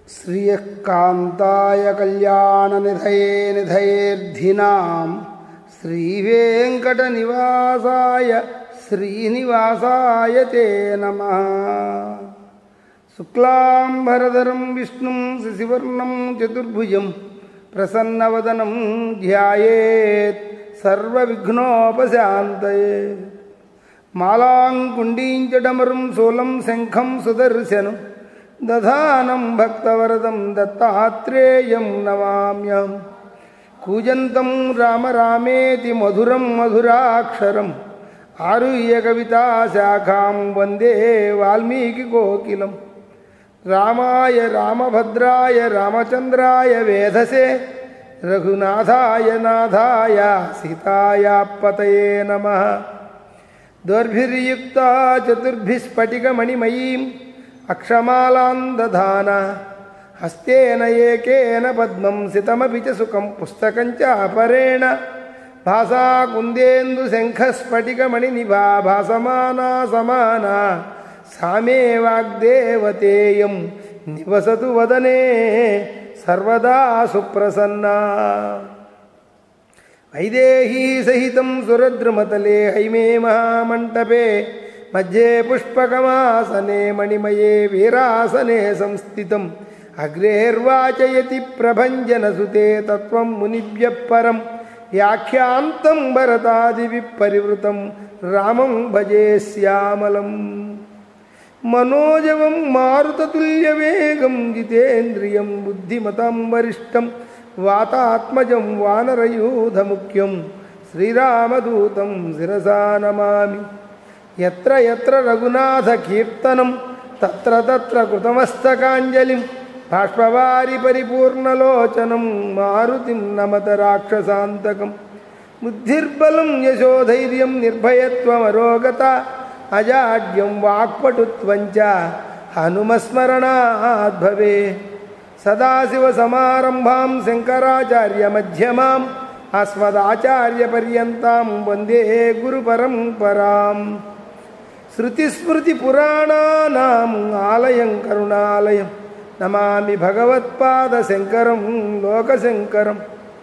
శ్రియకాంతాయ కళ్యాణనిధయే నిధయేర్ధినాం శ్రీవేంకటనివాసాయ శ్రీనివాసాయ తే నమ శుక్లాంబరధరం విష్ణుం శశివర్ణం చతుర్భుజం ప్రసన్నవదనం ధ్యాయేత్ సర్వవిఘ్నోపశాంతయే మాలాంకుండీంచడమరుం శూలం శంఖం సుదర్శనం దధానం భక్తవరదం దత్తాత్రేయం నమామ్యం కూజంతం రామ రామేతి మధురం మధురాక్షరం ఆరుహ్య కవితాశాఖాం వందే వాల్మీకి కోకిలం రామాయ రామభద్రాయ రామచంద్రాయ వేధసే రఘునాథాయ నాథాయ సీతాయాపతయే నమ దోర్భిర్యుక్తా చతుర్భిస్ఫటికమణిమయీం అక్షమాలాం దధాన హస్తేన ఏకేన పద్మం సితమపి చ సుఖం పుస్తకం చ అపరేణ భాసా కుందేందు శంఖస్ఫటికమణినిభా భాసమానా సమానా సామే వాగ్దేవతేయం నివసతు వదనే సర్వదా సుప్రసన్నా వైదేహీ సహితం సురద్రుమతలే హైమే మహామంటపే మధ్యే పుష్పకమాసనే మణిమయే వీరాసనే సంస్థితం అగ్రేర్వాచయతి ప్రభంజనసుతే తత్వం మునిభ్య పరం వ్యాఖ్యాంతం భరతాది పరివృతం రామం భజే శ్యామలం మనోజవం మారుతతుల్యవేగం జితేంద్రియం బుద్ధిమతం వరిష్టం వాతాత్మజం వానరయూధముఖ్యం శ్రీరామదూతం శిరసా నమామి ఎత్ర ఎత్ర రఘునాథ కీర్తనం తత్ర తత్ర కృతమస్తకాంజలిం బాష్పవారి పరిపూర్ణలోచనం మారుతిం నమత రాక్షసాంతకం బుద్ధిర్బలం యశోధైర్యం నిర్భయత్వమరోగత అజాడ్యం వాక్పటుత్వంచ హనుమస్మరణాద్భవే సదాశివసమారంభాం శంకరాచార్యమధ్యమాం అస్మదాచార్యపర్యంతాం వందే గురుపరంపరాం శృతిస్మృతిపురాణానాం ఆలయం కరుణాలయం నమామి భగవత్పాదశంకరం లోకశంకరం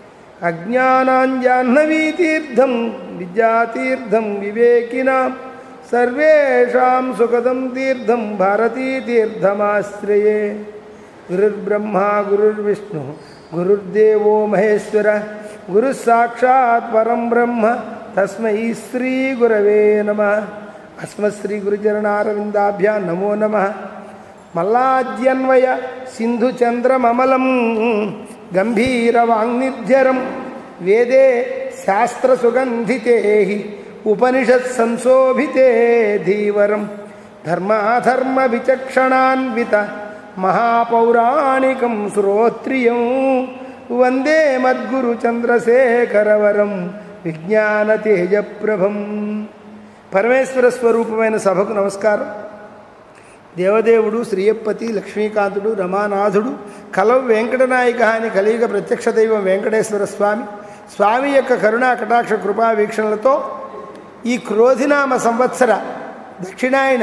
అజ్ఞానాంజాహ్నవీతీర్థం విద్యాతీర్థం వివేకినాం సర్వేషాం సుఖదం తీర్థం భారతీతీర్థమాశ్రయే గురుర్బ్రహ్మా గురుర్విష్ణు గురుర్దేవో మహేశ్వర గురు సాక్షాత్ పరం బ్రహ్మ తస్మై శ్రీ గురవే నమ అస్మశ్రీ గురుచరణారవిందాభ్యా నమో నమ మల్లాద్యన్వయ సింధు చంద్రమమలం గంభీరవాంగ్నిర్జరం వేదే శాస్త్రసుగంధితే ఉపనిషత్ సంశోభితే ధీవరం ధర్మాధర్మ విచక్షణాన్విత మహాపౌరాణికం శ్రోత్రియం వందే మద్గురు చంద్రశేఖరవరం విజ్ఞాన తేజప్రభం పరమేశ్వర స్వరూపమైన సభకు నమస్కారం దేవదేవుడు శ్రీయప్పతి లక్ష్మీకాంతుడు రమానాథుడు కలవ వెంకటనాయక అని కలియుగ ప్రత్యక్ష దైవం వెంకటేశ్వర స్వామి స్వామి యొక్క కరుణా కటాక్ష కృపా వీక్షణలతో ఈ క్రోధినామ సంవత్సర దక్షిణాయన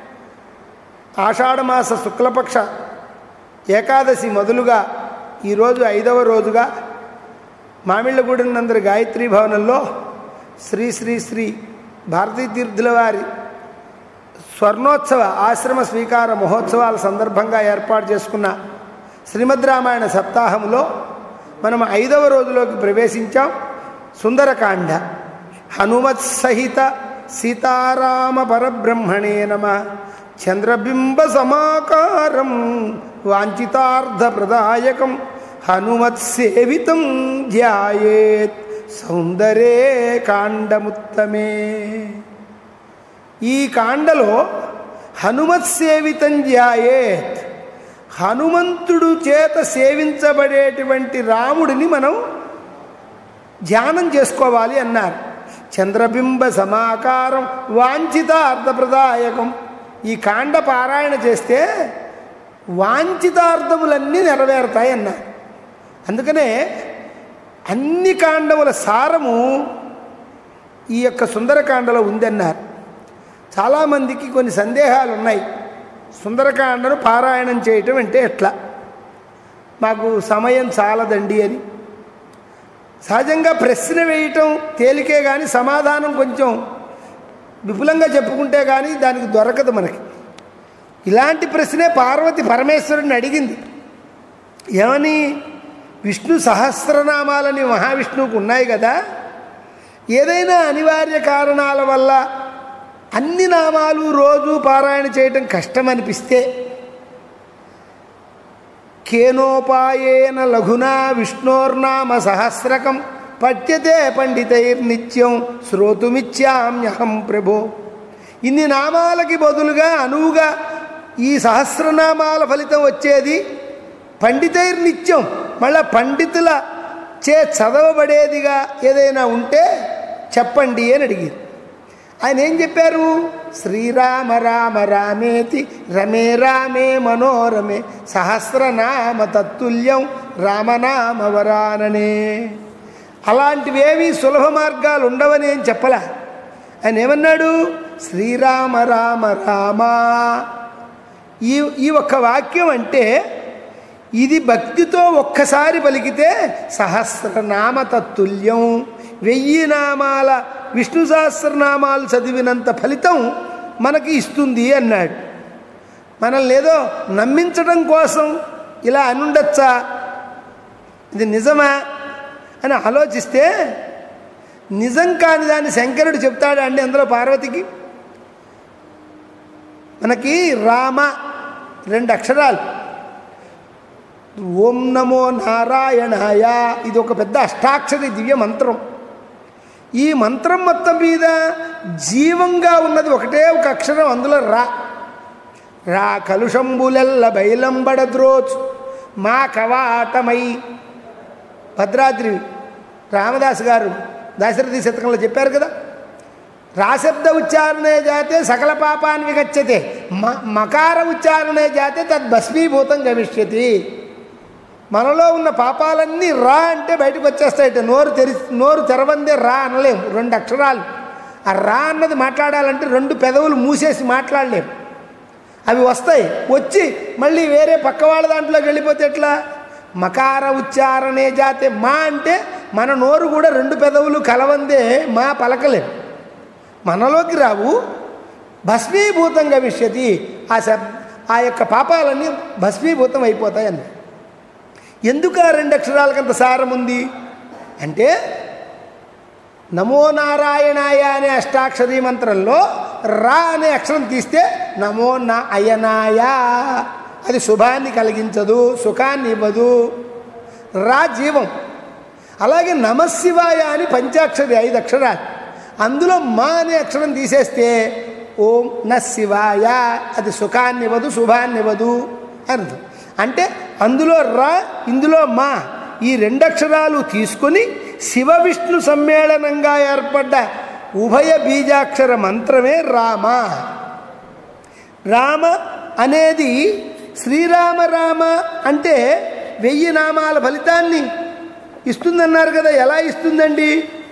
ఆషాఢమాస శుక్లపక్ష ఏకాదశి మొదలుగా ఈరోజు ఐదవ రోజుగా మామిళ్ళగూడెం నందరి గాయత్రి భవనంలో శ్రీ శ్రీ శ్రీ భారతీ తీర్థుల వారి స్వర్ణోత్సవ ఆశ్రమ స్వీకార మహోత్సవాల సందర్భంగా ఏర్పాటు చేసుకున్న శ్రీమద్ రామాయణ సప్తాహంలో మనం ఐదవ రోజులోకి ప్రవేశించాం సుందరకాండ హనుమత్ సహిత సీతారామ పరబ్రహ్మణే నమ చంద్రబింబ సమాకారం వాంఛితార్థప్రదాయకం హనుమత్ సేవితం ధ్యాయేత్ సౌందరే కాండముత్తమే ఈ కాండలో హనుమత్ సేవితం ధ్యాయేత్ హనుమంతుడు చేత సేవించబడేటువంటి రాముడిని మనం ధ్యానం చేసుకోవాలి అన్నారు చంద్రబింబ సమాకారం వాంఛిత అర్థప్రదాయకం ఈ కాండ పారాయణ చేస్తే వాంఛితార్థములన్నీ నెరవేరుతాయి అన్నారు అందుకనే అన్ని కాండముల సారము ఈ యొక్క సుందరకాండలో ఉందన్నారు చాలామందికి కొన్ని సందేహాలు ఉన్నాయి సుందరకాండను పారాయణం చేయటం అంటే ఎట్లా మాకు సమయం చాలదండి అని సహజంగా ప్రశ్న వేయటం తేలికే కానీ సమాధానం కొంచెం విపులంగా చెప్పుకుంటే కానీ దానికి దొరకదు మనకి ఇలాంటి ప్రశ్నే పార్వతి పరమేశ్వరుని అడిగింది ఏమని విష్ణు సహస్రనామాలని మహావిష్ణువుకు ఉన్నాయి కదా ఏదైనా అనివార్య కారణాల వల్ల అన్ని నామాలు రోజు పారాయణ చేయటం కష్టం అనిపిస్తే కేనోపాయేన లఘునా విష్ణోర్నామ సహస్రకం పఠ్యతే పండితైర్నిత్యం శ్రోతుమిచ్చామ్యహం ప్రభో ఇన్ని నామాలకి బదులుగా అనువుగా ఈ సహస్రనామాల ఫలితం వచ్చేది పండితైర్నిత్యం మళ్ళా పండితుల చే చదవబడేదిగా ఏదైనా ఉంటే చెప్పండి అని అడిగారు ఆయన ఏం చెప్పారు శ్రీరామ రామ రామేతి రమే రామే మనోరమే సహస్రనామ తత్తుల్యం రామనామ వరాననే అలాంటివేవి సులభ మార్గాలు ఉండవని ఏం చెప్పలా ఆయన ఏమన్నాడు శ్రీరామ రామ రామ ఈ ఈ ఒక్క వాక్యం అంటే ఇది భక్తితో ఒక్కసారి పలికితే సహస్రనామ తత్తుల్యం వెయ్యి నామాల విష్ణు సహస్రనామాలు చదివినంత ఫలితం మనకి ఇస్తుంది అన్నాడు మనల్ని ఏదో నమ్మించడం కోసం ఇలా అనుండొచ్చా ఇది నిజమా అని ఆలోచిస్తే నిజం కాని దాన్ని శంకరుడు చెప్తాడు అండి అందులో పార్వతికి మనకి రామ రెండు అక్షరాలు ఓం నమో నారాయణాయ ఇది ఒక పెద్ద అష్టాక్షరి దివ్య మంత్రం ఈ మంత్రం మొత్తం మీద జీవంగా ఉన్నది ఒకటే ఒక అక్షరం అందులో రా రా కలుషంబులెల్ల బయలంబడద్రోచు మా కవాటమై భద్రాద్రి రామదాస్ గారు దాశరథి శతకంలో చెప్పారు కదా రాశబ్ద ఉచ్చారణే జాతే సకల పాపాన్ని విగచ్చతే మ మకార ఉచ్చారణే జాతే తద్ భస్మీభూతం గమిష్యతి మనలో ఉన్న పాపాలన్నీ రా అంటే బయటకు వచ్చేస్తాయట నోరు తెరి నోరు తెరవందే రా అనలేము రెండు అక్షరాలు ఆ రా అన్నది మాట్లాడాలంటే రెండు పెదవులు మూసేసి మాట్లాడలేము అవి వస్తాయి వచ్చి మళ్ళీ వేరే పక్క వాళ్ళ దాంట్లోకి వెళ్ళిపోతే ఎట్లా మకార ఉచ్చారణే జాతే మా అంటే మన నోరు కూడా రెండు పెదవులు కలవందే మా పలకలేము మనలోకి రావు భస్మీభూతంగా విష్యతి ఆ శబ్ ఆ యొక్క పాపాలన్నీ భస్మీభూతం అయిపోతాయి అన్న ఎందుకు ఆ రెండు అక్షరాలకంత సారం ఉంది అంటే నమో నారాయణాయ అనే అష్టాక్షరీ మంత్రంలో రా అనే అక్షరం తీస్తే నమో నా అయనాయ అది శుభాన్ని కలిగించదు సుఖాన్ని ఇవ్వదు రా జీవం అలాగే నమశివాయ అని పంచాక్షరి ఐదు అక్షరాలు అందులో మా అనే అక్షరం తీసేస్తే ఓం న శివాయ అది సుఖాన్ని ఇవ్వదు శుభాన్ని ఇవ్వదు అర్థం అంటే అందులో రా ఇందులో మా ఈ రెండక్షరాలు తీసుకొని శివ విష్ణు సమ్మేళనంగా ఏర్పడ్డ ఉభయ బీజాక్షర మంత్రమే రామ రామ అనేది శ్రీరామ రామ అంటే వెయ్యి నామాల ఫలితాన్ని ఇస్తుందన్నారు కదా ఎలా ఇస్తుందండి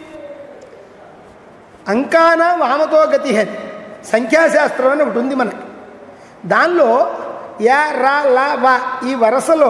అంకాన వామతో గతి అని సంఖ్యాశాస్త్రం అని ఒకటి ఉంది మనకి దానిలో యా రా లా వా ఈ వరసలో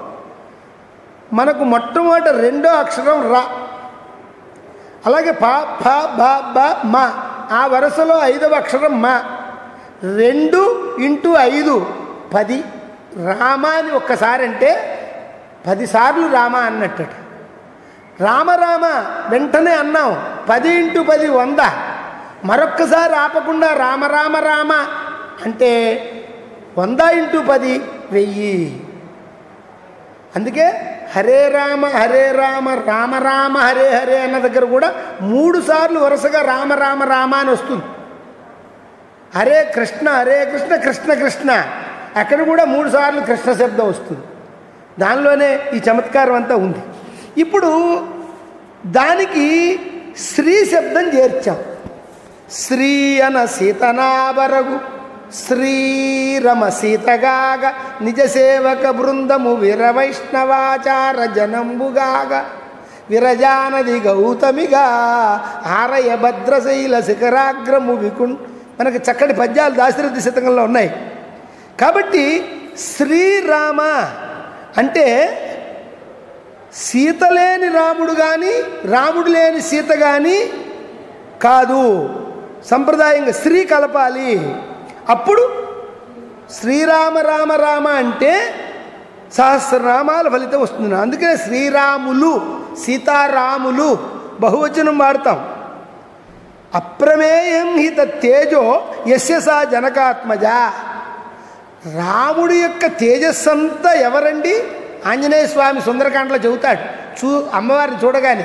మనకు మొట్టమొదటి రెండో అక్షరం రా అలాగే పా ఫ బ బ మా ఆ వరుసలో ఐదవ అక్షరం మా రెండు ఇంటూ ఐదు పది రామ అని ఒక్కసారి అంటే పదిసార్లు రామ అన్నట్టట రామ రామ వెంటనే అన్నాం పది ఇంటూ పది వంద మరొక్కసారి ఆపకుండా రామ రామ రామ అంటే వంద ఇంటూ పది వెయ్యి అందుకే హరే రామ హరే రామ రామ రామ హరే హరే అన్న దగ్గర కూడా మూడు సార్లు వరుసగా రామ రామ రామ అని వస్తుంది హరే కృష్ణ హరే కృష్ణ కృష్ణ కృష్ణ అక్కడ కూడా మూడు సార్లు కృష్ణ శబ్దం వస్తుంది దానిలోనే ఈ చమత్కారం అంతా ఉంది ఇప్పుడు దానికి శ్రీ శబ్దం చేర్చాం శ్రీ అన సీతనాబరగు శ్రీరమ సీతగాగ నిజ సేవక బృందము విరవైష్ణవాచార జనంబుగాగ విరజానది గౌతమిగా ఆరయ భద్రశైల శిఖరాగ్రము వికుం మనకి చక్కటి పద్యాలు దాశరథి శతకంలో ఉన్నాయి కాబట్టి శ్రీరామ అంటే సీత లేని రాముడు కానీ రాముడు లేని సీత కానీ కాదు సంప్రదాయంగా స్త్రీ కలపాలి అప్పుడు శ్రీరామ రామ రామ అంటే సహస్రనామాల ఫలితం వస్తుంది అందుకనే శ్రీరాములు సీతారాములు బహువచనం వాడతాం అప్రమేయం హిత తేజో యస్య సా జనకాత్మజ రాముడి యొక్క తేజస్సంతా ఎవరండి ఆంజనేయ స్వామి సుందరకాండలో చెబుతాడు చూ అమ్మవారిని చూడగానే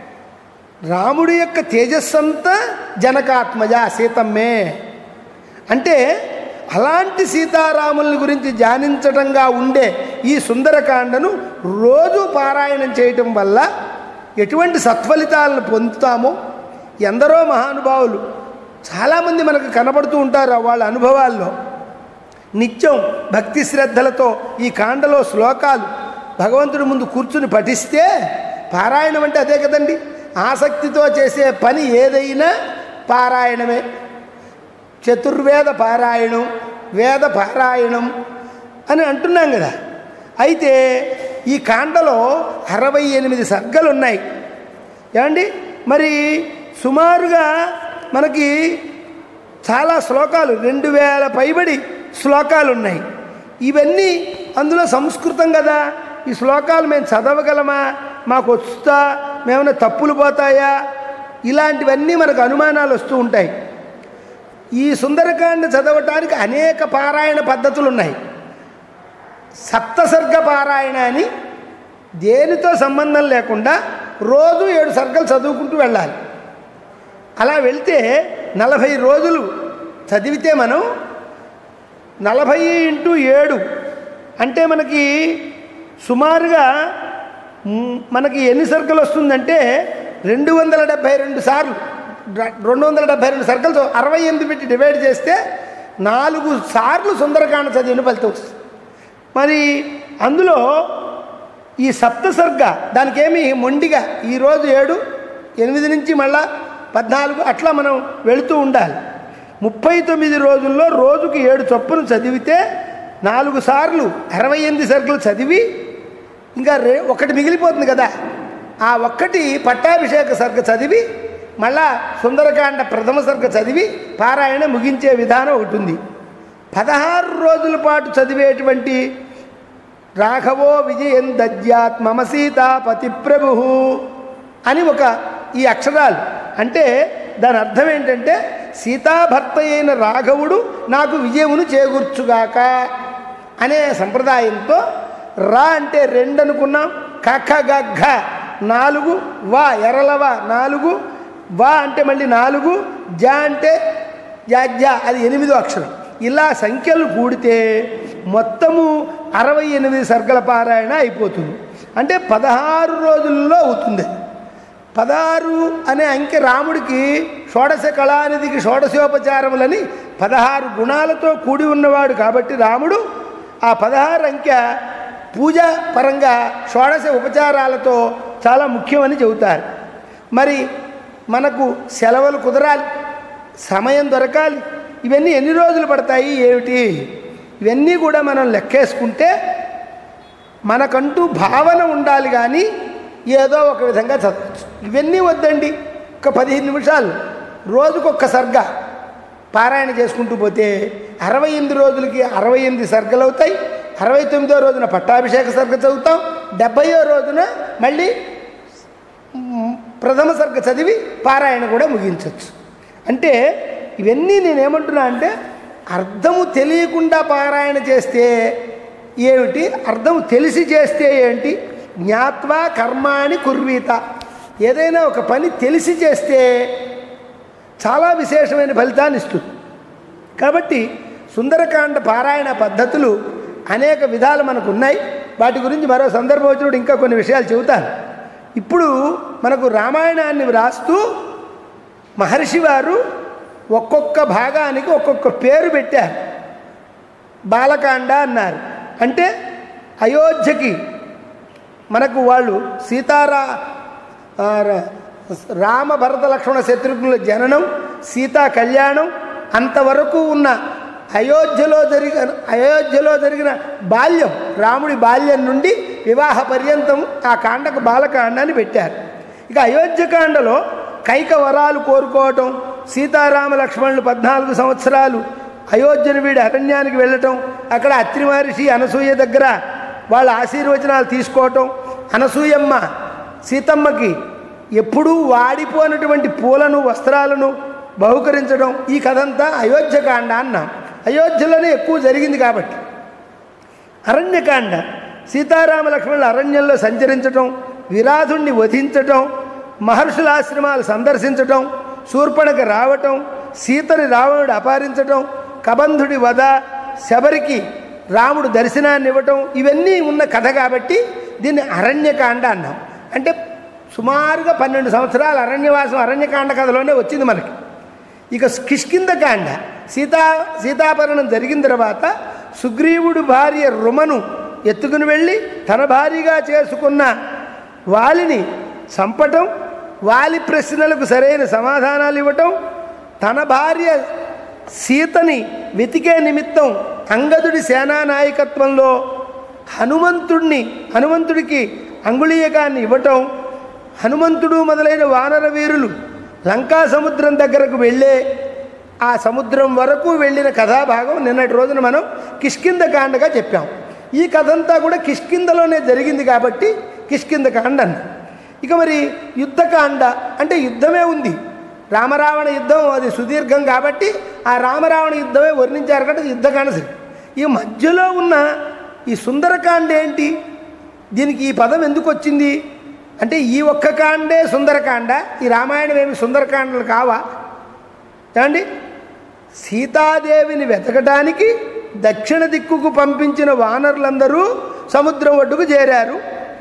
రాముడి యొక్క తేజస్సంతా జనకాత్మజ సీతమ్మే అంటే అలాంటి సీతారాముల గురించి ధ్యానించటంగా ఉండే ఈ సుందరకాండను రోజు పారాయణం చేయటం వల్ల ఎటువంటి సత్ఫలితాలను పొందుతామో ఎందరో మహానుభావులు చాలామంది మనకు కనబడుతూ ఉంటారు వాళ్ళ అనుభవాల్లో నిత్యం భక్తి శ్రద్ధలతో ఈ కాండలో శ్లోకాలు భగవంతుడి ముందు కూర్చుని పఠిస్తే పారాయణం అంటే అదే కదండి ఆసక్తితో చేసే పని ఏదైనా పారాయణమే చతుర్వేద పారాయణం వేద పారాయణం అని అంటున్నాం కదా అయితే ఈ కాండలో అరవై ఎనిమిది సర్గలు ఉన్నాయి ఏమండి మరి సుమారుగా మనకి చాలా శ్లోకాలు రెండు వేల పైబడి శ్లోకాలు ఉన్నాయి ఇవన్నీ అందులో సంస్కృతం కదా ఈ శ్లోకాలు మేము చదవగలమా మాకు వస్తా మేమైనా తప్పులు పోతాయా ఇలాంటివన్నీ మనకు అనుమానాలు వస్తూ ఉంటాయి ఈ సుందరకాండ చదవటానికి అనేక పారాయణ పద్ధతులు ఉన్నాయి సప్తసర్గ పారాయణ అని దేనితో సంబంధం లేకుండా రోజు ఏడు సర్గలు చదువుకుంటూ వెళ్ళాలి అలా వెళ్తే నలభై రోజులు చదివితే మనం నలభై ఇంటూ ఏడు అంటే మనకి సుమారుగా మ్, మనకి ఎన్ని సర్కిల్ వస్తుందంటే రెండు వందల డెబ్భై రెండు సార్లు ర- రెండు వందల డెబ్భై రెండు సర్కిల్స్ అరవై ఎనిమిది పెట్టి డివైడ్ చేస్తే నాలుగు సార్లు సుందరకాండ చదివిన ఫలితం వస్తుంది మరి అందులో ఈ సప్తసర్గ దానికి ఏమి మొండిగా ఈరోజు ఏడు ఎనిమిది నుంచి మళ్ళా పద్నాలుగు అట్లా మనం వెళుతూ ఉండాలి ముప్పై తొమ్మిది రోజుల్లో రోజుకి ఏడు చొప్పున చదివితే నాలుగు సార్లు అరవై ఎనిమిది సర్కులు చదివి ఇంకా రే ఒకటి మిగిలిపోతుంది కదా ఆ ఒక్కటి పట్టాభిషేక సర్గ చదివి మళ్ళా సుందరకాండ ప్రథమ సర్గ చదివి పారాయణ ముగించే విధానం ఒకటి ఉంది పదహారు రోజుల పాటు చదివేటువంటి రాఘవో విజయం దద్యాత్ మమ సీతాపతి ప్రభు అని ఒక ఈ అక్షరాలు అంటే దాని అర్థం ఏంటంటే సీతాభర్త అయిన రాఘవుడు నాకు విజయమును చేకూర్చుగాక అనే సంప్రదాయంతో రా అంటే రెండు అనుకున్నాం కఖ గఘ నాలుగు వా ఎరలవ నాలుగు వా అంటే మళ్ళీ నాలుగు జ అంటే జాజ్య అది ఎనిమిదో అక్షరం ఇలా సంఖ్యలు కూడితే మొత్తము అరవై ఎనిమిది సర్గల పారాయణ అయిపోతుంది అంటే పదహారు రోజుల్లో అవుతుంది పదహారు అనే అంకె రాముడికి షోడశ కళానిధికి షోడశోపచారములని పదహారు గుణాలతో కూడి ఉన్నవాడు కాబట్టి రాముడు ఆ పదహారు అంకె పూజ పరంగా షోడశ ఉపచారాలతో చాలా ముఖ్యమని చెబుతారు మరి మనకు సెలవులు కుదరాలి సమయం దొరకాలి ఇవన్నీ ఎన్ని రోజులు పడతాయి ఏమిటి ఇవన్నీ కూడా మనం లెక్కేసుకుంటే మనకంటూ భావన ఉండాలి కానీ ఏదో ఒక విధంగా చదవచ్చు ఇవన్నీ వద్దండి ఒక పదిహేను నిమిషాలు రోజుకొక్క సర్గ పారాయణ చేసుకుంటూ పోతే అరవై ఎనిమిది రోజులకి అరవై ఎనిమిది సర్గలు అవుతాయి అరవై తొమ్మిదో రోజున పట్టాభిషేక సర్గ చదువుతాం డెబ్బయో రోజున మళ్ళీ మ్, ప్రథమ సర్గ చదివి పారాయణ కూడా ముగించవచ్చు అంటే ఇవన్నీ నేనేమంటున్నా అంటే అర్థము తెలియకుండా పారాయణ చేస్తే ఏమిటి అర్థము తెలిసి చేస్తే ఏంటి జ్ఞాత్వా కర్మాణి కుర్వీత ఏదైనా ఒక పని తెలిసి చేస్తే చాలా విశేషమైన ఫలితాన్ని ఇస్తుంది కాబట్టి సుందరకాండ పారాయణ పద్ధతులు అనేక విధాలు మనకు ఉన్నాయి వాటి గురించి మరో సందర్భం వచ్చినప్పుడు ఇంకా కొన్ని విషయాలు చెబుతాను ఇప్పుడు మనకు రామాయణాన్ని వ్రాస్తూ మహర్షి వారు ఒక్కొక్క భాగానికి ఒక్కొక్క పేరు పెట్టారు బాలకాండ అన్నారు అంటే అయోధ్యకి మనకు వాళ్ళు సీతారా ఆ, ర- రామ భరత లక్ష్మణ శత్రుఘ్నుల జననం సీతా కళ్యాణం అంతవరకు ఉన్న అయోధ్యలో జరిగిన అయోధ్యలో జరిగిన బాల్యం రాముడి బాల్యం నుండి వివాహ పర్యంతం ఆ కాండకు బాలకాండాన్ని పెట్టారు ఇక అయోధ్యకాండలో కైక వరాలు కోరుకోవటం సీతారామ లక్ష్మణులు పద్నాలుగు సంవత్సరాలు అయోధ్యను వీడి అరణ్యానికి వెళ్ళటం అక్కడ అత్రి మహర్షి అనసూయ దగ్గర వాళ్ళ ఆశీర్వచనాలు తీసుకోవటం అనసూయమ్మ సీతమ్మకి ఎప్పుడూ వాడిపోయినటువంటి పూలను వస్త్రాలను బహుకరించడం ఈ కథంతా అయోధ్యకాండ అన్నాం అయోధ్యలోనే ఎక్కువ జరిగింది కాబట్టి అరణ్యకాండ సీతారామ లక్ష్మణులు అరణ్యంలో సంచరించటం విరాధుణ్ణి వధించటం మహర్షుల ఆశ్రమాలు సందర్శించటం శూర్పణక రావటం సీతని రావణుడు అపహరించటం కబంధుడి వధ శబరికి రాముడు దర్శనాన్ని ఇవ్వటం ఇవన్నీ ఉన్న కథ కాబట్టి దీన్ని అరణ్యకాండ అన్నాం అంటే సుమారుగా పన్నెండు సంవత్సరాల అరణ్యవాసం అరణ్యకాండ కథలోనే వచ్చింది మనకి ఇక కిష్కిందకాండ సీతా సీతాపరణం జరిగిన తర్వాత సుగ్రీవుడు భార్య రుమను ఎత్తుకుని వెళ్ళి తన భార్యగా చేసుకున్న వాలిని చంపటం వాలి ప్రశ్నలకు సరైన సమాధానాలు ఇవ్వటం తన భార్య సీతని వెతికే నిమిత్తం అంగదుడి సేనా నాయకత్వంలో హనుమంతుడిని హనుమంతుడికి అంగుళీయకాన్ని ఇవ్వటం హనుమంతుడు మొదలైన వానర వీరులు లంకా సముద్రం దగ్గరకు వెళ్ళే ఆ సముద్రం వరకు వెళ్ళిన కథాభాగం నిన్నటి రోజున మనం కిష్కిందకాండగా చెప్పాం ఈ కథ అంతా కూడా కిష్కిందలోనే జరిగింది కాబట్టి కిష్కిందకాండ అన్న ఇక మరి యుద్ధకాండ అంటే యుద్ధమే ఉంది రామరావణ యుద్ధం అది సుదీర్ఘం కాబట్టి ఆ రామరావణ యుద్ధమే వర్ణించారు కాబట్టి యుద్ధకాండ సరి ఈ మధ్యలో ఉన్న ఈ సుందరకాండ ఏంటి దీనికి ఈ పదం ఎందుకు వచ్చింది అంటే ఈ ఒక్క కాండే సుందరకాండ ఈ రామాయణం ఏమి సుందరకాండలు కావా ఏమండి సీతాదేవిని వెతకడానికి దక్షిణ దిక్కుకు పంపించిన వానరులందరూ సముద్రం ఒడ్డుకు చేరారు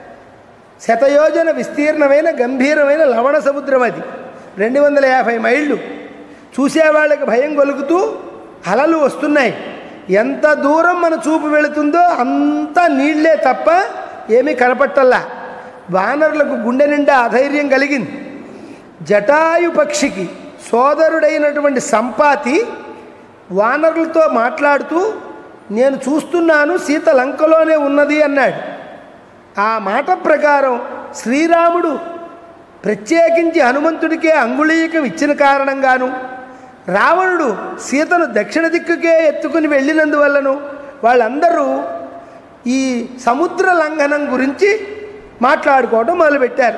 శతయోజన విస్తీర్ణమైన గంభీరమైన లవణ సముద్రం అది రెండు వందల యాభై మైళ్ళు చూసేవాళ్ళకి భయం కొలుకుతూ అలలు వస్తున్నాయి ఎంత దూరం మన చూపు వెళుతుందో అంత నీళ్లే తప్ప ఏమీ కనపట్టల్లా వానరులకు గుండె నిండా అధైర్యం కలిగింది జటాయు పక్షికి సోదరుడైనటువంటి సంపాతి వానరులతో మాట్లాడుతూ నేను చూస్తున్నాను సీత లంకలోనే ఉన్నది అన్నాడు ఆ మాట ప్రకారం శ్రీరాముడు ప్రత్యేకించి హనుమంతుడికే అంగుళీకం ఇచ్చిన కారణంగాను రావణుడు సీతను దక్షిణ దిక్కుకే ఎత్తుకుని వెళ్ళినందువల్లను వాళ్ళందరూ ఈ సముద్ర లంఘనం గురించి మాట్లాడుకోవడం మొదలుపెట్టారు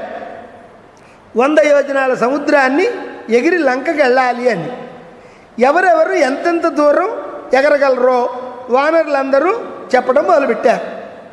వంద యోజనాల సముద్రాన్ని ఎగిరి లంకకి వెళ్ళాలి అని ఎవరెవరు ఎంతెంత దూరం ఎగరగలరో వానరులందరూ చెప్పడం మొదలుపెట్టారు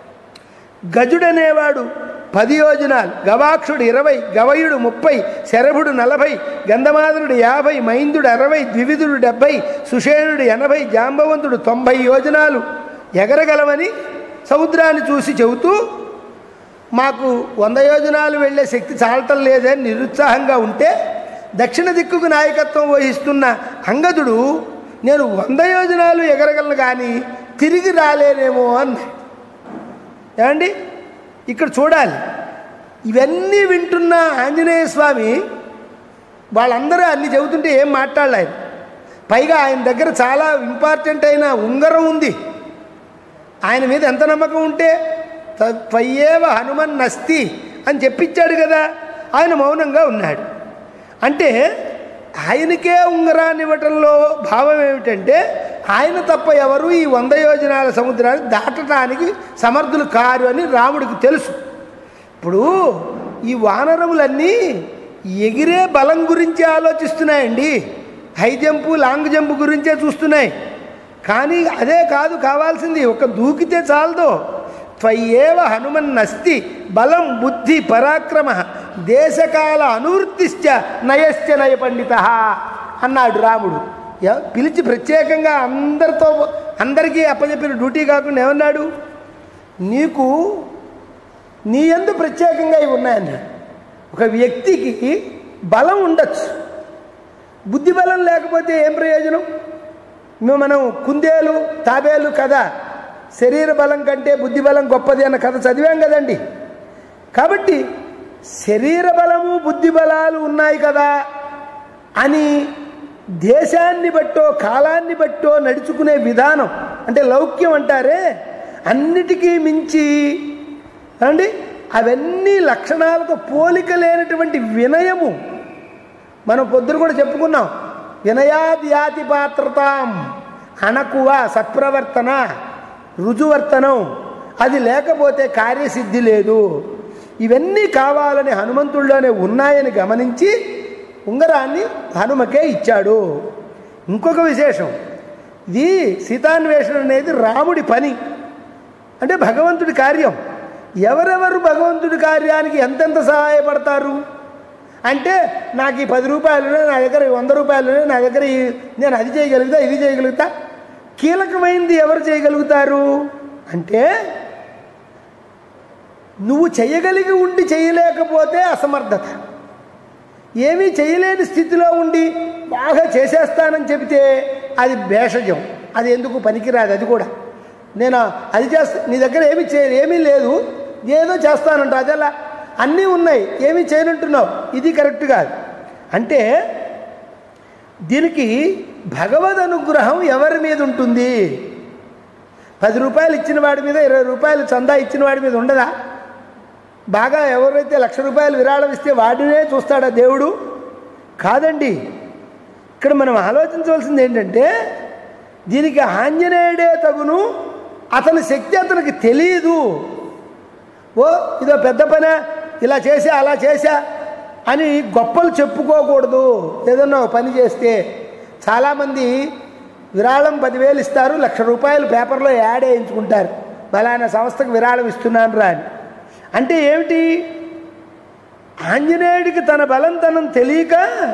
గజుడనేవాడు పది యోజనాలు గవాక్షుడు ఇరవై గవయుడు ముప్పై శరభుడు నలభై గంధమాదనుడు యాభై మైందుడు అరవై ద్వివిధుడు డెబ్భై సుషేణుడు ఎనభై జాంబవంతుడు తొంభై యోజనాలు ఎగరగలమని సముద్రాన్ని చూసి చెబుతూ మాకు వంద యోజనాలు వెళ్ళే శక్తి చాలటం లేదని నిరుత్సాహంగా ఉంటే దక్షిణ దిక్కుకు నాయకత్వం వహిస్తున్న అంగదుడు నేను వంద యోజనాలు ఎగరగలను కానీ తిరిగి రాలేనేమో అన్నాడు ఏమండి ఇక్కడ చూడాలి ఇవన్నీ వింటున్న ఆంజనేయ స్వామి వాళ్ళందరూ అన్ని చెబుతుంటే ఏం మాట్లాడలే ఆయన పైగా ఆయన దగ్గర చాలా ఇంపార్టెంట్ అయిన ఉంగరం ఉంది ఆయన మీద ఎంత నమ్మకం ఉంటే పయ్యేవ హనుమన్ నస్తి అని చెప్పించాడు కదా ఆయన మౌనంగా ఉన్నాడు అంటే ఆయనకే ఉంగరాన్ని ఇవ్వటంలో భావం ఏమిటంటే ఆయన తప్ప ఎవరు ఈ వంద యోజనాల సముద్రాన్ని దాటడానికి సమర్థులు కారు అని రాముడికి తెలుసు ఇప్పుడు ఈ వానరములన్నీ ఎగిరే బలం గురించి ఆలోచిస్తున్నాయండి హై జంపు లాంగ్ జంప్ గురించే చూస్తున్నాయి కానీ అదే కాదు కావాల్సింది ఒక దూకితే చాలదు త్వయేవ హనుమన్ నస్తి బలం బుద్ధి పరాక్రమ దేశకాల అనువృత్తిశ్చ నయశ్చ నయ పండిత అన్నాడు రాముడు ఎ- పిలిచి ప్రత్యేకంగా అందరితో అందరికీ అప్పచెప్పిన డ్యూటీ కాకుండా ఏమన్నాడు నీకు నీ ఎందు ప్రత్యేకంగా ఇవి ఉన్నాయన్నాడు ఒక వ్యక్తికి బలం ఉండొచ్చు బుద్ధి బలం లేకపోతే ఏం ప్రయోజనం మేము మనం కుందేలు తాబేలు కదా శరీర బలం కంటే బుద్ధి బలం గొప్పది అన్న కథ చదివాం కదండి కాబట్టి శరీర బలము బుద్ధి బలాలు ఉన్నాయి కదా అని దేశాన్ని బట్టో కాలాన్ని బట్టో నడుచుకునే విధానం అంటే లౌక్యం అంటారే అన్నిటికీ మించి అండి అవన్నీ లక్షణాలతో పోలిక లేనటువంటి వినయము మనం పొద్దున కూడా చెప్పుకున్నాం వినయాద్యాతి పాత్రతాం అణకువ సత్ప్రవర్తన రుజువర్తనం అది లేకపోతే కార్యసిద్ధి లేదు ఇవన్నీ కావాలని హనుమంతుల్లోనే ఉన్నాయని గమనించి ఉంగరాన్ని హనుమకే ఇచ్చాడు ఇంకొక విశేషం ఇది సీతాన్వేషణ అనేది రాముడి పని అంటే భగవంతుడి కార్యం ఎవరెవరు భగవంతుడి కార్యానికి ఎంతెంత సహాయపడతారు అంటే నాకు ఈ పది రూపాయలు ఉన్నాయి, నా దగ్గర ఈ వంద రూపాయలు ఉన్నాయి, నా దగ్గర ఈ నేను అది చేయగలుగుతా ఇది చేయగలుగుతా కీలకమైంది ఎవరు చేయగలుగుతారు అంటే నువ్వు చేయగలిగి ఉండి చేయలేకపోతే అసమర్థత ఏమీ చేయలేని స్థితిలో ఉండి బాగా చేసేస్తానని చెబితే అది భేషజం అది ఎందుకు పనికిరాదు అది కూడా నేను అది చేస్తా నీ దగ్గర ఏమీ చే ఏమీ లేదు ఏదో చేస్తానంట అదెలా అన్నీ ఉన్నాయి ఏమీ చేయనంటున్నావు ఇది కరెక్ట్ కాదు అంటే దీనికి భగవద్ అనుగ్రహం ఎవరి మీద ఉంటుంది పది రూపాయలు ఇచ్చిన వాడి మీద ఇరవై రూపాయలు చందా ఇచ్చిన వాడి మీద ఉండదా బాగా ఎవరైతే లక్ష రూపాయలు విరాళం ఇస్తే వాడినే చూస్తాడా దేవుడు కాదండి ఇక్కడ మనం ఆలోచించవలసింది ఏంటంటే దీనికి ఆంజనేయుడే తగును అతని శక్తి అతనికి తెలియదు ఓ ఇదో పెద్ద పనే ఇలా చేసా అలా చేశా అని గొప్పలు చెప్పుకోకూడదు ఏదన్నా ఒక పని చేస్తే చాలామంది విరాళం పదివేలు ఇస్తారు లక్ష రూపాయలు పేపర్లో యాడ్ వేయించుకుంటారు బలానా సంస్థకు విరాళం ఇస్తున్నాను రా అని అంటే ఏమిటి ఆంజనేయుడికి తన బలం తనం తెలియక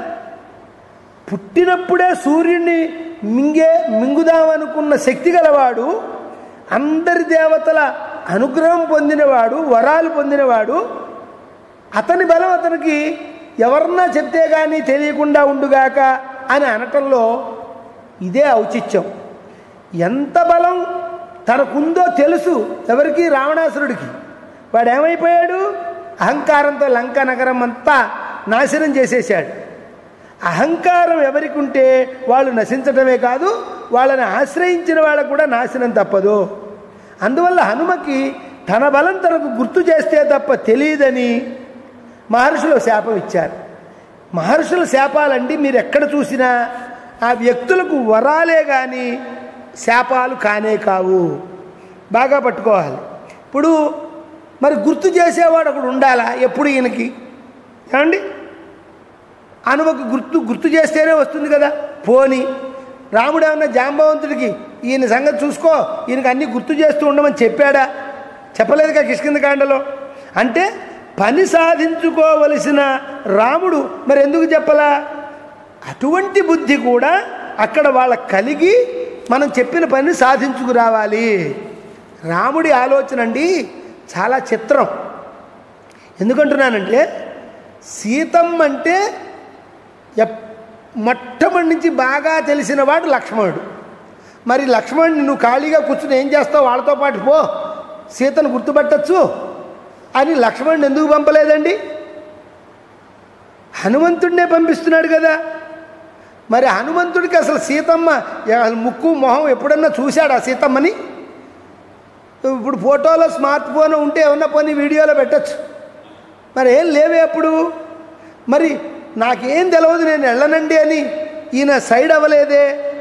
పుట్టినప్పుడే సూర్యుడిని మింగే మింగుదామనుకున్న శక్తి గలవాడు అందరి దేవతల అనుగ్రహం పొందినవాడు వరాలు పొందినవాడు అతని బలం అతనికి ఎవరన్నా చెప్తే కానీ తెలియకుండా ఉండుగాక అని అనటంలో ఇదే ఔచిత్యం ఎంత బలం తనకుందో తెలుసు ఎవరికి రావణాసురుడికి వాడు ఏమైపోయాడు అహంకారంతో లంక నగరం అంతా నాశనం చేసేసాడు అహంకారం ఎవరికి ఉంటే వాళ్ళు నశించటమే కాదు వాళ్ళని ఆశ్రయించిన వాళ్ళకు కూడా నాశనం తప్పదు అందువల్ల హనుమకి తన బలం తనకు గుర్తు చేస్తే తప్ప తెలియదని మహర్షులు శాపం ఇచ్చారు మహర్షుల శాపాలండి మీరు ఎక్కడ చూసినా ఆ వ్యక్తులకు వరాలే కానీ శాపాలు కానే కావు బాగా పట్టుకోవాలి ఇప్పుడు మరి గుర్తు చేసేవాడు ఒకడు ఉండాలా ఎప్పుడు ఈయనకి ఏమండి హనుమకు గుర్తు గుర్తు చేస్తేనే వస్తుంది కదా పోని రాముడు ఏమన్నా జాంబవంతుడికి ఈయన సంగతి చూసుకో ఈయనకి అన్నీ గుర్తు చేస్తూ ఉండమని చెప్పాడా చెప్పలేదుగా కిష్కిందకాండలో అంటే పని సాధించుకోవలసిన రాముడు మరి ఎందుకు చెప్పలా అటువంటి బుద్ధి కూడా అక్కడ వాళ్ళకి కలిగి మనం చెప్పిన పని సాధించుకురావాలి రాముడి ఆలోచన అండి చాలా చిత్రం ఎందుకంటున్నానంటే సీతమ్మ అంటే ఎప్- మొట్టమొదటి నుంచి బాగా తెలిసిన వాడు లక్ష్మణుడు మరి లక్ష్మణుని నువ్వు ఖాళీగా కూర్చుని ఏం చేస్తావు వాళ్ళతో పాటు పో సీతను గుర్తుపట్టచ్చు అని లక్ష్మణుని ఎందుకు పంపలేదండి హనుమంతుడినే పంపిస్తున్నాడు కదా మరి హనుమంతుడికి అసలు సీతమ్మ అసలు ముక్కు మొహం ఎప్పుడన్నా చూశాడా సీతమ్మని ఇప్పుడు ఫోటోలో స్మార్ట్ ఫోన్ ఉంటే ఏమన్నా పోనీ వీడియోలో పెట్టచ్చు మరి ఏం లేవే అప్పుడు మరి నాకేం తెలియదు నేను వెళ్ళనండి అని ఈయన సైడ్ అవ్వలేదే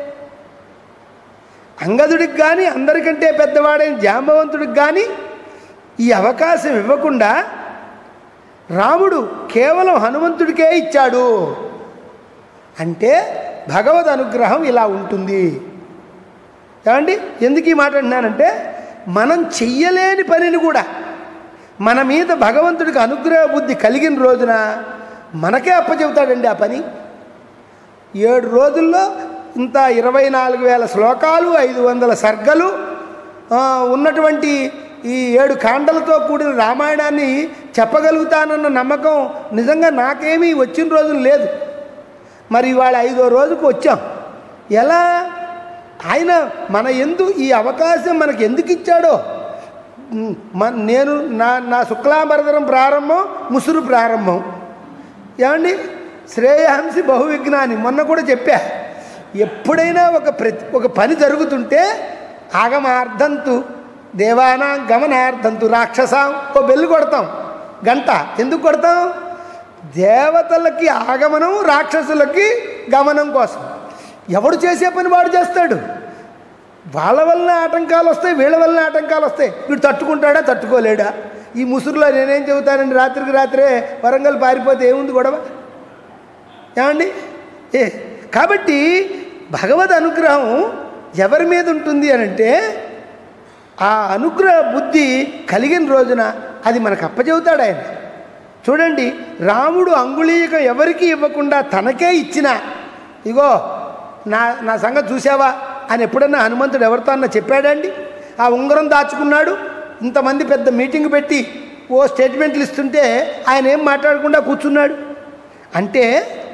అంగదుడికి కానీ అందరికంటే పెద్దవాడైన జాంబవంతుడికి కానీ ఈ అవకాశం ఇవ్వకుండా రాముడు కేవలం హనుమంతుడికే ఇచ్చాడు అంటే భగవద్ అనుగ్రహం ఇలా ఉంటుంది ఏమండి ఎందుకు ఈ మాట అంటున్నానంటే మనం చెయ్యలేని పనిని కూడా మన మీద భగవంతుడికి అనుగ్రహ బుద్ధి కలిగిన రోజున మనకే అప్పచెబుతాడండి ఆ పని ఏడు రోజుల్లో ఇంత ఇరవై నాలుగు వేల శ్లోకాలు ఐదు వందల సర్గలు ఆ, ఉన్నటువంటి ఈ ఏడు కాండలతో కూడిన రామాయణాన్ని చెప్పగలుగుతానన్న నమ్మకం నిజంగా నాకేమీ వచ్చిన రోజులు లేదు మరి ఇవాళ ఐదో రోజుకు వచ్చాం ఎలా ఆయన మన ఎందు ఈ అవకాశం మనకు ఎందుకు ఇచ్చాడో ఉమ్, మన నేను నా నా శుక్లాంబరధరం ప్రారంభం ముసురు ప్రారంభం ఏమండి శ్రేయాంసి బహువిజ్ఞాని మొన్న కూడా చెప్పా ఎప్పుడైనా ఒక ప్రతి ఒక పని జరుగుతుంటే ఆగమార్థంతు దేవానా గమనార్థంతు రాక్షసాం ఓ బెల్లు కొడతాం గంట ఎందుకు కొడతాం దేవతలకి ఆగమనం రాక్షసులకి గమనం కోసం ఎవడు చేసే పని వాడు చేస్తాడు వాళ్ళ వలన ఆటంకాలు వస్తాయి వీళ్ళ వలన ఆటంకాలు వస్తాయి వీడు తట్టుకుంటాడా తట్టుకోలేడా ఈ ముసురులో నేనేం చెబుతానండి రాత్రికి రాత్రే వరంగల్ పారిపోతే ఏముంది గొడవ ఏమండి ఏ కాబట్టి భగవద్ అనుగ్రహం ఎవరి మీద ఉంటుంది అని అంటే ఆ అనుగ్రహ బుద్ధి కలిగిన రోజున అది మనకు అప్పచెబుతాడు ఆయన చూడండి రాముడు అంగుళీయకం ఎవరికి ఇవ్వకుండా తనకే ఇచ్చిన ఇగో నా నా సంగతి చూసావా అని ఎప్పుడన్నా హనుమంతుడు ఎవరితో అన్న చెప్పాడండి ఆ ఉంగరం దాచుకున్నాడు ఇంతమంది పెద్ద మీటింగ్ పెట్టి ఓ స్టేట్మెంట్లు ఇస్తుంటే ఆయన ఏం మాట్లాడకుండా కూర్చున్నాడు అంటే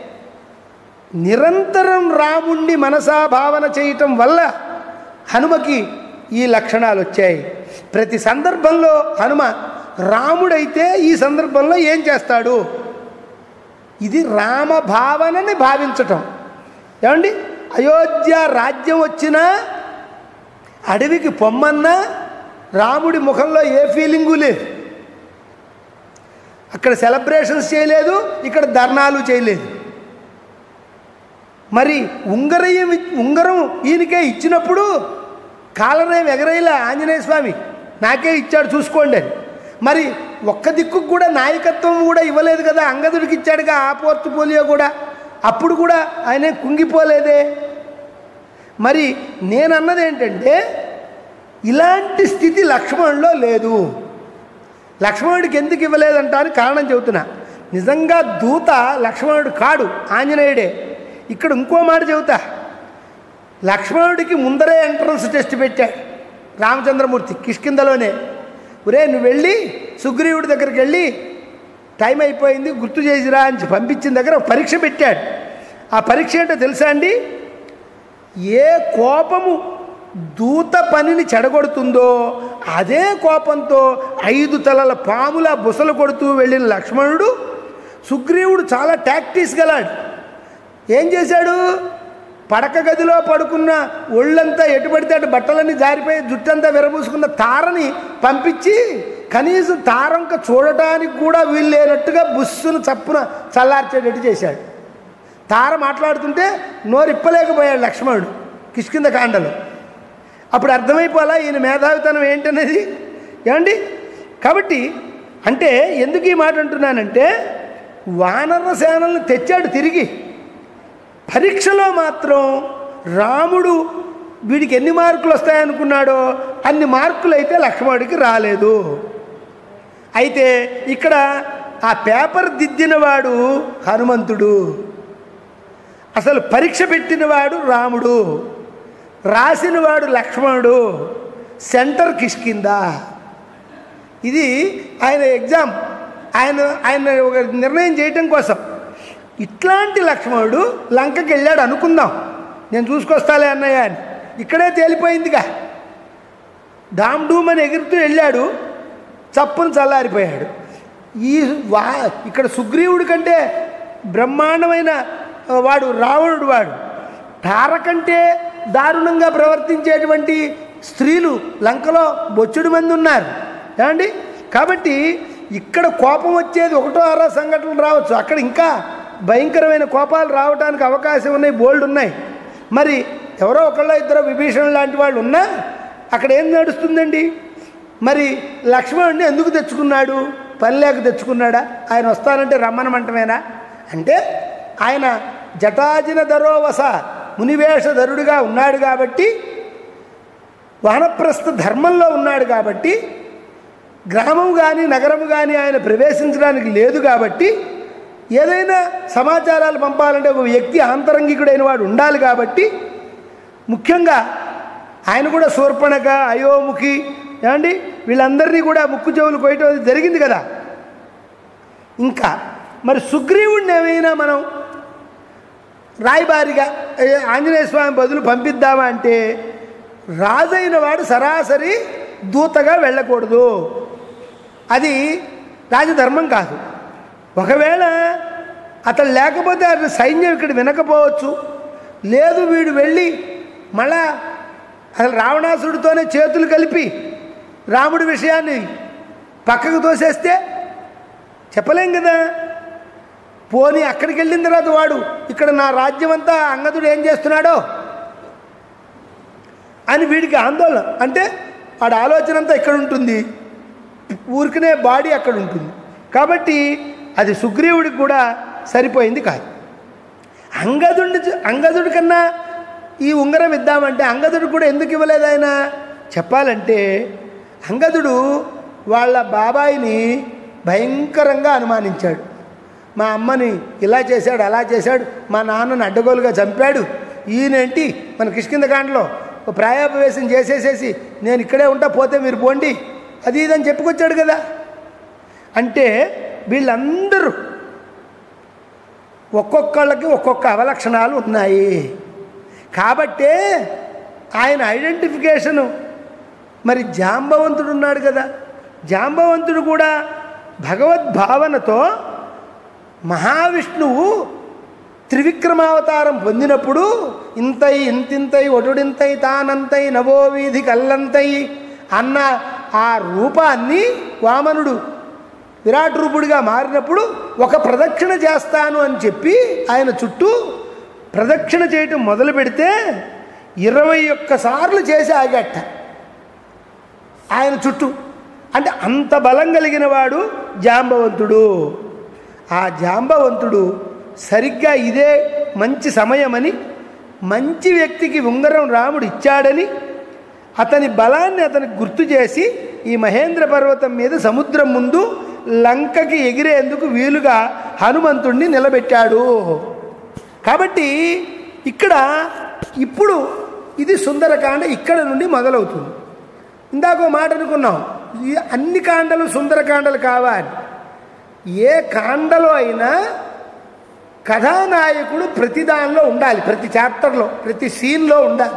నిరంతరం రాముణ్ణి మనసా భావన చేయటం వల్ల హనుమకి ఈ లక్షణాలు వచ్చాయి ప్రతి సందర్భంలో హనుమ రాముడైతే ఈ సందర్భంలో ఏం చేస్తాడు ఇది రామ భావనని భావించటం ఏమండి అయోధ్య రాజ్యం వచ్చినా అడవికి పొమ్మన్నా రాముడి ముఖంలో ఏ ఫీలింగు లేదు అక్కడ సెలబ్రేషన్స్ చేయలేదు ఇక్కడ ధర్నాలు చేయలేదు మరి ఉంగరయ్యం ఇ- ఉంగరం ఈయనకే ఇచ్చినప్పుడు కాలరేం ఎగరేలా ఆంజనేయ స్వామి నాకే ఇచ్చాడు చూసుకోండి అని మరి ఒక్క దిక్కుకు కూడా నాయకత్వం కూడా ఇవ్వలేదు కదా అంగదుడికి ఇచ్చాడుగా ఆ పోర్టుపోలియో కూడా అప్పుడు కూడా ఆయన కుంగిపోలేదే మరి నేనన్నది ఏంటంటే ఇలాంటి స్థితి లక్ష్మణులో లేదు లక్ష్మణుడికి ఎందుకు ఇవ్వలేదంటానికి కారణం చెబుతున్నా నిజంగా దూత లక్ష్మణుడు కాడు ఆంజనేయుడే ఇక్కడ ఇంకో మాట చెబుతా లక్ష్మణుడికి ముందరే ఎంట్రన్స్ టెస్ట్ పెట్టాడు రామచంద్రమూర్తి కిష్కిందలోనే ఒరే నువ్వు వెళ్ళి సుగ్రీవుడి దగ్గరికి వెళ్ళి టైం అయిపోయింది గుర్తు చేసిరా అని పంపించిన దగ్గర ఒక పరీక్ష పెట్టాడు ఆ పరీక్ష ఏంటో తెలుసా అండి ఏ కోపము దూత పనిని చెడగొడుతుందో అదే కోపంతో ఐదు తలల పాముల బుసలు కొడుతూ వెళ్ళిన లక్ష్మణుడు సుగ్రీవుడు చాలా టాక్టీస్ గలాడు ఏం చేశాడు పడక గదిలో పడుకున్న ఒళ్ళంతా ఎటు పడితే అటు బట్టలన్నీ జారిపోయి జుట్టంతా విరబూసుకున్న తారని పంపించి కనీసం తారంక చూడటానికి కూడా వీలు లేనట్టుగా బుస్సును చప్పున చల్లార్చేటట్టు చేశాడు తార మాట్లాడుతుంటే నోరు ఇప్పలేకపోయాడు లక్ష్మణుడు కిష్కింద కాండలో అప్పుడు అర్థమైపోలా ఈయన మేధావితనం ఏంటనేది ఏమండి కాబట్టి అంటే ఎందుకు ఈ మాట అంటున్నానంటే వానర సేనలను తెచ్చాడు తిరిగి పరీక్షలో మాత్రం రాముడు వీడికి ఎన్ని మార్కులు వస్తాయనుకున్నాడో అన్ని మార్కులు అయితే లక్ష్మణుడికి రాలేదు అయితే ఇక్కడ ఆ పేపర్ దిద్దినవాడు హనుమంతుడు అసలు పరీక్ష పెట్టినవాడు రాముడు రాసినవాడు లక్ష్మణుడు సెంటర్ కిష్కింద ఇది ఆయన ఎగ్జామ్ ఆయన ఆయన ఒక నిర్ణయం చేయటం కోసం ఇట్లాంటి లక్ష్మణుడు లంకకి వెళ్ళాడు అనుకుందాం నేను చూసుకొస్తాలే అన్నయ్య అని ఇక్కడే తేలిపోయిందిగా డామ్ డూమ్ అని ఎగురుతూ వెళ్ళాడు చప్పును చల్లారిపోయాడు ఈ వా ఇక్కడ సుగ్రీవుడి కంటే బ్రహ్మాండమైన ఆ, వాడు రావణుడు వాడు తార కంటే దారుణంగా ప్రవర్తించేటువంటి స్త్రీలు లంకలో బొచ్చుడు మంది ఉన్నారు ఏమండి కాబట్టి ఇక్కడ కోపం వచ్చేది ఒకటో అరో సంఘటనలు రావచ్చు అక్కడ ఇంకా భయంకరమైన కోపాలు రావడానికి అవకాశం ఉన్నాయి బోల్డ్ ఉన్నాయి మరి ఎవరో ఒకళ్ళో ఇద్దరు విభీషణ్ లాంటి వాళ్ళు ఉన్నా అక్కడ ఏం నడుస్తుందండి మరి లక్ష్మణుడిని ఎందుకు తెచ్చుకున్నాడు పని లేక తెచ్చుకున్నాడా ఆయన వస్తానంటే రమ్మనమంటమేనా అంటే ఆయన జటాజిన ధరోవస మునివేషధరుడిగా ఉన్నాడు కాబట్టి వానప్రస్థ ధర్మంలో ఉన్నాడు కాబట్టి గ్రామం కానీ నగరం కానీ ఆయన ప్రవేశించడానికి లేదు కాబట్టి ఏదైనా సమాచారాలు పంపాలంటే ఒక వ్యక్తి ఆంతరంగికుడైన వాడు ఉండాలి కాబట్టి ముఖ్యంగా ఆయన కూడా శూర్పణక అయోముఖి ఏమండి వీళ్ళందరినీ కూడా ముక్కు చెవులు కొయ్యటం అది జరిగింది కదా ఇంకా మరి సుగ్రీవుడిని ఏమైనా మనం రాయబారిగా ఏ, ఆంజనేయ స్వామి బదులు పంపిద్దామా అంటే రాజైన వాడు సరాసరి దూతగా వెళ్ళకూడదు అది రాజధర్మం కాదు ఒకవేళ అతను లేకపోతే అతని సైన్యం ఇక్కడ వినకపోవచ్చు లేదు వీడు వెళ్ళి మళ్ళా అసలు రావణాసుడితోనే చేతులు కలిపి రాముడి విషయాన్ని పక్కకు తోసేస్తే చెప్పలేం కదా పోనీ అక్కడికి వెళ్ళిన తర్వాత వాడు ఇక్కడ నా రాజ్యం అంతా అంగదుడు ఏం చేస్తున్నాడో అని వీడికి ఆందోళన అంటే వాడి ఆలోచన అంతా ఇక్కడ ఉంటుంది ఊరికనే బాడీ అక్కడ ఉంటుంది కాబట్టి అది సుగ్రీవుడికి కూడా సరిపోయింది కాదు అంగదుడి అంగదుడి కన్నా ఈ ఉంగరం ఇద్దామంటే అంగదుడు కూడా ఎందుకు ఇవ్వలేదు ఆయన చెప్పాలంటే అంగదుడు వాళ్ళ బాబాయిని భయంకరంగా అనుమానించాడు మా అమ్మని ఇలా చేశాడు అలా చేశాడు మా నాన్నని అడ్డగోలుగా చంపాడు ఈయనేంటి మన కిష్కిందకాండలో ఒక ప్రాయోపవేశం చేసేసేసి నేను ఇక్కడే ఉంటా పోతే మీరు పోండి అది ఇదని చెప్పుకొచ్చాడు కదా అంటే వీళ్ళందరూ ఒక్కొక్కళ్ళకి ఒక్కొక్క అవలక్షణాలు ఉన్నాయి కాబట్టే ఆయన ఐడెంటిఫికేషను మరి జాంబవంతుడు ఉన్నాడు కదా జాంబవంతుడు కూడా భగవద్భావనతో మహావిష్ణువు త్రివిక్రమావతారం పొందినప్పుడు ఇంతై ఇంతింతై ఒటుడింతై తానంతై నవో వీధి కల్లంతై అన్న ఆ రూపాన్ని వామనుడు విరాట్ రూపుడిగా మారినప్పుడు ఒక ప్రదక్షిణ చేస్తాను అని చెప్పి ఆయన చుట్టూ ప్రదక్షిణ చేయటం మొదలు పెడితే ఇరవై ఒక్క సార్లు చేసి ఆగట్ట ఆయన చుట్టూ అంటే అంత బలం కలిగిన వాడు జాంబవంతుడు ఆ జాంబవంతుడు సరిగ్గా ఇదే మంచి సమయమని మంచి వ్యక్తికి ఉంగరం రాముడు ఇచ్చాడని అతని బలాన్ని అతనికి గుర్తు చేసి ఈ మహేంద్ర పర్వతం మీద సముద్రం ముందు లంకకి ఎగిరేందుకు వీలుగా హనుమంతుణ్ణి నిలబెట్టాడు కాబట్టి ఇక్కడ ఇప్పుడు ఇది సుందరకాండ ఇక్కడ నుండి మొదలవుతుంది ఇందాక మాట అనుకున్నాం ఈ అన్ని కాండలు సుందరకాండలు కావాలి ఏ కాండలో అయినా కథానాయకుడు ప్రతి దానిలో ఉండాలి ప్రతి చాప్టర్లో ప్రతి సీన్లో ఉండాలి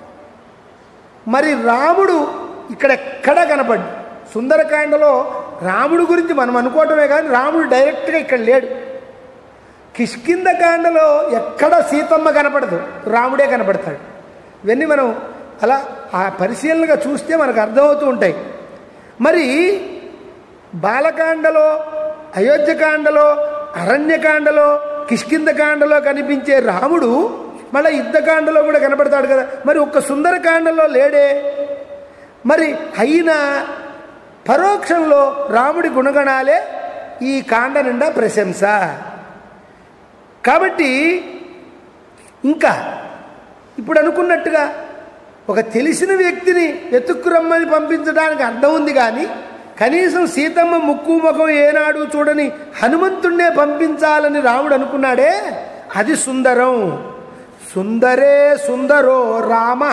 మరి రాముడు ఇక్కడ ఎక్కడ కనపడ్డు సుందరకాండలో రాముడు గురించి మనం అనుకోవటమే కానీ రాముడు డైరెక్ట్గా ఇక్కడ లేడు కిష్కిందకాండలో ఎక్కడ సీతమ్మ కనపడదు రాముడే కనపడతాడు ఇవన్నీ మనం అలా ఆ పరిశీలనగా చూస్తే మనకు అర్థమవుతూ ఉంటాయి మరి బాలకాండలో అయోధ్యకాండలో అరణ్యకాండలో కిష్కిందకాండలో కనిపించే రాముడు మళ్ళీ యుద్ధకాండలో కూడా కనపడతాడు కదా మరి ఒక్క సుందరకాండలో లేడే మరి అయినా పరోక్షంలో రాముడి గుణగణాలే ఈ కాండ నిండా ప్రశంస కాబట్టి ఇంకా ఇప్పుడు అనుకున్నట్టుగా ఒక తెలిసిన వ్యక్తిని వెతుక్కురమ్మని పంపించడానికి అర్థం ఉంది కానీ కనీసం సీతమ్మ ముక్కు ముఖం ఏనాడు చూడని హనుమంతుణ్ణే పంపించాలని రాముడు అనుకున్నాడే అది సుందరం సుందరే సుందరో రామ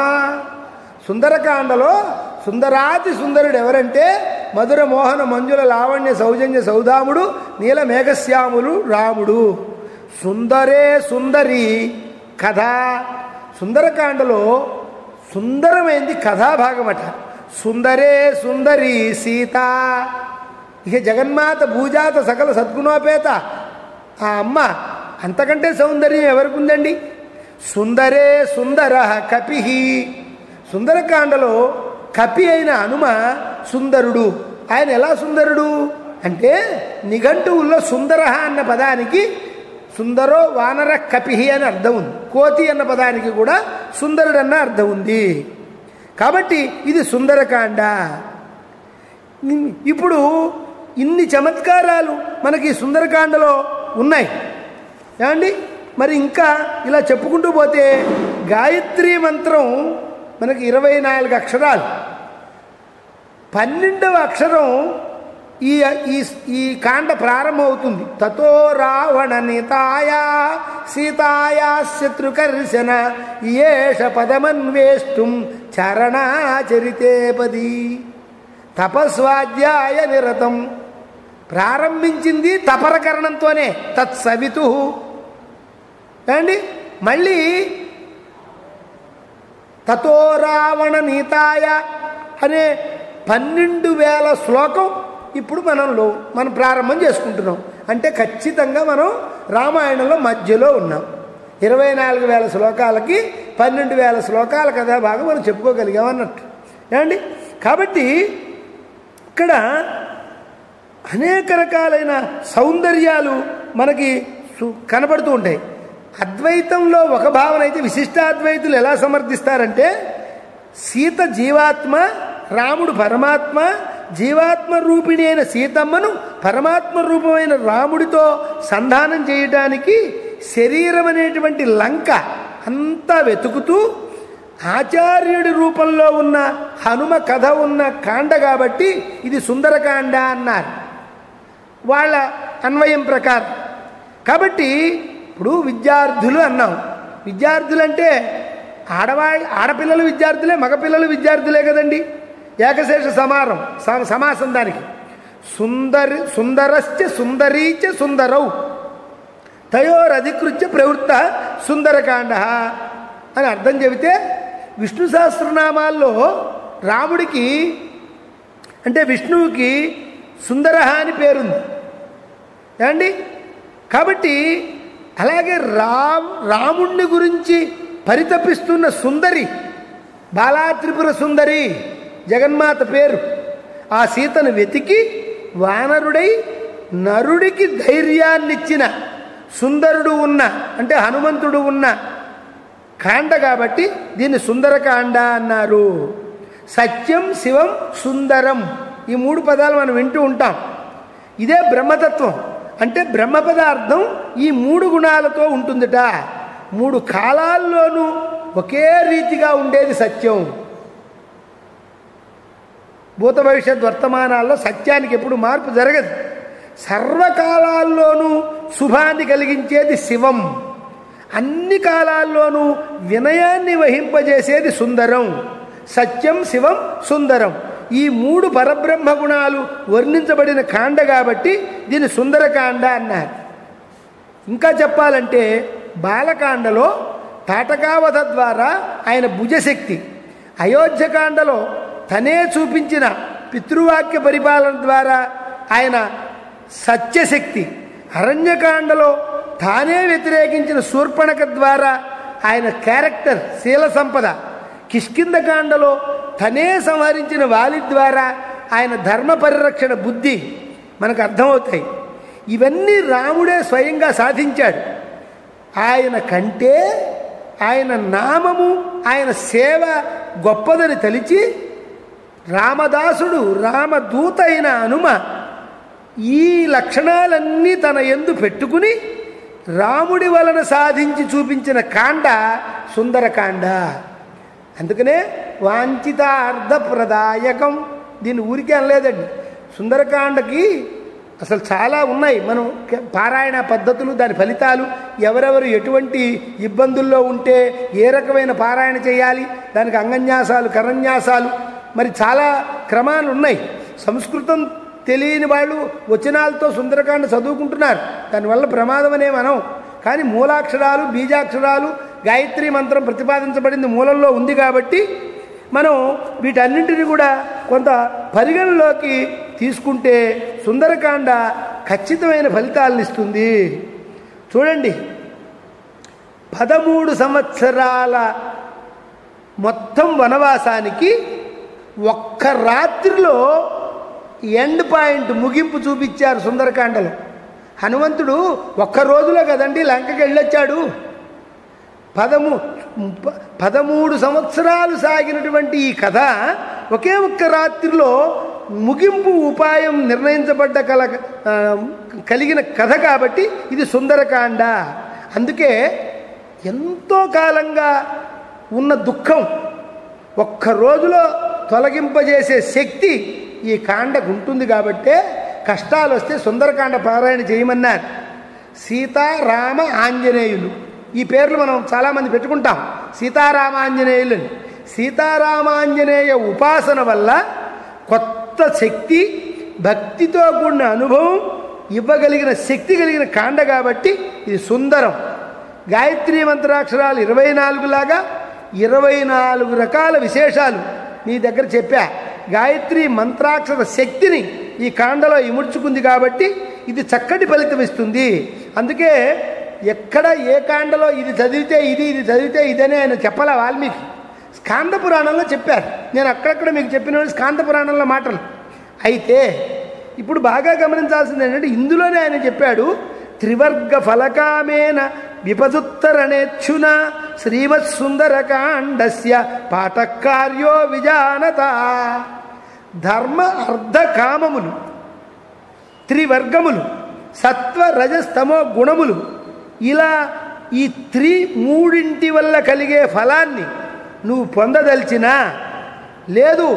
సుందరకాండలో సుందరాతి సుందరుడు ఎవరంటే మధుర మోహన మంజుల లావణ్య సౌజన్య సౌదాముడు నీల మేఘశ్యాములు రాముడు సుందరే సుందరి కథ సుందరకాండలో సుందరమైంది కథాభాగమట సుందరే సుందరి సీత ఇక జగన్మాత భూజాత సకల సద్గుణోపేత ఆ అమ్మ అంతకంటే సౌందర్యం ఎవరికి ఉందండి సుందరే సుందర కపి సుందరకాండలో కపి అయిన హనుమ సుందరుడు ఆయన ఎలా సుందరుడు అంటే నిఘంటువుల్లో సుందర అన్న పదానికి సుందరో వానర కపిహి అని అర్థం ఉంది కోతి అన్న పదానికి కూడా సుందరుడు అన్న అర్థం ఉంది కాబట్టి ఇది సుందరకాండ ఇప్పుడు ఇన్ని చమత్కారాలు మనకి సుందరకాండలో ఉన్నాయి ఏమండి మరి ఇంకా ఇలా చెప్పుకుంటూ పోతే గాయత్రి మంత్రం మనకి ఇరవై నాలుగు అక్షరాలు పన్నెండవ అక్షరం ఈ ఈ ఈ కాండ ప్రారంభమవుతుంది తతో రావణ నితాయా సీతాయా శత్రుకర్శన ఏష పదమన్వేష్టం చరణాచరితే పది తపస్వాధ్యాయ నిరతం ప్రారంభించింది తపరకరణంతోనే తత్సవితు అండి మళ్ళీ తతో రావణ నీతాయ అనే పన్నెండు వేల శ్లోకం ఇప్పుడు మనంలో మనం ప్రారంభం చేసుకుంటున్నాం అంటే ఖచ్చితంగా మనం రామాయణంలో మధ్యలో ఉన్నాం ఇరవై నాలుగు వేల శ్లోకాలకి పన్నెండు వేల శ్లోకాల కథ బాగా మనం చెప్పుకోగలిగామన్నట్టు ఏమండి కాబట్టి ఇక్కడ అనేక రకాలైన సౌందర్యాలు మనకి సు- కనబడుతూ ఉంటాయి అద్వైతంలో ఒక భావన అయితే విశిష్టాద్వైతులు ఎలా సమర్థిస్తారంటే సీత జీవాత్మ రాముడు పరమాత్మ జీవాత్మ రూపిణి అయిన సీతమ్మను పరమాత్మ రూపమైన రాముడితో సంధానం చేయటానికి శరీరం అనేటువంటి లంక అంతా వెతుకుతూ ఆచార్యుడి రూపంలో ఉన్న హనుమ కథ ఉన్న కాండ కాబట్టి ఇది సుందరకాండ అన్నారు వాళ్ళ అన్వయం ప్రకారం కాబట్టి ఇప్పుడు విద్యార్థులు అన్నాం విద్యార్థులు అంటే ఆడవాళ్ళ ఆడపిల్లలు విద్యార్థులే మగపిల్లలు విద్యార్థులే కదండి ఏకశేష సమారం సమ- సమాసం దానికి సుందరి సుందరశ్చ సుందరీచ సుందరౌ తయోరధికృత్య ప్రవృత్త సుందరకాండ అని అర్థం చెబితే విష్ణు సహస్రనామాల్లో రాముడికి అంటే విష్ణువుకి సుందర అని పేరుంది ఏమండి కాబట్టి అలాగే రామ్ రాముణ్ణి గురించి పరితపిస్తున్న సుందరి బాలా త్రిపుర సుందరి జగన్మాత పేరు ఆ సీతను వెతికి వానరుడై నరుడికి ధైర్యాన్నిచ్చిన సుందరుడు ఉన్న అంటే హనుమంతుడు ఉన్న కాండ కాబట్టి దీన్ని సుందరకాండ అన్నారు సత్యం శివం సుందరం ఈ మూడు పదాలు మనం వింటూ ఉంటాం ఇదే బ్రహ్మతత్వం అంటే బ్రహ్మ పదార్థం ఈ మూడు గుణాలతో ఉంటుందిట మూడు కాలాల్లోనూ ఒకే రీతిగా ఉండేది సత్యం భూత భవిష్యత్ వర్తమానాల్లో సత్యానికి ఎప్పుడు మార్పు జరగదు సర్వకాలాల్లోనూ శుభాన్ని కలిగించేది శివం అన్ని కాలాల్లోనూ వినయాన్ని వహింపజేసేది సుందరం సత్యం శివం సుందరం ఈ మూడు పరబ్రహ్మ గుణాలు వర్ణించబడిన కాండ కాబట్టి దీన్ని సుందరకాండ అన్నారు ఇంకా చెప్పాలంటే బాలకాండలో తాటకావధ ద్వారా ఆయన భుజశక్తి అయోధ్యకాండలో తనే చూపించిన పితృవాక్య పరిపాలన ద్వారా ఆయన సత్యశక్తి అరణ్యకాండలో తానే వ్యతిరేకించిన శూర్పణక ద్వారా ఆయన క్యారెక్టర్ శీల సంపద కిష్కిందకాండలో తనే సంహరించిన వాలి ద్వారా ఆయన ధర్మ పరిరక్షణ బుద్ధి మనకు అర్థమవుతాయి ఇవన్నీ రాముడే స్వయంగా సాధించాడు ఆయన కంటే ఆయన నామము ఆయన సేవ గొప్పదని తలిచి రామదాసుడు రామదూత అయిన హనుమ ఈ లక్షణాలన్నీ తన ఎందు పెట్టుకుని రాముడి వలన సాధించి చూపించిన కాండ సుందరకాండ అందుకనే వాంఛితార్థప్రదాయకం దీన్ని ఊరికే అనలేదండి సుందరకాండకి అసలు చాలా ఉన్నాయి మనం కే- పారాయణ పద్ధతులు దాని ఫలితాలు ఎవరెవరు ఎటువంటి ఇబ్బందుల్లో ఉంటే ఏ రకమైన పారాయణ చేయాలి దానికి అంగన్యాసాలు కరన్యాసాలు మరి చాలా క్రమాలు ఉన్నాయి సంస్కృతం తెలియని వాళ్ళు వచనాలతో సుందరకాండ చదువుకుంటున్నారు దానివల్ల ప్రమాదం అనే మనం కానీ మూలాక్షరాలు బీజాక్షరాలు గాయత్రి మంత్రం ప్రతిపాదించబడింది మూలంలో ఉంది కాబట్టి మనం వీటన్నింటిని కూడా కొంత పరిగణలోకి తీసుకుంటే సుందరకాండ ఖచ్చితమైన ఫలితాలను ఇస్తుంది చూడండి పదమూడు సంవత్సరాల మొత్తం వనవాసానికి ఒక్క రాత్రిలో ఎండ్ పాయింట్ ముగింపు చూపించారు సుందరకాండలో హనుమంతుడు ఒక్క రోజులో కదండి లంకకి వెళ్ళొచ్చాడు పదము ప- పదమూడు సంవత్సరాలు సాగినటువంటి ఈ కథ ఒకే ఒక్క రాత్రిలో ముగింపు ఉపాయం నిర్ణయించబడ్డ కల ఆ, కలిగిన కథ కాబట్టి ఇది సుందరకాండ అందుకే ఎంతో కాలంగా ఉన్న దుఃఖం ఒక్క రోజులో తొలగింపజేసే శక్తి ఈ కాండకు ఉంటుంది కాబట్టే కష్టాలు వస్తే సుందరకాండ పారాయణ చేయమన్నారు సీత రామ ఆంజనేయులు ఈ పేర్లు మనం చాలామంది పెట్టుకుంటాం సీతారామాంజనేయులు అని. సీతారామాంజనేయ ఉపాసన వల్ల కొత్త శక్తి భక్తితో కూడిన అనుభవం ఇవ్వగలిగిన శక్తి కలిగిన కాండ కాబట్టి ఇది సుందరం గాయత్రి మంత్రాక్షరాలు ఇరవై నాలుగులాగా ఇరవై నాలుగు రకాల విశేషాలు నీ దగ్గర చెప్పా గాయత్రి మంత్రాక్షర శక్తిని ఈ కాండలో ఇముడ్చుకుంది కాబట్టి ఇది చక్కటి ఫలితం ఇస్తుంది అందుకే ఎక్కడ ఏ కాండలో ఇది చదివితే ఇది ఇది చదివితే ఇదని ఆయన చెప్పాలా వాల్మీకి స్కాంద పురాణంలో చెప్పారు నేను అక్కడక్కడ మీకు చెప్పిన స్కాంద పురాణంలో మాటలు అయితే ఇప్పుడు బాగా గమనించాల్సింది ఏంటంటే ఇందులోనే ఆయన చెప్పాడు త్రివర్గ ఫలకామేన విపదుత్తరణేచ్చున శ్రీమత్ సుందరకాండస్య పాఠకార్యో విజానత ధర్మ అర్ధ కామములు త్రివర్గములు సత్వ రజస్తమో గుణములు ఇలా ఈ త్రి మూడింటి వల్ల కలిగే ఫలాన్ని నువ్వు పొందదలిచినా లేదు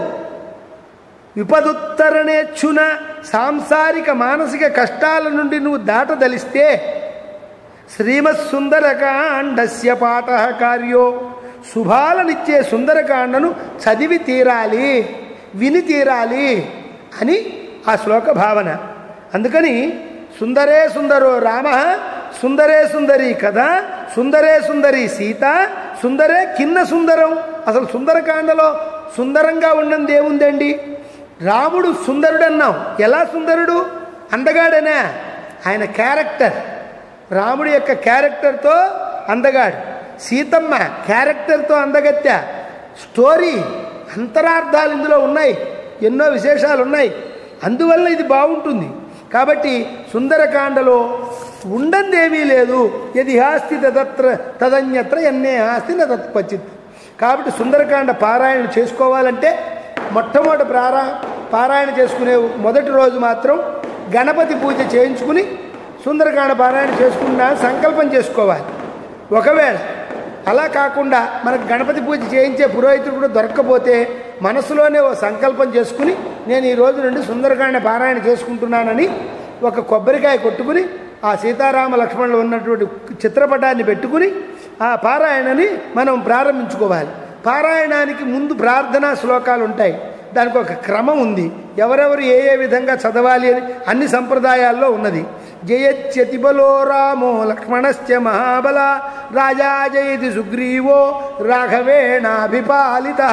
విపదుత్తరణేచ్చున సాంసారిక మానసిక కష్టాల నుండి నువ్వు దాటదలిస్తే శ్రీమత్ సుందరకాండస్య పాఠ కార్యో శుభాలనిచ్చే సుందరకాండను చదివి తీరాలి విని తీరాలి అని ఆ శ్లోక భావన అందుకని సుందరే సుందరో రామ సుందరే సుందరి కథ సుందరే సుందరి సీత సుందరే కిన్న సుందరం అసలు సుందరకాండలో సుందరంగా ఉన్నది ఏముందండి రాముడు సుందరుడు అన్నాం ఎలా సుందరుడు అందగాడనా ఆయన క్యారెక్టర్ రాముడి యొక్క క్యారెక్టర్తో అందగాడు సీతమ్మ క్యారెక్టర్తో అందగత్య స్టోరీ అంతరార్థాలు ఇందులో ఉన్నాయి ఎన్నో విశేషాలు ఉన్నాయి అందువల్ల ఇది బాగుంటుంది కాబట్టి సుందరకాండలో ఉండందేమీ లేదు యది హాస్తి తదత్ర తదన్యత్ర ఎన్నే హాస్తి నా తత్పచిత్ కాబట్టి సుందరకాండ పారాయణ చేసుకోవాలంటే మొట్టమొదటి ప్రారా పారాయణ చేసుకునే మొదటి రోజు మాత్రం గణపతి పూజ చేయించుకుని సుందరకాండ పారాయణ చేసుకున్నా సంకల్పం చేసుకోవాలి ఒకవేళ అలా కాకుండా మనకు గణపతి పూజ చేయించే పురోహితుడు కూడా దొరక్కపోతే మనసులోనే ఓ సంకల్పం చేసుకుని నేను ఈ రోజు నుండి సుందరకాండ పారాయణ చేసుకుంటున్నానని ఒక కొబ్బరికాయ కొట్టుకుని ఆ సీతారామ లక్ష్మణులు ఉన్నటువంటి చిత్రపటాన్ని పెట్టుకుని ఆ పారాయణని మనం ప్రారంభించుకోవాలి పారాయణానికి ముందు ప్రార్థనా శ్లోకాలు ఉంటాయి దానికి ఒక క్రమం ఉంది ఎవరెవరు ఏ ఏ విధంగా చదవాలి అని అన్ని సంప్రదాయాల్లో ఉన్నది జయత్యతిబలో రామో లక్ష్మణశ్చ మహాబల రాజా జయతి సుగ్రీవో రాఘవేణాభిపాలిత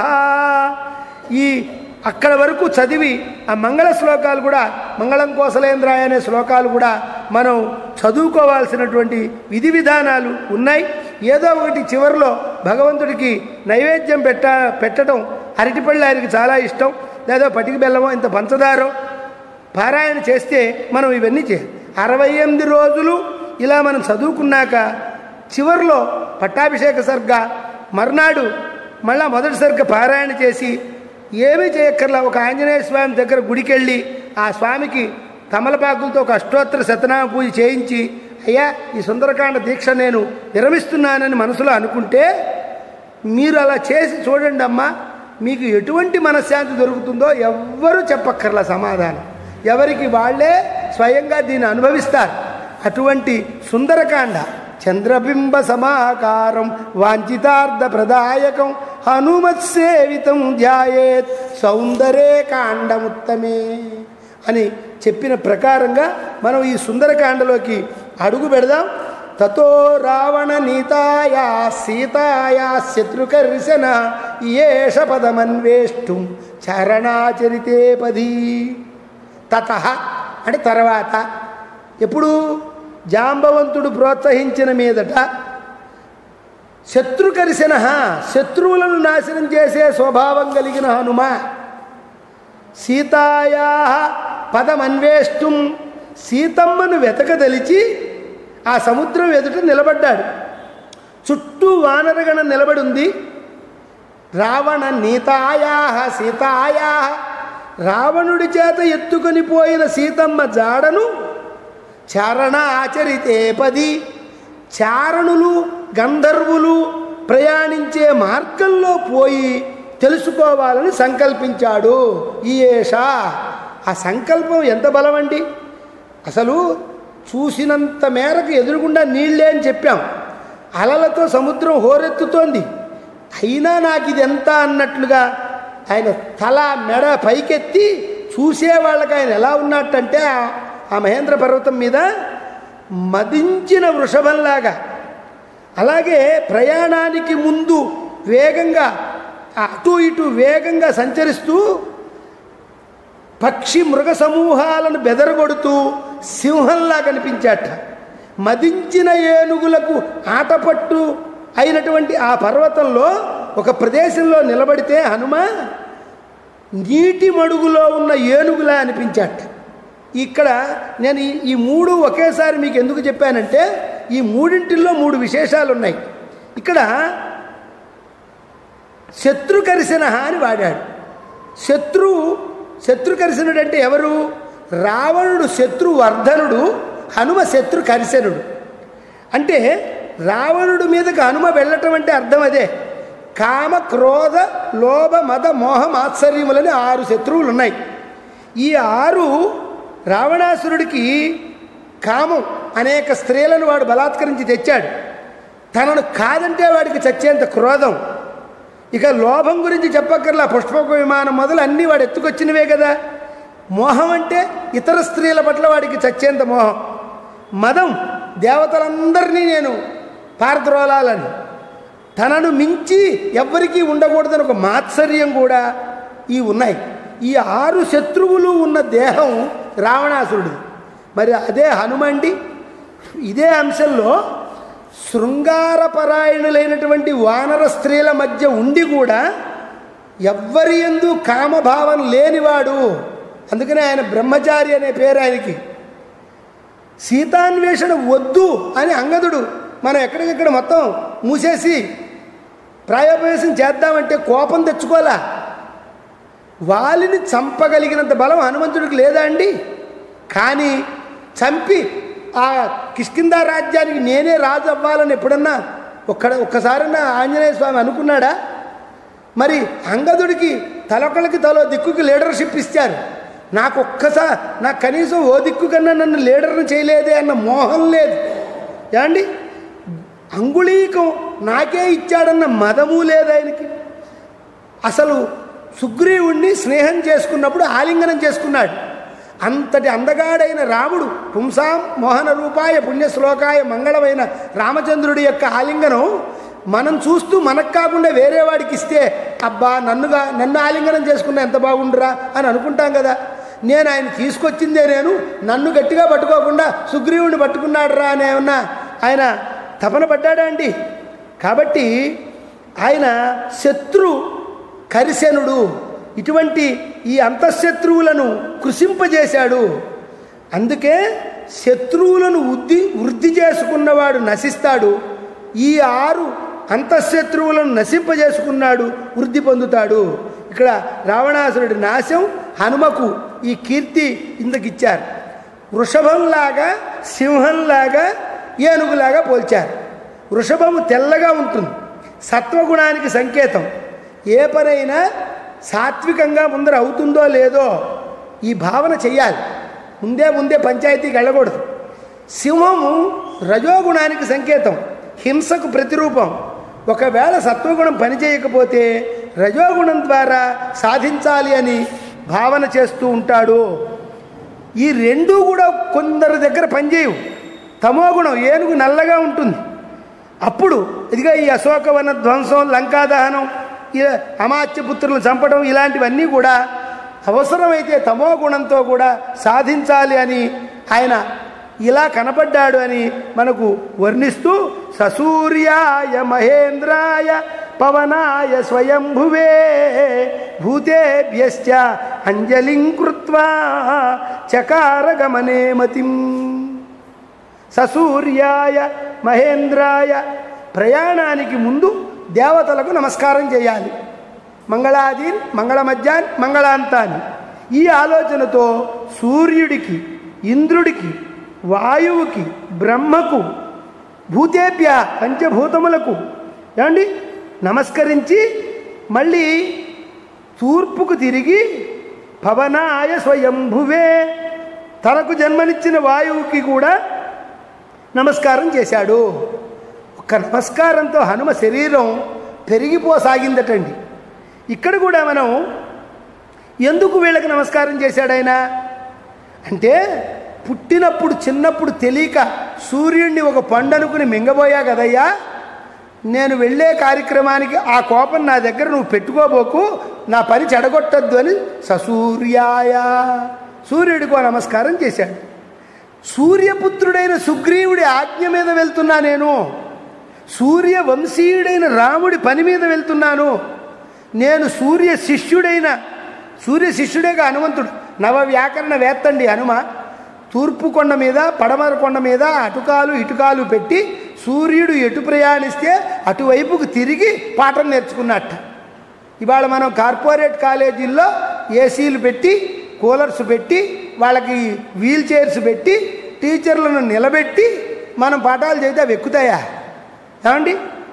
ఈ అక్కడ వరకు చదివి ఆ మంగళ శ్లోకాలు కూడా మంగళం కోసలేంద్రాయ అనే శ్లోకాలు కూడా మనం చదువుకోవాల్సినటువంటి విధి విధానాలు ఉన్నాయి ఏదో ఒకటి చివరిలో భగవంతుడికి నైవేద్యం పెట్ట పెట్టడం అరటిపళ్ళు ఆయనకి చాలా ఇష్టం లేదా పటిక బెల్లమో ఇంత పంచదారో పారాయణ చేస్తే మనం ఇవన్నీ చే అరవై ఎనిమిది రోజులు ఇలా మనం చదువుకున్నాక చివరిలో పట్టాభిషేక సర్గ మర్నాడు మళ్ళా మొదటి సర్గ పారాయణ చేసి ఏమీ చేయక్కర్లా ఒక ఆంజనేయ స్వామి దగ్గర గుడికెళ్ళి ఆ స్వామికి తమలపాకులతో ఒక అష్టోత్తర శతనామ పూజ చేయించి అయ్యా ఈ సుందరకాండ దీక్ష నేను విరమిస్తున్నానని మనసులో అనుకుంటే మీరు అలా చేసి చూడండి అమ్మా మీకు ఎటువంటి మనశ్శాంతి దొరుకుతుందో ఎవ్వరూ చెప్పక్కర్లా సమాధానం ఎవరికి వాళ్ళే స్వయంగా దీన్ని అనుభవిస్తారు అటువంటి సుందరకాండ చంద్రబింబ సమాకారం వాంఛితార్థ ప్రదాయకం హనుమత్సేవితం ధ్యాయేత్ సౌందరే కాండముత్తమే అని చెప్పిన ప్రకారంగా మనం ఈ సుందరకాండలోకి అడుగు పెడదాం తతో రావణ నీతాయా సీతాయా శత్రుకర్శన ఏష పదమన్వేష్టం చరణాచరితే పది తత అంటే తర్వాత ఎప్పుడు జాంబవంతుడు ప్రోత్సహించిన మీదట శత్రుకర్శన శత్రువులను నాశనం చేసే స్వభావం కలిగిన హనుమ సీతాయా పదమన్వేష్టం సీతమ్మను వెతకదలిచి ఆ సముద్రం ఎదుట నిలబడ్డాడు చుట్టూ వానరగణ నిలబడి ఉంది రావణ నీతాయా సీతాయా రావణుడి చేత ఎత్తుకొని పోయిన సీతమ్మ జాడను చారణ ఆచరితే పది చారణులు గంధర్వులు ప్రయాణించే మార్గంలో పోయి తెలుసుకోవాలని సంకల్పించాడు ఈ ఏష ఆ సంకల్పం ఎంత బలమండి అసలు చూసినంత మేరకు ఎదురుగుండా నీళ్ళే అని చెప్పాం అలలతో సముద్రం హోరెత్తుతోంది అయినా నాకు ఇది ఎంత అన్నట్లుగా ఆయన తల మెడ పైకెత్తి చూసే వాళ్ళకి ఆయన ఎలా ఉన్నట్టంటే ఆ- ఆ మహేంద్ర పర్వతం మీద మదించిన వృషభంలాగా అలాగే ప్రయాణానికి ముందు వేగంగా అటు ఇటు వేగంగా సంచరిస్తూ పక్షి మృగ సమూహాలను బెదరగొడుతూ సింహంలా కనిపించాట మదించిన ఏనుగులకు ఆటపట్టు అయినటువంటి ఆ పర్వతంలో ఒక ప్రదేశంలో నిలబడితే హనుమ నీటి మడుగులో ఉన్న ఏనుగులా అనిపించాట ఇక్కడ నేను ఈ ఈ మూడు ఒకేసారి మీకు ఎందుకు చెప్పానంటే ఈ మూడింటిల్లో మూడు విశేషాలు ఉన్నాయి ఇక్కడ శత్రుకరిశన అని వాడాడు శత్రు శత్రుకరిశనుడు అంటే ఎవరు రావణుడు శత్రువర్ధనుడు హనుమ శత్రు కరిశనుడు అంటే రావణుడు మీదకి హనుమ వెళ్ళటం అంటే అర్థం అదే కామ క్రోధ లోభ మద మోహ మాత్సర్యములని ఆరు శత్రువులు ఉన్నాయి ఈ ఆరు రావణాసురుడికి కామం అనేక స్త్రీలను వాడు బలాత్కరించి తెచ్చాడు తనను కాదంటే వాడికి చచ్చేంత క్రోధం ఇక లోభం గురించి చెప్పక్కర్లా పుష్పక విమానం మొదలు అన్నీ వాడు ఎత్తుకొచ్చినవే కదా మోహం అంటే ఇతర స్త్రీల పట్ల వాడికి చచ్చేంత మోహం మదం దేవతలందరినీ నేను పారద్రోలాలని తనను మించి ఎవ్వరికీ ఉండకూడదని ఒక మాత్సర్యం కూడా ఈ ఉన్నాయి ఈ ఆరు శత్రువులు ఉన్న దేహం రావణాసురుడు మరి అదే హనుమండి ఇదే అంశంలో శృంగారపరాయణులైనటువంటి వానర స్త్రీల మధ్య ఉండి కూడా ఎవ్వరి ఎందు కామభావం లేనివాడు అందుకనే ఆయన బ్రహ్మచారి అనే పేరు ఆయనకి సీతాన్వేషణ వద్దు అని అంగదుడు మనం ఎక్కడికెక్కడ మొత్తం మూసేసి ప్రాయోపవేశం చేద్దామంటే కోపం తెచ్చుకోవాలా వాలిని చంపగలిగినంత బలం హనుమంతుడికి లేదా అండి కానీ చంపి ఆ కిష్కింద రాజ్యానికి నేనే రాజు అవ్వాలని ఎప్పుడన్నా ఒక్కడ ఒక్కసారన్నా ఆంజనేయ స్వామి అనుకున్నాడా మరి అంగదుడికి తలొకళ్ళకి తలో దిక్కుకి లీడర్షిప్ ఇచ్చారు నాకు ఒక్కసారి నాకు కనీసం ఓ దిక్కు కన్నా నన్ను లీడర్ని చేయలేదే అన్న మోహం లేదు ఏమండి అంగుళీకం నాకే ఇచ్చాడన్న మదము లేదు ఆయనకి అసలు సుగ్రీవుణ్ణి స్నేహం చేసుకున్నప్పుడు ఆలింగనం చేసుకున్నాడు అంతటి అందగాడైన రాముడు పుంసాం మోహన రూపాయ పుణ్యశ్లోకాయ మంగళమైన రామచంద్రుడి యొక్క ఆలింగనం మనం చూస్తూ మనకు కాకుండా వేరే వాడికి ఇస్తే అబ్బా నన్నుగా నన్ను ఆలింగనం చేసుకున్నా ఎంత బాగుండురా అని అనుకుంటాం కదా నేను ఆయన తీసుకొచ్చిందే నేను నన్ను గట్టిగా పట్టుకోకుండా సుగ్రీవుడిని పట్టుకున్నాడురా అని ఏమన్నా ఆయన తపన పడ్డాడా అండి కాబట్టి ఆయన శత్రు కరిశనుడు ఇటువంటి ఈ అంతఃశత్రువులను కృషింపజేశాడు అందుకే శత్రువులను వృద్ధి వృద్ధి చేసుకున్నవాడు నశిస్తాడు ఈ ఆరు అంతఃశత్రువులను నశింపజేసుకున్నాడు వృద్ధి పొందుతాడు ఇక్కడ రావణాసురుడి నాశం హనుమకు ఈ కీర్తి ఇంతకిచ్చారు వృషభంలాగా సింహంలాగా ఏనుగులాగా పోల్చారు వృషభము తెల్లగా ఉంటుంది సత్వగుణానికి సంకేతం ఏ పనైనా సాత్వికంగా ముందర అవుతుందో లేదో ఈ భావన చెయ్యాలి ముందే ముందే పంచాయతీకి వెళ్ళకూడదు సింహము రజోగుణానికి సంకేతం హింసకు ప్రతిరూపం ఒకవేళ సత్వగుణం పనిచేయకపోతే రజోగుణం ద్వారా సాధించాలి అని భావన చేస్తూ ఉంటాడు ఈ రెండూ కూడా కొందరి దగ్గర పనిచేయవు తమోగుణం ఏనుగు నల్లగా ఉంటుంది అప్పుడు ఇదిగా ఈ అశోకవన ధ్వంసం లంకాదహనం ఈ అమాత్యపుత్రులను చంపడం ఇలాంటివన్నీ కూడా అవసరమైతే తమో గుణంతో కూడా సాధించాలి అని ఆయన ఇలా కనపడ్డాడు అని మనకు వర్ణిస్తూ ససూర్యాయ మహేంద్రాయ పవనాయ స్వయంభువే భూతేభ్యశ్చ అంజలిం కృత్వా చకారగమనే మతిం ససూర్యాయ మహేంద్రాయ ప్రయాణానికి ముందు దేవతలకు నమస్కారం చేయాలి మంగళాదీన్ మంగళమధ్యాన్ మంగళాంతాన్ని ఈ ఆలోచనతో సూర్యుడికి ఇంద్రుడికి వాయువుకి బ్రహ్మకు భూతేభ్య పంచభూతములకు ఏమండి నమస్కరించి మళ్ళీ తూర్పుకు తిరిగి పవనాయ స్వయంభువే తనకు జన్మనిచ్చిన వాయువుకి కూడా నమస్కారం చేశాడు ఒక్క నమస్కారంతో హనుమ శరీరం పెరిగిపోసాగిందటండి ఇక్కడ కూడా మనం ఎందుకు వీళ్ళకి నమస్కారం చేశాడైనా అంటే పుట్టినప్పుడు చిన్నప్పుడు తెలియక సూర్యుడిని ఒక పండు అనుకుని మింగబోయా కదయ్యా నేను వెళ్ళే కార్యక్రమానికి ఆ కోపం నా దగ్గర నువ్వు పెట్టుకోబోకు నా పని చెడగొట్టద్దు అని ససూర్యాయ సూర్యుడికో నమస్కారం చేశాడు సూర్యపుత్రుడైన సుగ్రీవుడి ఆజ్ఞ మీద వెళ్తున్నా నేను సూర్య వంశీయుడైన రాముడి పని మీద వెళ్తున్నాను నేను సూర్య శిష్యుడైన సూర్య శిష్యుడేగా హనుమంతుడు నవ వ్యాకరణ వేత్తండి హనుమ తూర్పు కొండ మీద పడమర కొండ మీద అటుకాలు ఇటుకాలు పెట్టి సూర్యుడు ఎటు ప్రయాణిస్తే అటువైపుకు తిరిగి పాఠం నేర్చుకున్నట్ట ఇవాళ మనం కార్పొరేట్ కాలేజీల్లో ఏసీలు పెట్టి కూలర్స్ పెట్టి వాళ్ళకి వీల్ చైర్స్ పెట్టి టీచర్లను నిలబెట్టి మనం పాఠాలు చేస్తే అవి ఎక్కుతాయా ఏమండి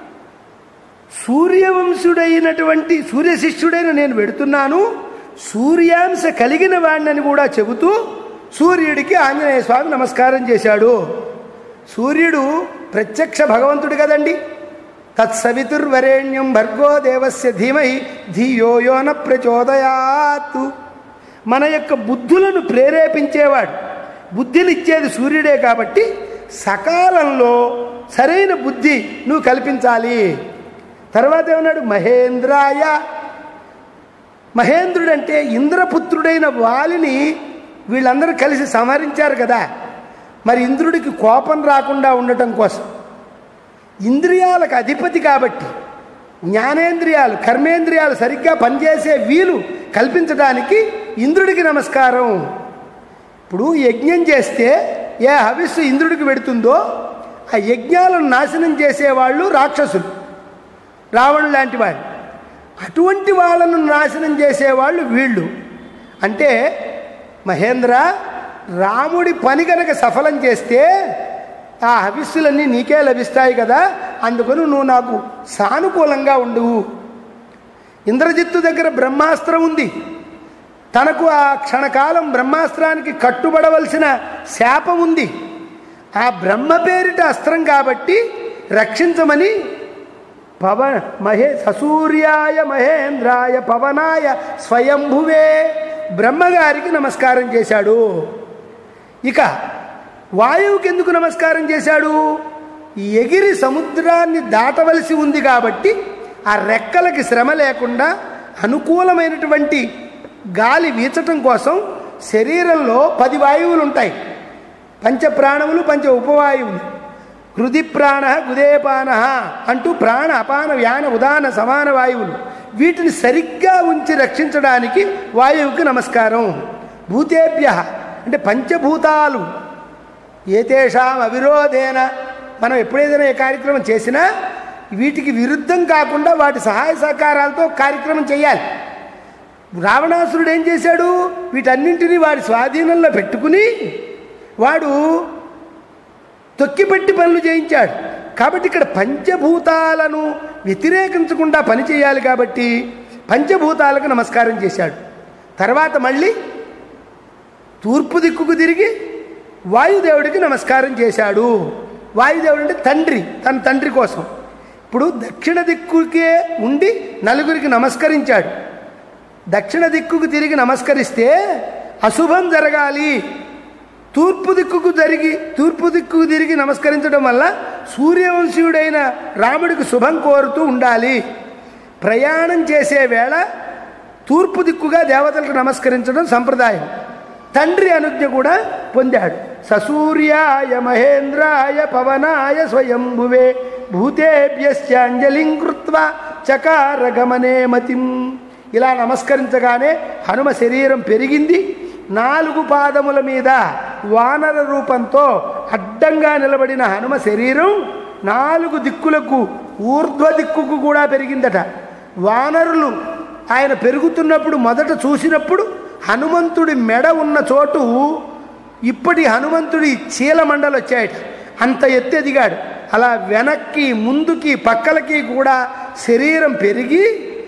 సూర్యవంశుడైనటువంటి సూర్య శిష్యుడైన నేను పెడుతున్నాను సూర్యాంశ కలిగిన వాడిని కూడా చెబుతూ సూర్యుడికి ఆంజనేయ స్వామి నమస్కారం చేశాడు సూర్యుడు ప్రత్యక్ష భగవంతుడు కదండి తత్సవితుర్వరేణ్యం భర్గో దేవస్య ధీమహి ధియో యోన ప్రచోదయాత్ మన యొక్క బుద్ధులను ప్రేరేపించేవాడు బుద్ధినిచ్చేది సూర్యుడే కాబట్టి సకాలంలో సరైన బుద్ధి నువ్వు కల్పించాలి తర్వాత ఏమన్నాడు మహేంద్రాయ మహేంద్రుడంటే ఇంద్రపుత్రుడైన వాలిని వీళ్ళందరూ కలిసి సంహరించారు కదా మరి ఇంద్రుడికి కోపం రాకుండా ఉండటం కోసం ఇంద్రియాలకు అధిపతి కాబట్టి జ్ఞానేంద్రియాలు కర్మేంద్రియాలు సరిగ్గా పనిచేసే వీలు కల్పించడానికి ఇంద్రుడికి నమస్కారం ఇప్పుడు యజ్ఞం చేస్తే ఏ హవిస్సు ఇంద్రుడికి పెడుతుందో ఆ యజ్ఞాలను నాశనం చేసేవాళ్ళు రాక్షసులు రావణుడు లాంటి వాళ్ళు అటువంటి వాళ్ళను నాశనం చేసేవాళ్ళు వీళ్ళు అంటే మహేంద్ర రాముడి పని కనుక సఫలం చేస్తే ఆ హవిస్సులన్నీ నీకే లభిస్తాయి కదా అందుకని నువ్వు నాకు సానుకూలంగా ఉండువు ఇంద్రజిత్తు దగ్గర బ్రహ్మాస్త్రం ఉంది తనకు ఆ క్షణకాలం బ్రహ్మాస్త్రానికి కట్టుబడవలసిన శాపం ఉంది ఆ బ్రహ్మ పేరిట అస్త్రం కాబట్టి రక్షించమని పవ మహే ససూర్యాయ మహేంద్రాయ పవనాయ స్వయంభువే బ్రహ్మగారికి నమస్కారం చేశాడు ఇక వాయువుకి ఎందుకు నమస్కారం చేశాడు ఎగిరి సముద్రాన్ని దాటవలసి ఉంది కాబట్టి ఆ రెక్కలకి శ్రమ లేకుండా అనుకూలమైనటువంటి గాలి వీచటం కోసం శరీరంలో పది వాయువులు ఉంటాయి పంచ ప్రాణములు పంచ ఉపవాయువులు హృది ప్రాణ గుదేపాన అంటూ ప్రాణ అపాన వ్యాన ఉదాన సమాన వాయువులు వీటిని సరిగ్గా ఉంచి రక్షించడానికి వాయువుకి నమస్కారం భూతేభ్య అంటే పంచభూతాలు ఏతేషాం అవిరోధేన మనం ఎప్పుడేదైనా ఏ కార్యక్రమం చేసినా వీటికి విరుద్ధం కాకుండా వాటి సహాయ సహకారాలతో కార్యక్రమం చేయాలి రావణాసురుడు ఏం చేశాడు వీటన్నింటినీ వాడి స్వాధీనంలో పెట్టుకుని వాడు తొక్కిపెట్టి పనులు చేయించాడు కాబట్టి ఇక్కడ పంచభూతాలను వ్యతిరేకించకుండా పని చేయాలి కాబట్టి పంచభూతాలకు నమస్కారం చేశాడు తర్వాత మళ్ళీ తూర్పు దిక్కుకు తిరిగి వాయుదేవుడికి నమస్కారం చేశాడు వాయుదేవుడు అంటే తండ్రి తన తండ్రి కోసం ఇప్పుడు దక్షిణ దిక్కుకే ఉండి నలుగురికి నమస్కరించాడు దక్షిణ దిక్కుకు తిరిగి నమస్కరిస్తే అశుభం జరగాలి తూర్పు దిక్కుకు జరిగి తూర్పు దిక్కుకు తిరిగి నమస్కరించడం వల్ల సూర్యవంశీయుడైన రాముడికి శుభం కోరుతూ ఉండాలి ప్రయాణం చేసే వేళ తూర్పు దిక్కుగా దేవతలకు నమస్కరించడం సంప్రదాయం తండ్రి అనుజ్ఞ కూడా పొందాడు ససూర్యాయ మహేంద్రాయ పవనాయ స్వయంభువే భూతేభ్యశ్చాంజలిం కృత్వ చకార గమనే మతిం ఇలా నమస్కరించగానే హనుమ శరీరం పెరిగింది నాలుగు పాదముల మీద వానర రూపంతో అడ్డంగా నిలబడిన హనుమ శరీరం నాలుగు దిక్కులకు ఊర్ధ్వ దిక్కుకు కూడా పెరిగిందట వానరులు ఆయన పెరుగుతున్నప్పుడు మొదట చూసినప్పుడు హనుమంతుడి మెడ ఉన్న చోటు ఇప్పటి హనుమంతుడి చీలమండలు వచ్చాయట అంత ఎత్తు ఎదిగాడు అలా వెనక్కి ముందుకి పక్కలకి కూడా శరీరం పెరిగి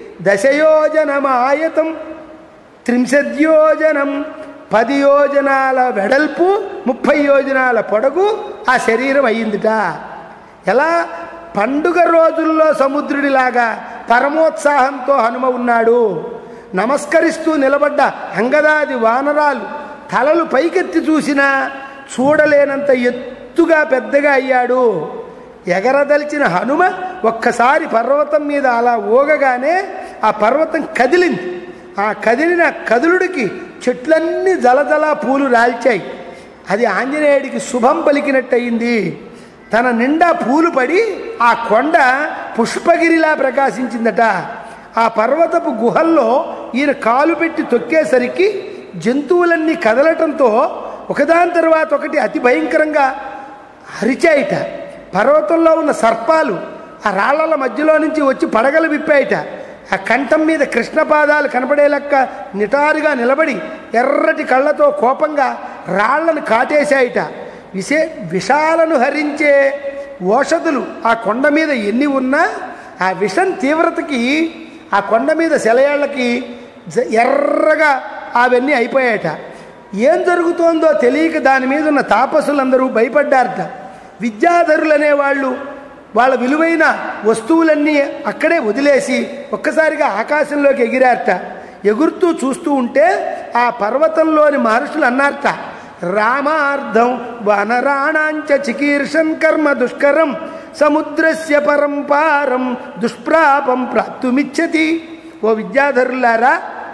దశయోజనమాయతం త్రింశద్యోజనం పది యోజనాల వెడల్పు ముప్పై యోజనాల పొడగు ఆ శరీరం అయ్యిందిట ఎలా పండుగ రోజుల్లో సముద్రుడిలాగా పరమోత్సాహంతో హనుమ ఉన్నాడు నమస్కరిస్తూ నిలబడ్డ అంగదాది వానరాలు తలలు పైకెత్తి చూసినా చూడలేనంత ఎత్తుగా పెద్దగా అయ్యాడు ఎగరదలిచిన హనుమ ఒక్కసారి పర్వతం మీద అలా ఊగగానే ఆ పర్వతం కదిలింది ఆ కదిలిన కదులుడికి చెట్లన్నీ జలజల పూలు రాల్చాయి అది ఆంజనేయుడికి శుభం పలికినట్టయింది తన నిండా పూలు పడి ఆ కొండ పుష్పగిరిలా ప్రకాశించిందట ఆ పర్వతపు గుహల్లో ఈయన కాలు పెట్టి తొక్కేసరికి జంతువులన్నీ కదలటంతో ఒకదాని తర్వాత ఒకటి అతి భయంకరంగా అరిచాయిట పర్వతంలో ఉన్న సర్పాలు ఆ రాళ్ల మధ్యలో నుంచి వచ్చి పడగలు విప్పాయిట ఆ కంఠం మీద కృష్ణ పాదాలు కనపడే లెక్క నిటారుగా నిలబడి ఎర్రటి కళ్ళతో కోపంగా రాళ్లను కాటేశాయిట విశే విషాలను హరించే ఓషధులు ఆ కొండ మీద ఎన్ని ఉన్నా ఆ విషం తీవ్రతకి ఆ కొండ మీద సెలయాళ్ళకి జ- ఎర్రగా అవన్నీ అయిపోయాయట ఏం జరుగుతోందో తెలియక దాని మీద ఉన్న తాపసులందరూ భయపడ్డారట విద్యాధరులు అనేవాళ్ళు వాళ్ళ విలువైన వస్తువులన్నీ అక్కడే వదిలేసి ఒక్కసారిగా ఆకాశంలోకి ఎగిరారట ఎగురుతూ చూస్తూ ఉంటే ఆ పర్వతంలోని మహర్షులు అన్నారట రామార్థం వనరాణాంచ చికీర్షన్ కర్మ దుష్కరం సముద్రస్య పరంపారం దుష్ప్రాపం ప్రాప్తుమిచ్చతి ఓ విద్యాధరులారా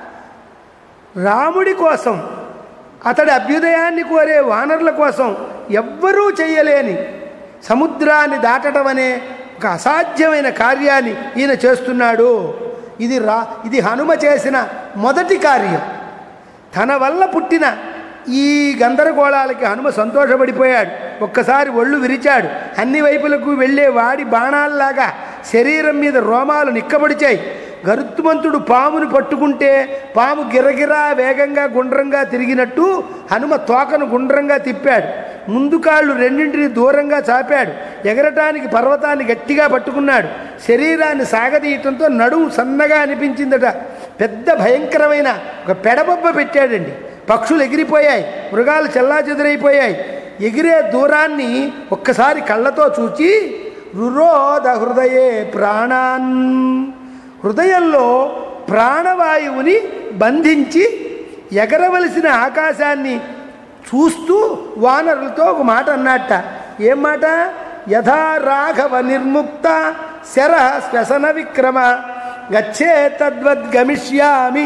రాముడి కోసం అతడి అభ్యుదయాన్ని కోరే వానరుల కోసం ఎవ్వరూ చేయలేని సముద్రాన్ని దాటడం అనే ఒక అసాధ్యమైన కార్యాన్ని ఈయన చేస్తున్నాడు ఇది రా ఇది హనుమ చేసిన మొదటి కార్యం తన వల్ల పుట్టిన ఈ గందరగోళాలకి హనుమ సంతోషపడిపోయాడు ఒక్కసారి ఒళ్ళు విరిచాడు అన్ని వైపులకు వెళ్ళే వాడి బాణాల్లాగా శరీరం మీద రోమాలు నిక్కబడిచాయి గరుత్మంతుడు పాముని పట్టుకుంటే పాము గిరగిరా వేగంగా గుండ్రంగా తిరిగినట్టు హనుమ తోకను గుండ్రంగా తిప్పాడు ముందు కాళ్ళు రెండింటిని దూరంగా చాపాడు ఎగరటానికి పర్వతాన్ని గట్టిగా పట్టుకున్నాడు శరీరాన్ని సాగదీయటంతో నడుము సన్నగా అనిపించిందట పెద్ద భయంకరమైన ఒక పెడబొబ్బ పెట్టాడండి పక్షులు ఎగిరిపోయాయి మృగాలు చెల్లాచెదురైపోయాయి ఎగిరే దూరాన్ని ఒక్కసారి కళ్ళతో చూచి రురోధ హృదయే ప్రాణాన్ హృదయంలో ప్రాణవాయువుని బంధించి ఎగరవలసిన ఆకాశాన్ని చూస్తూ వానరులతో ఒక మాట అన్నట్ట ఏం మాట యథా రాఘవ నిర్ముక్త శర శ్వసన విక్రమ గచ్చే తద్వద్గమిష్యామి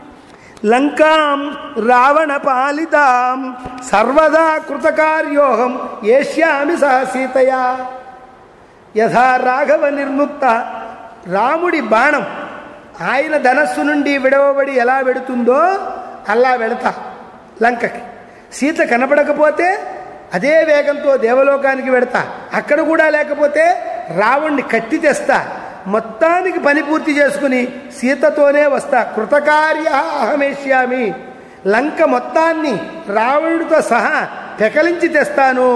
లంకాం రావణ పాలితాం సర్వదా కృతకార్యోహం ఏష్యామి సహ సీతయా యథా రాఘవ నిర్ముక్త రాముడి బాణం ఆయన ధనస్సు నుండి విడవబడి ఎలా వెడుతుందో అలా వెళతా లంకకి సీత కనపడకపోతే అదే వేగంతో దేవలోకానికి వెడతా అక్కడ కూడా లేకపోతే రావణ్ణి కట్టి తెస్తా మొత్తానికి పని పూర్తి చేసుకుని సీతతోనే వస్తా కృతకార్య అహమేష్యామి లంక మొత్తాన్ని రావణుడితో సహా పెకలించి తెస్తాను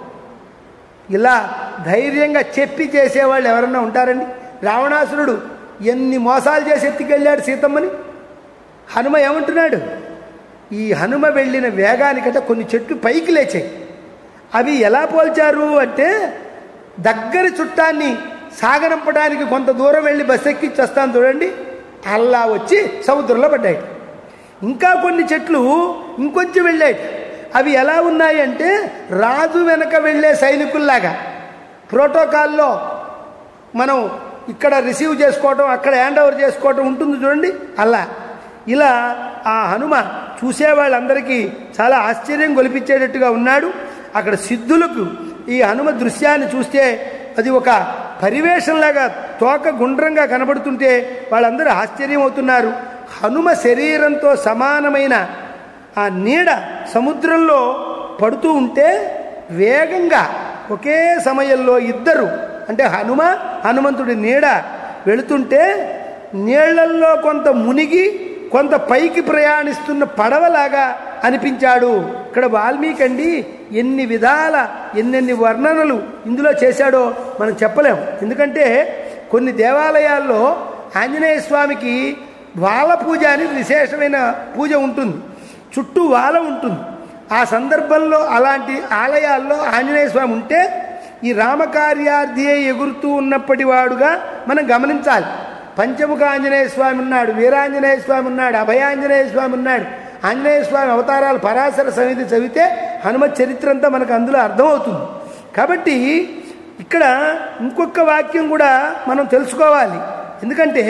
ఇలా ధైర్యంగా చెప్పి చేసేవాళ్ళు ఎవరన్నా ఉంటారండి రావణాసురుడు ఎన్ని మోసాలు చేసి ఎత్తుకెళ్ళాడు సీతమ్మని హనుమ ఏమంటున్నాడు ఈ హనుమ వెళ్ళిన వేగానికంటే కొన్ని చెట్లు పైకి లేచాయి అవి ఎలా పోల్చారు అంటే దగ్గరి చుట్టాన్ని సాగనంపడానికి కొంత దూరం వెళ్ళి బస్ ఎక్కించి వస్తాను చూడండి అలా వచ్చి సముద్రంలో పడ్డాయి ఇంకా కొన్ని చెట్లు ఇంకొంచెం వెళ్ళాయి అవి ఎలా ఉన్నాయి అంటే రాజు వెనక వెళ్ళే సైనికుల్లాగా ప్రోటోకాల్లో మనం ఇక్కడ రిసీవ్ చేసుకోవటం అక్కడ హ్యాండ్ ఓవర్ చేసుకోవటం ఉంటుంది చూడండి అలా ఇలా ఆ హనుమ చూసే వాళ్ళందరికీ చాలా ఆశ్చర్యం గొలిపించేటట్టుగా ఉన్నాడు అక్కడ సిద్ధులకు ఈ హనుమ దృశ్యాన్ని చూస్తే అది ఒక పరివేషంలాగా తోక గుండ్రంగా కనబడుతుంటే వాళ్ళందరూ ఆశ్చర్యం అవుతున్నారు హనుమ శరీరంతో సమానమైన ఆ నీడ సముద్రంలో పడుతూ ఉంటే వేగంగా ఒకే సమయంలో ఇద్దరు అంటే హనుమ హనుమంతుడి నీడ వెళుతుంటే నీళ్లల్లో కొంత మునిగి కొంత పైకి ప్రయాణిస్తున్న పడవలాగా అనిపించాడు ఇక్కడ వాల్మీకి అండి ఎన్ని విధాల ఎన్నెన్ని వర్ణనలు ఇందులో చేశాడో మనం చెప్పలేం ఎందుకంటే కొన్ని దేవాలయాల్లో ఆంజనేయ స్వామికి వాల పూజ అని విశేషమైన పూజ ఉంటుంది చుట్టూ వాల ఉంటుంది ఆ సందర్భంలో అలాంటి ఆలయాల్లో ఆంజనేయ స్వామి ఉంటే ఈ రామకార్యార్థి ఎగురుతూ ఉన్నప్పటి వాడుగా మనం గమనించాలి పంచముఖ ఆంజనేయ స్వామి ఉన్నాడు వీరాంజనేయ స్వామి ఉన్నాడు అభయాంజనేయ స్వామి ఉన్నాడు ఆంజనేయ స్వామి అవతారాలు పరాశర సమితి చదివితే హనుమత్ చరిత్ర అంతా మనకు అందులో అర్థమవుతుంది కాబట్టి ఇక్కడ ఇంకొక వాక్యం కూడా మనం తెలుసుకోవాలి ఎందుకంటే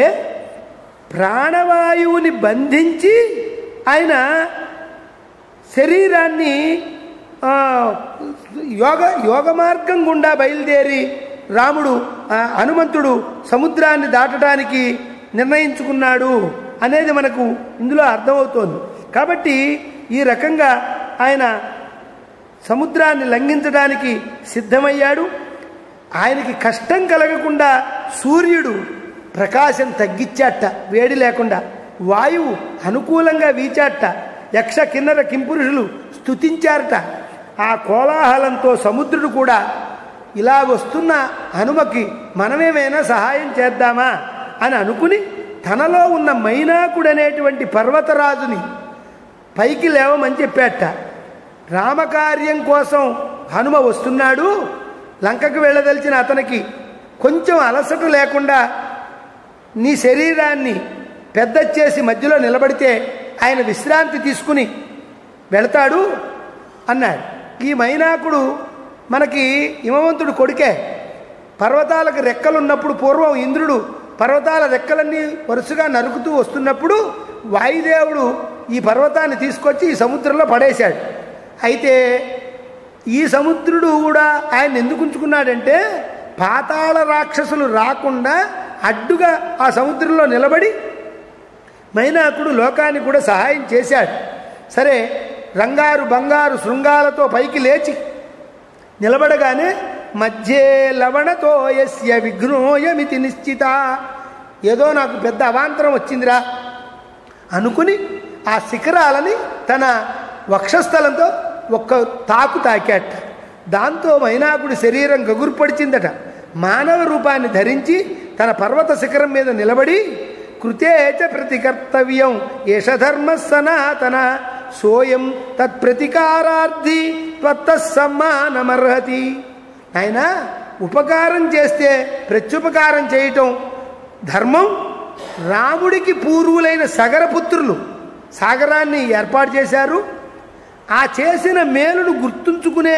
ప్రాణవాయువుని బంధించి ఆయన శరీరాన్ని ఆ, యోగ యోగ మార్గం గుండా బయలుదేరి రాముడు ఆ, హనుమంతుడు సముద్రాన్ని దాటడానికి నిర్ణయించుకున్నాడు అనేది మనకు ఇందులో అర్థమవుతోంది కాబట్టి ఈ రకంగా ఆయన సముద్రాన్ని లంఘించడానికి సిద్ధమయ్యాడు ఆయనకి కష్టం కలగకుండా సూర్యుడు ప్రకాశం తగ్గించాట వేడి లేకుండా వాయువు అనుకూలంగా వీచాట యక్ష కిన్నర కింపురుషులు స్తుతించారట ఆ కోలాహలంతో సముద్రుడు కూడా ఇలా వస్తున్న హనుమకి మనమేమైనా సహాయం చేద్దామా అని అనుకుని తనలో ఉన్న మైనాకుడనేటువంటి పర్వతరాజుని పైకి లేవమని చెప్పాట రామకార్యం కోసం హనుమ వస్తున్నాడు లంకకు వెళ్ళదలిచిన అతనికి కొంచెం అలసట లేకుండా నీ శరీరాన్ని పెద్ద చేసి మధ్యలో నిలబడితే ఆయన విశ్రాంతి తీసుకుని వెళతాడు అన్నాడు ఈ మైనాకుడు మనకి హిమవంతుడు కొడుకే పర్వతాలకు రెక్కలున్నప్పుడు పూర్వం ఇంద్రుడు పర్వతాల రెక్కలన్నీ వరుసగా నరుకుతూ వస్తున్నప్పుడు వాయుదేవుడు ఈ పర్వతాన్ని తీసుకొచ్చి ఈ సముద్రంలో పడేశాడు అయితే ఈ సముద్రుడు కూడా ఆయన ఎందుకు ఉంచుకున్నాడంటే పాతాళ రాక్షసులు రాకుండా అడ్డుగా ఆ సముద్రంలో నిలబడి మైనాకుడు లోకానికి కూడా సహాయం చేశాడు సరే రంగారు బంగారు శృంగాలతో పైకి లేచి నిలబడగానే మధ్యే లవణతో యస్య విఘ్నోయమితి నిశ్చిత ఏదో నాకు పెద్ద అవాంతరం వచ్చిందిరా అనుకుని ఆ శిఖరాలని తన వక్షస్థలంతో ఒక్క తాకు తాకాట దాంతో మైనాకుడి శరీరం గగుర్పడిచిందట మానవ రూపాన్ని ధరించి తన పర్వత శిఖరం మీద నిలబడి కృతేచ ప్రతికర్తవ్యం ఏష ధర్మ సనాతన సోయం తత్ప్రతికారార్థి త్వత్త సమ్మానమర్హతి ఆయన ఉపకారం చేస్తే ప్రత్యుపకారం చేయటం ధర్మం రాముడికి పూర్వులైన సగరపుత్రులు సాగరాన్ని ఏర్పాటు చేశారు ఆ చేసిన మేలును గుర్తుంచుకునే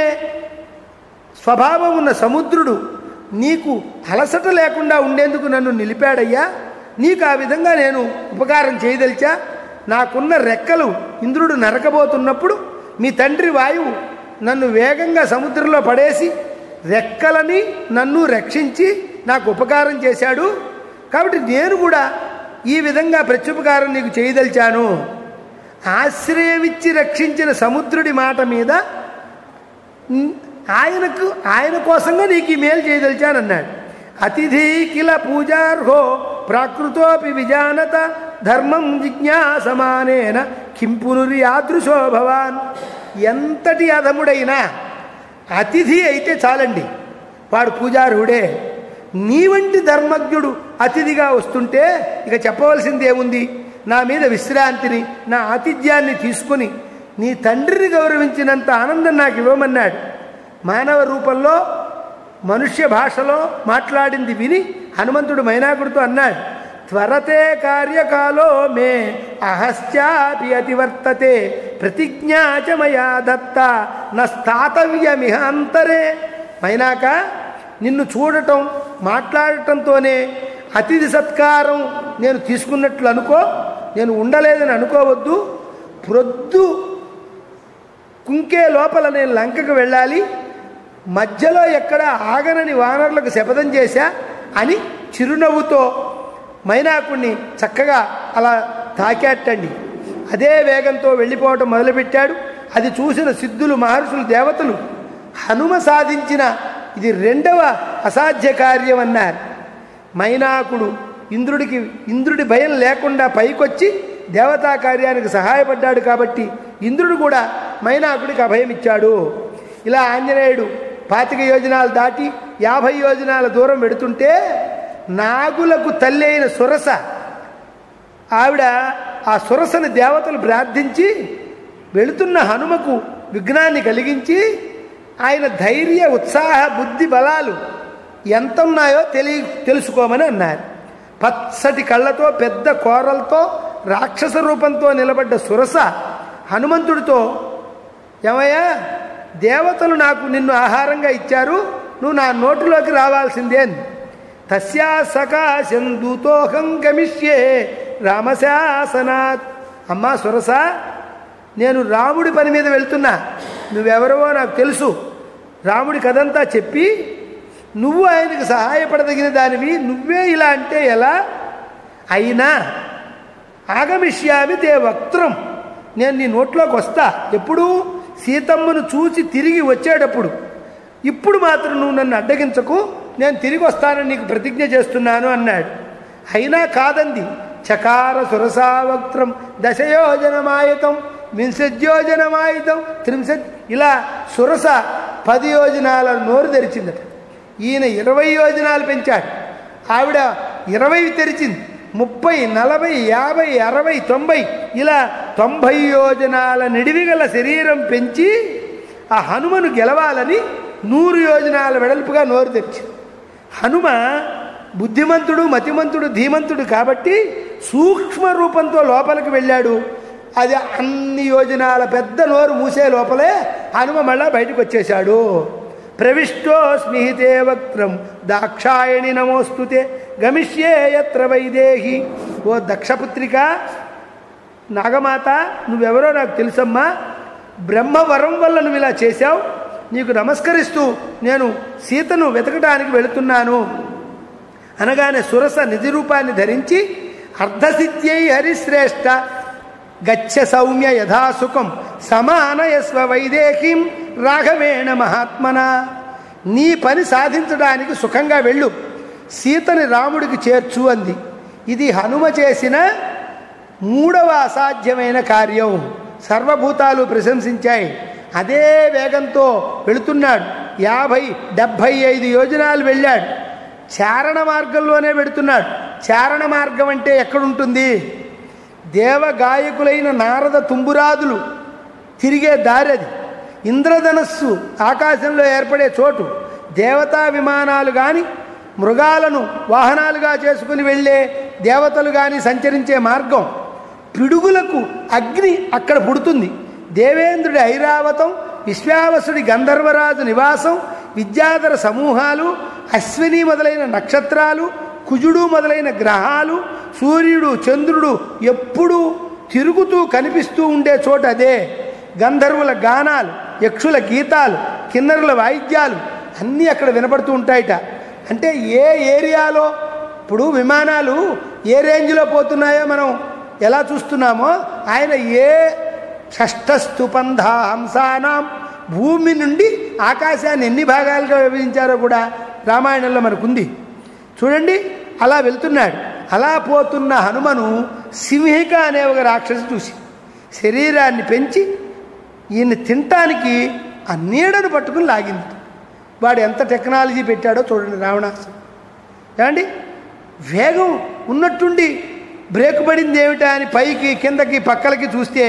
స్వభావం ఉన్న సముద్రుడు నీకు అలసట లేకుండా ఉండేందుకు నన్ను నిలిపాడయ్యా నీకు ఆ విధంగా నేను ఉపకారం చేయదలిచా నాకున్న రెక్కలు ఇంద్రుడు నరకబోతున్నప్పుడు మీ తండ్రి వాయువు నన్ను వేగంగా సముద్రంలో పడేసి రెక్కలని నన్ను రక్షించి నాకు ఉపకారం చేశాడు కాబట్టి నేను కూడా ఈ విధంగా ప్రత్యుపకారం నీకు చేయదలిచాను ఆశ్రయమిచ్చి రక్షించిన సముద్రుడి మాట మీద ఉమ్, ఆయనకు ఆయన కోసంగా నీకు ఈ మేలు చేయదలిచానన్నాడు అతిథి కిల పూజార్హో ప్రాకృతోపి విజానత ధర్మం జిజ్ఞాసమానేన కింపునురి యాదృశో భవాన్ ఎంతటి అధముడైనా అతిథి అయితే చాలండి వాడు పూజార్హుడే నీ వంటి ధర్మజ్ఞుడు అతిథిగా వస్తుంటే ఇక చెప్పవలసింది ఏముంది నా మీద విశ్రాంతిని నా ఆతిథ్యాన్ని తీసుకుని నీ తండ్రిని గౌరవించినంత ఆనందం నాకు ఇవ్వమన్నాడు మానవ రూపంలో మనుష్య భాషలో మాట్లాడింది విని హనుమంతుడు మైనాకుడితో అన్నాడు త్వరతే కార్యకాలో మే అహశ్చాపి అతివర్తతే ప్రతిజ్ఞా చ మయా దత్త నస్తాతవ్యమిహ అంతరే మైనాక నిన్ను చూడటం మాట్లాడటంతోనే అతిథి సత్కారం నేను తీసుకున్నట్లు అనుకో నేను ఉండలేదని అనుకోవద్దు ప్రొద్దు కుంకే లోపల నేను లంకకు వెళ్ళాలి మధ్యలో ఎక్కడ ఆగనని వానరులకు శపథం చేశా అని చిరునవ్వుతో మైనాకుణ్ణి చక్కగా అలా తాకేట్టండి అదే వేగంతో వెళ్ళిపోవటం మొదలుపెట్టాడు అది చూసిన సిద్ధులు మహర్షులు దేవతలు హనుమ సాధించిన ఇది రెండవ అసాధ్య కార్యం అన్నారు మైనాకుడు ఇంద్రుడికి ఇంద్రుడి భయం లేకుండా పైకొచ్చి దేవతా కార్యానికి సహాయపడ్డాడు కాబట్టి ఇంద్రుడు కూడా మైనాకుడికి అభయం ఇచ్చాడు ఇలా ఆంజనేయుడు పాతిక యోజనాలు దాటి యాభై యోజనాల దూరం పెడుతుంటే నాగులకు తల్లి అయిన సురస ఆవిడ ఆ సురసని దేవతలు ప్రార్థించి వెళుతున్న హనుమకు విఘ్నాన్ని కలిగించి ఆయన ధైర్య ఉత్సాహ బుద్ధి బలాలు ఎంత ఉన్నాయో తెలియ తెలుసుకోమని అన్నారు పచ్చటి కళ్ళతో పెద్ద కోరలతో రాక్షస రూపంతో నిలబడ్డ సురస హనుమంతుడితో ఏమయ్యా దేవతలు నాకు నిన్ను ఆహారంగా ఇచ్చారు నువ్వు నా నోటిలోకి రావాల్సిందే అని తస్యా సకాశం దూతోహం గమిష్యే రామశాసనాత్ అమ్మా సురస నేను రాముడి పని మీద వెళ్తున్నా నువ్వెవరవో నాకు తెలుసు రాముడి కథంతా చెప్పి నువ్వు ఆయనకు సహాయపడదగిన దానివి నువ్వే ఇలా అంటే ఎలా అయినా ఆగమిష్యామి తే వక్త్రం నేను నీ నోట్లోకి వస్తా ఎప్పుడు సీతమ్మను చూసి తిరిగి వచ్చేటప్పుడు ఇప్పుడు మాత్రం నువ్వు నన్ను అడ్డగించకు నేను తిరిగి వస్తానని నీకు ప్రతిజ్ఞ చేస్తున్నాను అన్నాడు అయినా కాదంది చకార సురసావక్త్రం దశయోజనమాయతం వింశద్యోజనమాయుతం త్రింశత్ ఇలా సురస పది యోజనాల నోరు తెరిచిందట ఈయన ఇరవై యోజనాలు పెంచాడు ఆవిడ ఇరవై తెరిచింది ముప్పై నలభై యాభై అరవై తొంభై ఇలా తొంభై యోజనాల నిడివిగల శరీరం పెంచి ఆ హనుమను గెలవాలని నూరు యోజనాల వెడల్పుగా నోరు తెరిచింది హనుమ బుద్ధిమంతుడు మతిమంతుడు ధీమంతుడు కాబట్టి సూక్ష్మ రూపంతో లోపలికి వెళ్ళాడు అది అన్ని యోజనాల పెద్ద నోరు మూసే లోపలే హనుమ మళ్ళా బయటకు వచ్చేశాడు ప్రవిష్టో స్మిహితే వక్త్రం దాక్షాయణి నమోస్తుతే గమిష్యే యత్ర వైదేహి ఓ దక్షపుత్రిక నాగమాత నువ్వెవరో నాకు తెలుసమ్మా బ్రహ్మవరం వల్ల నువ్వు ఇలా చేశావు నీకు నమస్కరిస్తూ నేను సీతను వెతకడానికి వెళుతున్నాను అనగానే సురస నిజ రూపాన్ని ధరించి అర్ధసిద్ధ్యై హరిశ్రేష్ఠ గచ్చ సౌమ్య యథాసుఖం సమానయస్వ వైదేహీం రాఘవేణ మహాత్మన నీ పని సాధించడానికి సుఖంగా వెళ్ళు సీతని రాముడికి చేర్చు అంది ఇది హనుమ చేసిన మూడవ అసాధ్యమైన కార్యం సర్వభూతాలు ప్రశంసించాయి అదే వేగంతో వెళుతున్నాడు యాభై డెబ్భై ఐదు యోజనాలు వెళ్ళాడు చారణ మార్గంలోనే పెడుతున్నాడు చారణ మార్గం అంటే ఎక్కడుంటుంది దేవగాయకులైన నారద తుంబురాదులు తిరిగే దారి అది ఇంద్రధనస్సు ఆకాశంలో ఏర్పడే చోటు దేవతా విమానాలు కానీ మృగాలను వాహనాలుగా చేసుకుని వెళ్ళే దేవతలు కానీ సంచరించే మార్గం పిడుగులకు అగ్ని అక్కడ పుడుతుంది దేవేంద్రుడి ఐరావతం విశ్వావసుడి గంధర్వరాజు నివాసం విద్యాధర సమూహాలు అశ్విని మొదలైన నక్షత్రాలు కుజుడు మొదలైన గ్రహాలు సూర్యుడు చంద్రుడు ఎప్పుడూ తిరుగుతూ కనిపిస్తూ ఉండే చోటు అదే గంధర్వుల గానాలు యక్షుల గీతాలు కిన్నరుల వాయిద్యాలు అన్నీ అక్కడ వినపడుతూ ఉంటాయట అంటే ఏ ఏరియాలో ఇప్పుడు విమానాలు ఏ రేంజ్లో పోతున్నాయో మనం ఎలా చూస్తున్నామో ఆయన ఏ షష్ఠస్తుపంధ హంసానాం భూమి నుండి ఆకాశాన్ని ఎన్ని భాగాలుగా విభజించారో కూడా రామాయణంలో మనకుంది చూడండి అలా వెళ్తున్నాడు అలా పోతున్న హనుమను సింహిక అనే ఒక రాక్షసి చూసి శరీరాన్ని పెంచి ఈయన్ని తినటానికి ఆ నీడను పట్టుకుని లాగింది వాడు ఎంత టెక్నాలజీ పెట్టాడో చూడండి రావణాసు ఏమండి వేగం ఉన్నట్టుండి బ్రేక్ పడింది ఏమిటా అని పైకి కిందకి పక్కలకి చూస్తే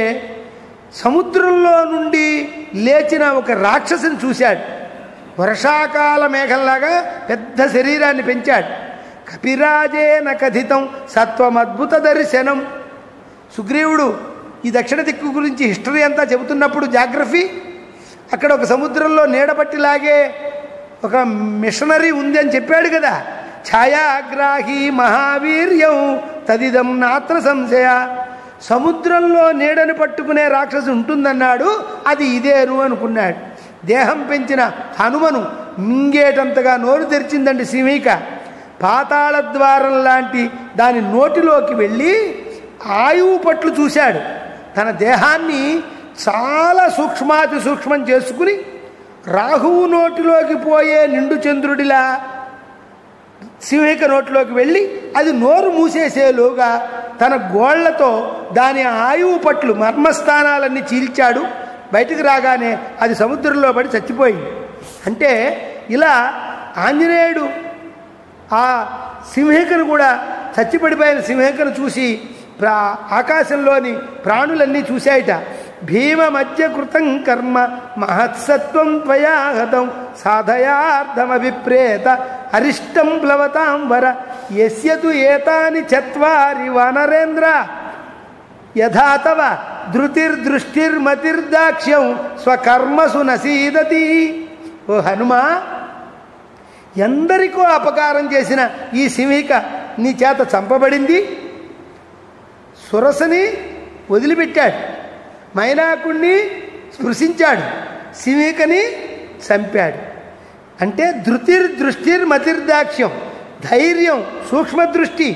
సముద్రంలో నుండి లేచిన ఒక రాక్షసుని చూశాడు వర్షాకాల మేఘంలాగా పెద్ద శరీరాన్ని పెంచాడు కపిరాజేన కథితం సత్వమద్భుత దర్శనం సుగ్రీవుడు ఈ దక్షిణ దిక్కు గురించి హిస్టరీ అంతా చెబుతున్నప్పుడు జాగ్రఫీ అక్కడ ఒక సముద్రంలో నీడబట్టిలాగే ఒక మిషనరీ ఉంది అని చెప్పాడు కదా ఛాయాగ్రాహి మహావీర్యం తదిదం నాత్ర సంశయ సముద్రంలో నీడని పట్టుకునే రాక్షసు ఉంటుందన్నాడు అది ఇదేను అనుకున్నాడు దేహం పెంచిన హనుమను మింగేటంతగా నోరు తెరిచిందండి సింహిక పాతాళ ద్వారం లాంటి దాని నోటిలోకి వెళ్ళి ఆయువు పట్లు చూశాడు తన దేహాన్ని చాలా సూక్ష్మాతి సూక్ష్మం చేసుకుని రాహువు నోటిలోకి పోయే నిండు చంద్రుడిలా సింహిక నోట్లోకి వెళ్ళి అది నోరు మూసేసేలోగా తన గోళ్లతో దాని ఆయువు పట్లు మర్మస్థానాలన్నీ చీల్చాడు బయటికి రాగానే అది సముద్రంలో పడి చచ్చిపోయింది అంటే ఇలా ఆంజనేయుడు ఆ సింహికను కూడా చచ్చిపడిపోయిన సింహికను చూసి ప్రా ఆకాశంలోని ప్రాణులన్నీ చూశాయట భీమ మధ్య కృతం కర్మ మహత్సత్వం త్వయా హతం సాధయార్థమభిప్రేత అరిష్టం ప్లవతాం వర యస్యతు ఏతాని చత్వారి వానరేంద్ర యథా తవ ధృతిర్దృష్టిర్మతిర్దాక్ష్యం స్వకర్మసు నసీదతి ఓ హనుమా ఎందరికో అపకారం చేసిన ఈ సింహిక నీ చేత చంపబడింది సురసని వదిలిపెట్టాడు మైనాకుణ్ణి స్పృశించాడు సింహికని చంపాడు అంటే ధృతిర్ దృష్టిర్ మతిర్దాక్ష్యం ధైర్యం సూక్ష్మదృష్టి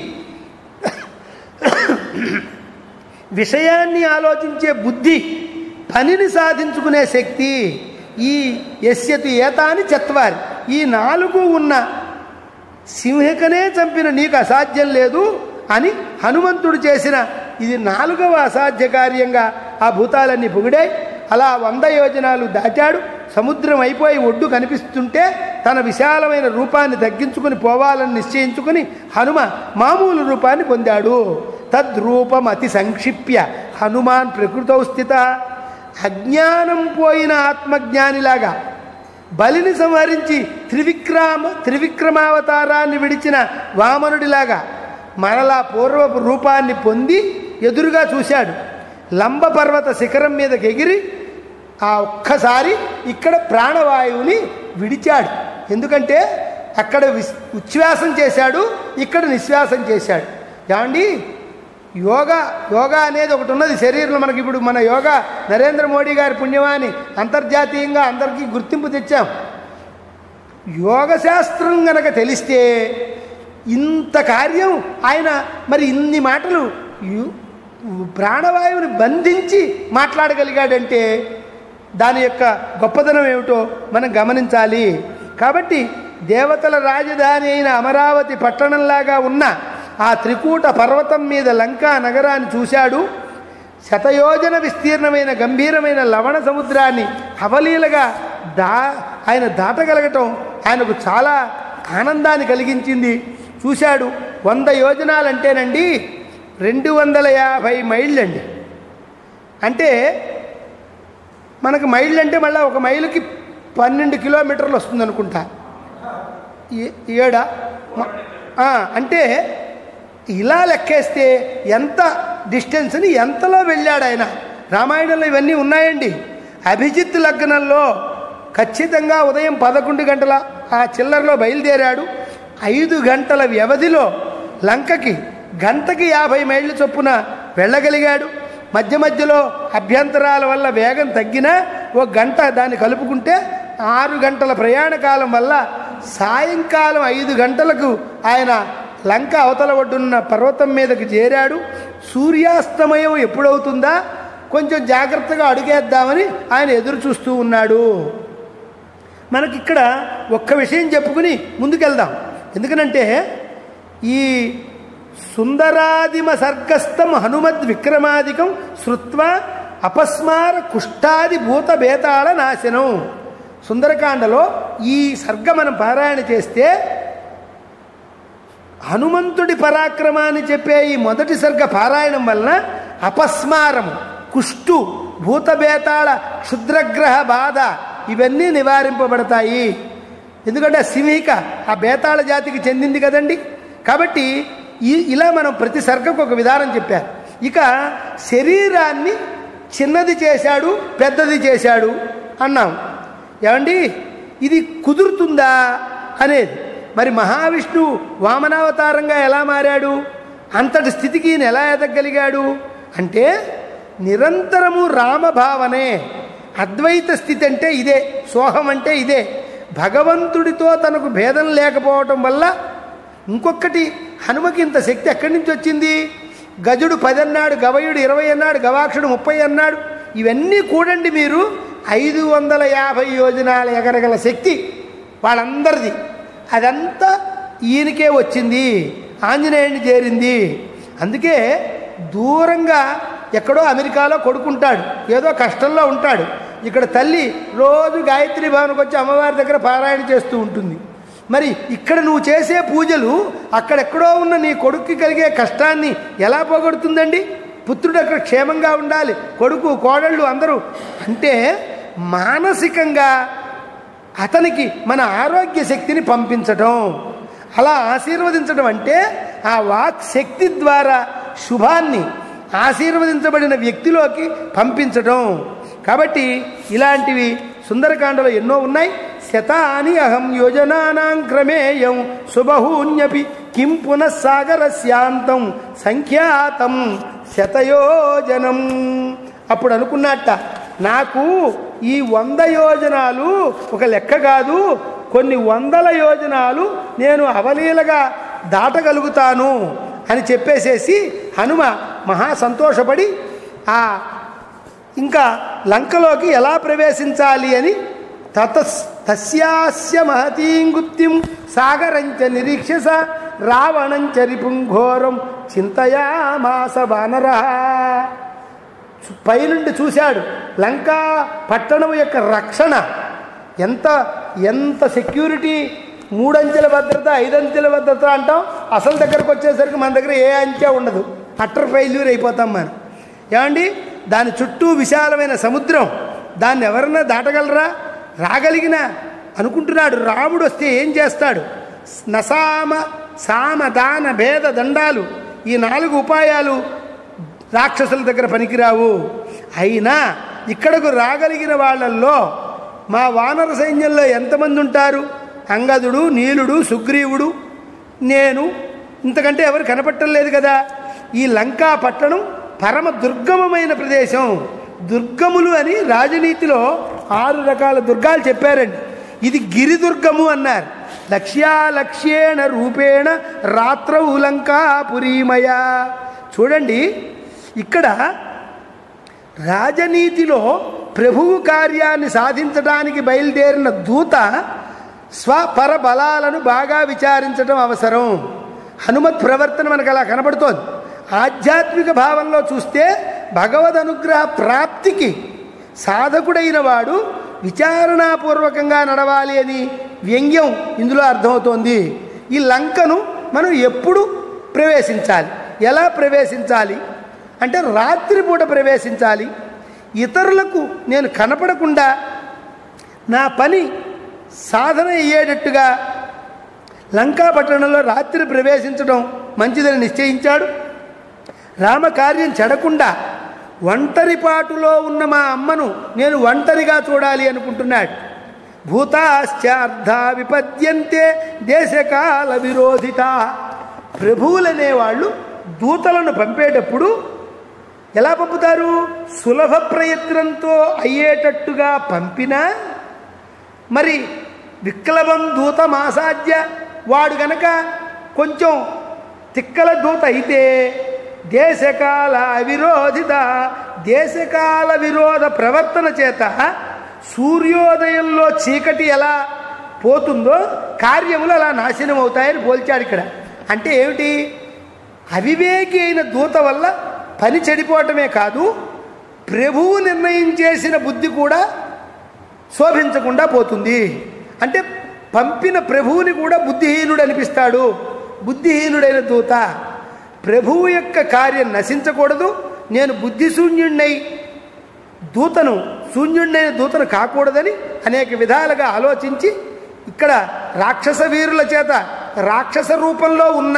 విషయాన్ని ఆలోచించే బుద్ధి పనిని సాధించుకునే శక్తి ఈ ఎస్యతు ఏతాని చత్వారి ఈ నాలుగు ఉన్న సింహికనే చంపిన నీకు అసాధ్యం లేదు అని హనుమంతుడు చేసిన ఇది నాలుగవ అసాధ్య కార్యంగా ఆ భూతాలన్నీ పొగిడాయి అలా వంద యోజనాలు దాటాడు సముద్రం అయిపోయి ఒడ్డు కనిపిస్తుంటే తన విశాలమైన రూపాన్ని తగ్గించుకుని పోవాలని నిశ్చయించుకుని హనుమ మామూలు రూపాన్ని పొందాడు తద్రూపం అతి సంక్షిప్య హనుమాన్ ప్రకృతౌ స్థిత అజ్ఞానం పోయిన ఆత్మజ్ఞానిలాగా బలిని సంహరించి త్రివిక్రమ త్రివిక్రమావతారాన్ని విడిచిన వామనుడిలాగా మరలా పూర్వపు రూపాన్ని పొంది ఎదురుగా చూశాడు లంబ పర్వత శిఖరం మీదకి ఎగిరి ఆ ఒక్కసారి ఇక్కడ ప్రాణవాయువుని విడిచాడు ఎందుకంటే అక్కడ విస్ ఉచ్ఛ్వాసం చేశాడు ఇక్కడ నిశ్వాసం చేశాడు ఏమండి యోగా యోగా అనేది ఒకటి ఉన్నది శరీరంలో మనకి ఇప్పుడు మన యోగా నరేంద్ర మోడీ గారి పుణ్యమాని అంతర్జాతీయంగా అందరికీ గుర్తింపు తెచ్చాం యోగ శాస్త్రం గనక తెలిస్తే ఇంత కార్యం ఆయన మరి ఇన్ని మాటలు యు- ప్రాణవాయువుని బంధించి మాట్లాడగలిగాడంటే దాని యొక్క గొప్పతనం ఏమిటో మనం గమనించాలి కాబట్టి దేవతల రాజధాని అయిన అమరావతి పట్టణంలాగా ఉన్న ఆ త్రికూట పర్వతం మీద లంకా నగరాన్ని చూశాడు శతయోజన విస్తీర్ణమైన గంభీరమైన లవణ సముద్రాన్ని అవలీలగా దా ఆయన దాటగలగటం ఆయనకు చాలా ఆనందాన్ని కలిగించింది చూశాడు వంద యోజనాలంటేనండి రెండు వందల యాభై మైళ్ళండి అంటే మనకు మైళ్ళు అంటే మళ్ళీ ఒక మైలుకి పన్నెండు కిలోమీటర్లు వస్తుంది అనుకుంటా ఏ- ఏడా మ- ఆ, అంటే ఇలా లెక్కేస్తే ఎంత డిస్టెన్స్ని ఎంతలో వెళ్ళాడు ఆయన రామాయణంలో ఇవన్నీ ఉన్నాయండి అభిజిత్ లగ్నంలో ఖచ్చితంగా ఉదయం పదకొండు గంటల ఆ చిల్లరలో బయలుదేరాడు ఐదు గంటల వ్యవధిలో లంకకి గంటకి యాభై మైళ్ళ చొప్పున వెళ్ళగలిగాడు మధ్య మధ్యలో అభ్యంతరాల వల్ల వేగం తగ్గినా ఒక గంట దాన్ని కలుపుకుంటే ఆరు గంటల ప్రయాణ కాలం వల్ల సాయంకాలం ఐదు గంటలకు ఆయన లంక అవతల ఒడ్డున్న పర్వతం మీదకి చేరాడు సూర్యాస్తమయం ఎప్పుడవుతుందా కొంచెం జాగ్రత్తగా అడుగేద్దామని ఆయన ఎదురు చూస్తూ ఉన్నాడు మనకిక్కడ ఒక్క విషయం చెప్పుకుని ముందుకెళ్దాం ఎందుకనంటే ఈ సుందరాదిమ సర్గస్థం హనుమద్ విక్రమాదికం శృత్వ అపస్మార కుష్టాది భూత బేతాళ నాశనం సుందరకాండలో ఈ సర్గ మనం పారాయణ చేస్తే హనుమంతుడి పరాక్రమాన్ని చెప్పే ఈ మొదటి సర్గ పారాయణం వలన అపస్మారము కుష్టు భూతబేతాళ క్షుద్రగ్రహ బాధ ఇవన్నీ నివారింపబడతాయి ఎందుకంటే ఆ సింహిక ఆ బేతాళ జాతికి చెందింది కదండి కాబట్టి ఈ ఇలా మనం ప్రతి సర్గకు ఒక విధానం చెప్పారు ఇక శరీరాన్ని చిన్నది చేశాడు పెద్దది చేశాడు అన్నాం ఏమండి ఇది కుదురుతుందా అనేది మరి మహావిష్ణువు వామనావతారంగా ఎలా మారాడు అంతటి స్థితికి ఈయన ఎలా ఎదగలిగాడు అంటే నిరంతరము రామభావనే అద్వైత స్థితి అంటే ఇదే సోహం అంటే ఇదే భగవంతుడితో తనకు భేదం లేకపోవటం వల్ల ఇంకొకటి హనుమకి ఇంత శక్తి ఎక్కడి నుంచి వచ్చింది గజుడు పది అన్నాడు గవయుడు ఇరవై అన్నాడు గవాక్షుడు ముప్పై అన్నాడు ఇవన్నీ కూడండి మీరు ఐదు వందల యాభై యోజనాల ఎగరగల శక్తి వాళ్ళందరిది అదంతా ఈయనకే వచ్చింది ఆంజనేయుని చేరింది అందుకే దూరంగా ఎక్కడో అమెరికాలో కొడుకుంటాడు ఏదో కష్టంలో ఉంటాడు ఇక్కడ తల్లి రోజు గాయత్రి భవన్కి వచ్చి అమ్మవారి దగ్గర పారాయణ చేస్తూ ఉంటుంది మరి ఇక్కడ నువ్వు చేసే పూజలు అక్కడెక్కడో ఉన్న నీ కొడుక్కి కలిగే కష్టాన్ని ఎలా పోగొడుతుందండి పుత్రుడు అక్కడ క్షేమంగా ఉండాలి కొడుకు కోడళ్ళు అందరూ అంటే మానసికంగా అతనికి మన ఆరోగ్య శక్తిని పంపించటం అలా ఆశీర్వదించడం అంటే ఆ వాక్ శక్తి ద్వారా శుభాన్ని ఆశీర్వదించబడిన వ్యక్తిలోకి పంపించటం కాబట్టి ఇలాంటివి సుందరకాండలో ఎన్నో ఉన్నాయి శతాని అహం యోజనానాం క్రమేయం శుభహూన్యపి కిం పునఃసాగరస్యాంతం సంఖ్యాతం శతయోజనం అప్పుడు అనుకున్నట్ట నాకు ఈ వంద యోజనాలు ఒక లెక్క కాదు కొన్ని వందల యోజనాలు నేను అవలీలగా దాటగలుగుతాను అని చెప్పేసేసి హనుమ మహా సంతోషపడి ఆ ఇంకా లంకలోకి ఎలా ప్రవేశించాలి అని తత తస్యాస్య మహతీంగుప్తిం సాగరంచ నిరీక్షస రావణంచ రిపుంఘోరం చింతయామాస వానర పైనుండి చూశాడు లంకా పట్టణం యొక్క రక్షణ ఎంత ఎంత సెక్యూరిటీ మూడంచెల భద్రత ఐదంచెల భద్రత అంటాం అసలు దగ్గరకు వచ్చేసరికి మన దగ్గర ఏ అంచె ఉండదు అట్టర్ ఫెయిల్యూర్ అయిపోతాం మనం ఏమండి దాని చుట్టూ విశాలమైన సముద్రం దాన్ని ఎవరన్నా దాటగలరా రాగలిగిన అనుకుంటున్నాడు రాముడు వస్తే ఏం చేస్తాడు నసామ సామ దాన భేద దండాలు ఈ నాలుగు ఉపాయాలు రాక్షసుల దగ్గర పనికిరావు అయినా ఇక్కడకు రాగలిగిన వాళ్ళల్లో మా వానర సైన్యంలో ఎంతమంది ఉంటారు అంగదుడు నీలుడు సుగ్రీవుడు నేను ఇంతకంటే ఎవరు కనపట్టలేదు కదా ఈ లంకా పట్టణం పరమ దుర్గమమైన ప్రదేశం దుర్గములు అని రాజనీతిలో ఆరు రకాల దుర్గాలు చెప్పారండి ఇది గిరిదుర్గము అన్నారు లక్ష్యాలక్ష్యేణ రూపేణ రాత్రవు లంకాపురీమయ చూడండి ఇక్కడ రాజనీతిలో ప్రభువు కార్యాన్ని సాధించడానికి బయలుదేరిన దూత స్వపర బలాలను బాగా విచారించడం అవసరం హనుమత్ ప్రవర్తన మనకు అలా కనబడుతోంది ఆధ్యాత్మిక భావంలో చూస్తే భగవద్ అనుగ్రహ ప్రాప్తికి సాధకుడైన వాడు విచారణాపూర్వకంగా నడవాలి అని వ్యంగ్యం ఇందులో అర్థమవుతోంది ఈ లంకను మనం ఎప్పుడు ప్రవేశించాలి ఎలా ప్రవేశించాలి అంటే రాత్రిపూట ప్రవేశించాలి ఇతరులకు నేను కనపడకుండా నా పని సాధన అయ్యేటట్టుగా లంకా పట్టణంలో రాత్రి ప్రవేశించడం మంచిదని నిశ్చయించాడు రామకార్యం చెడకుండా ఒంటరిపాటులో ఉన్న మా అమ్మను నేను ఒంటరిగా చూడాలి అనుకుంటున్నాడు భూతాశ్చార్థ విపద్యంతే దేశకాల విరోధిత ప్రభువులనేవాళ్ళు దూతలను పంపేటప్పుడు ఎలా పంపుతారు సులభ ప్రయత్నంతో అయ్యేటట్టుగా పంపినా మరి విక్లవం దూత మాసాధ్య వాడు గనక కొంచెం తిక్కల దూత అయితే దేశకాల అవిరోధిత దేశకాల విరోధ ప్రవర్తన చేత సూర్యోదయంలో చీకటి ఎలా పోతుందో కార్యములు అలా నాశనం అవుతాయని పోల్చాడు ఇక్కడ అంటే ఏమిటి అవివేకి అయిన దూత వల్ల పని చెడిపోవటమే కాదు ప్రభువు నిర్ణయం చేసిన బుద్ధి కూడా శోభించకుండా పోతుంది అంటే పంపిన ప్రభువుని కూడా బుద్ధిహీనుడు అనిపిస్తాడు బుద్ధిహీనుడైన దూత ప్రభువు యొక్క కార్యం నశించకూడదు నేను బుద్ధిశూన్యుణ్ణై దూతను శూన్యుణ్ణైన దూతను కాకూడదని అనేక విధాలుగా ఆలోచించి ఇక్కడ రాక్షస వీరుల చేత రాక్షస రూపంలో ఉన్న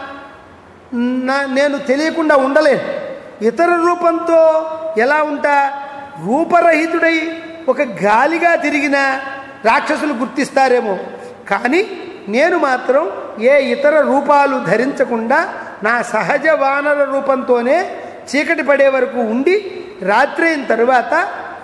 నా నేను తెలియకుండా ఉండలేను ఇతర రూపంతో ఎలా ఉంటా రూపరహితుడై ఒక గాలిగా తిరిగిన రాక్షసులు గుర్తిస్తారేమో కానీ నేను మాత్రం ఏ ఇతర రూపాలు ధరించకుండా నా సహజ వానర రూపంతోనే చీకటి పడే వరకు ఉండి రాత్రి అయిన తరువాత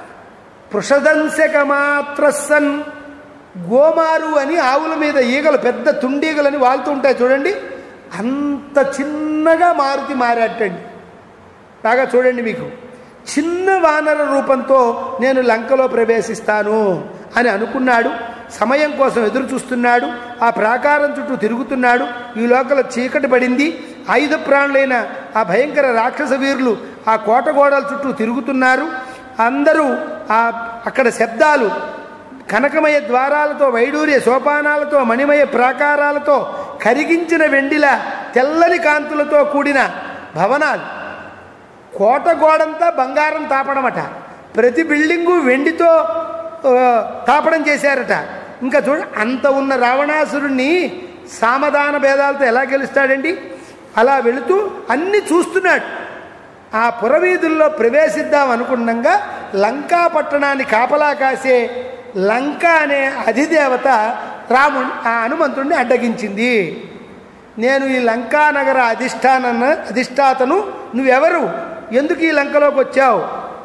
పృషదంశకమాత్రసన్ గోమారు అని ఆవుల మీద ఈగలు పెద్ద తుండీగలని వాళ్తూ ఉంటాయి చూడండి అంత చిన్నగా మారుతి మారాటండి బాగా చూడండి మీకు చిన్న వానర రూపంతో నేను లంకలో ప్రవేశిస్తాను అని అనుకున్నాడు సమయం కోసం ఎదురు చూస్తున్నాడు ఆ ప్రాకారం చుట్టూ తిరుగుతున్నాడు ఈ లోకల చీకటి పడింది ఆయుధ ప్రాణులైన ఆ భయంకర రాక్షస వీరులు ఆ కోట గోడల చుట్టూ తిరుగుతున్నారు అందరూ ఆ అక్కడ శబ్దాలు కనకమయ ద్వారాలతో వైడూర్య సోపానాలతో మణిమయ ప్రాకారాలతో కరిగించిన వెండిల తెల్లని కాంతులతో కూడిన భవనాలు కోట గోడంతా బంగారం తాపడమట ప్రతి బిల్డింగు వెండితో ఆ, తాపడం చేశారట ఇంకా చూడ అంత ఉన్న రావణాసురుణ్ణి సామధాన భేదాలతో ఎలా గెలుస్తాడండి అలా వెళుతూ అన్ని చూస్తున్నాడు ఆ పురవీధుల్లో ప్రవేశిద్దాం అనుకున్నాగా లంకా పట్టణాన్ని కాపలా కాసే లంక అనే అధిదేవత రాము ఆ హనుమంతుడిని అడ్డగించింది నేను ఈ లంకా నగర అధిష్టాన అధిష్టాతను నువ్వెవరు ఎందుకు ఈ లంకలోకి వచ్చావు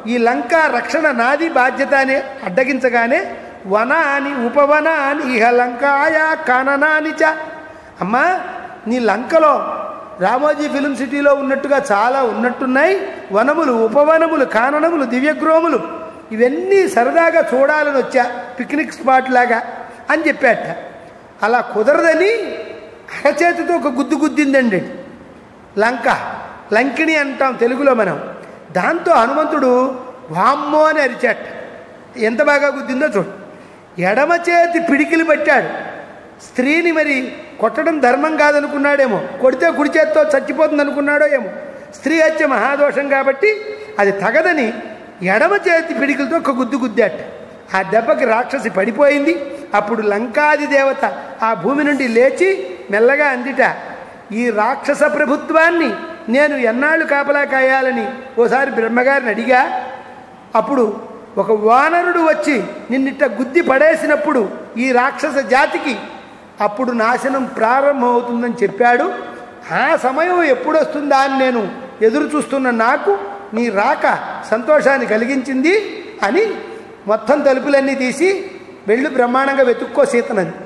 ఈ లంక రక్షణ నాది బాధ్యత అని అడ్డగించగానే వనాని ఉపవనాని ఇహ లంకాయ కాననాని చ అమ్మా నీ లంకలో రామోజీ ఫిలిం సిటీలో ఉన్నట్టుగా చాలా ఉన్నట్టున్నాయి వనములు ఉపవనములు కాననములు దివ్యగృహములు ఇవన్నీ సరదాగా చూడాలని వచ్చా పిక్నిక్ స్పాట్ లాగా అని చెప్పాట అలా కుదరదని అరచేతితో ఒక గుద్దు గుద్దిందండి లంక లంకిణి అంటాం తెలుగులో మనం దాంతో హనుమంతుడు వామ్మో అని అరిచాట ఎంత బాగా గుద్దిందో చూడు ఎడమ చేతి పిడికిలు పట్టాడు స్త్రీని మరి కొట్టడం ధర్మం కాదనుకున్నాడేమో కొడితే కుడి చేత్తో చచ్చిపోతుంది అనుకున్నాడో ఏమో స్త్రీ హత్య మహాదోషం కాబట్టి అది తగదని ఎడమ చేతి పిడికిలతో ఒక గుద్దు గుద్దాట ఆ దెబ్బకి రాక్షసి పడిపోయింది అప్పుడు లంకాది దేవత ఆ భూమి నుండి లేచి మెల్లగా అందిట ఈ రాక్షస ప్రభుత్వాన్ని నేను ఎన్నాళ్ళు కాపలా కాయాలని ఓసారి బ్రహ్మగారిని అడిగా అప్పుడు ఒక వానరుడు వచ్చి నిన్నిట్ట గుద్ది పడేసినప్పుడు ఈ రాక్షస జాతికి అప్పుడు నాశనం ప్రారంభమవుతుందని చెప్పాడు ఆ సమయం ఎప్పుడు వస్తుందా అని నేను ఎదురు చూస్తున్న నాకు నీ రాక సంతోషాన్ని కలిగించింది అని మొత్తం తలుపులన్నీ తీసి వెళ్ళి బ్రహ్మాండంగా వెతుక్కో సీతనని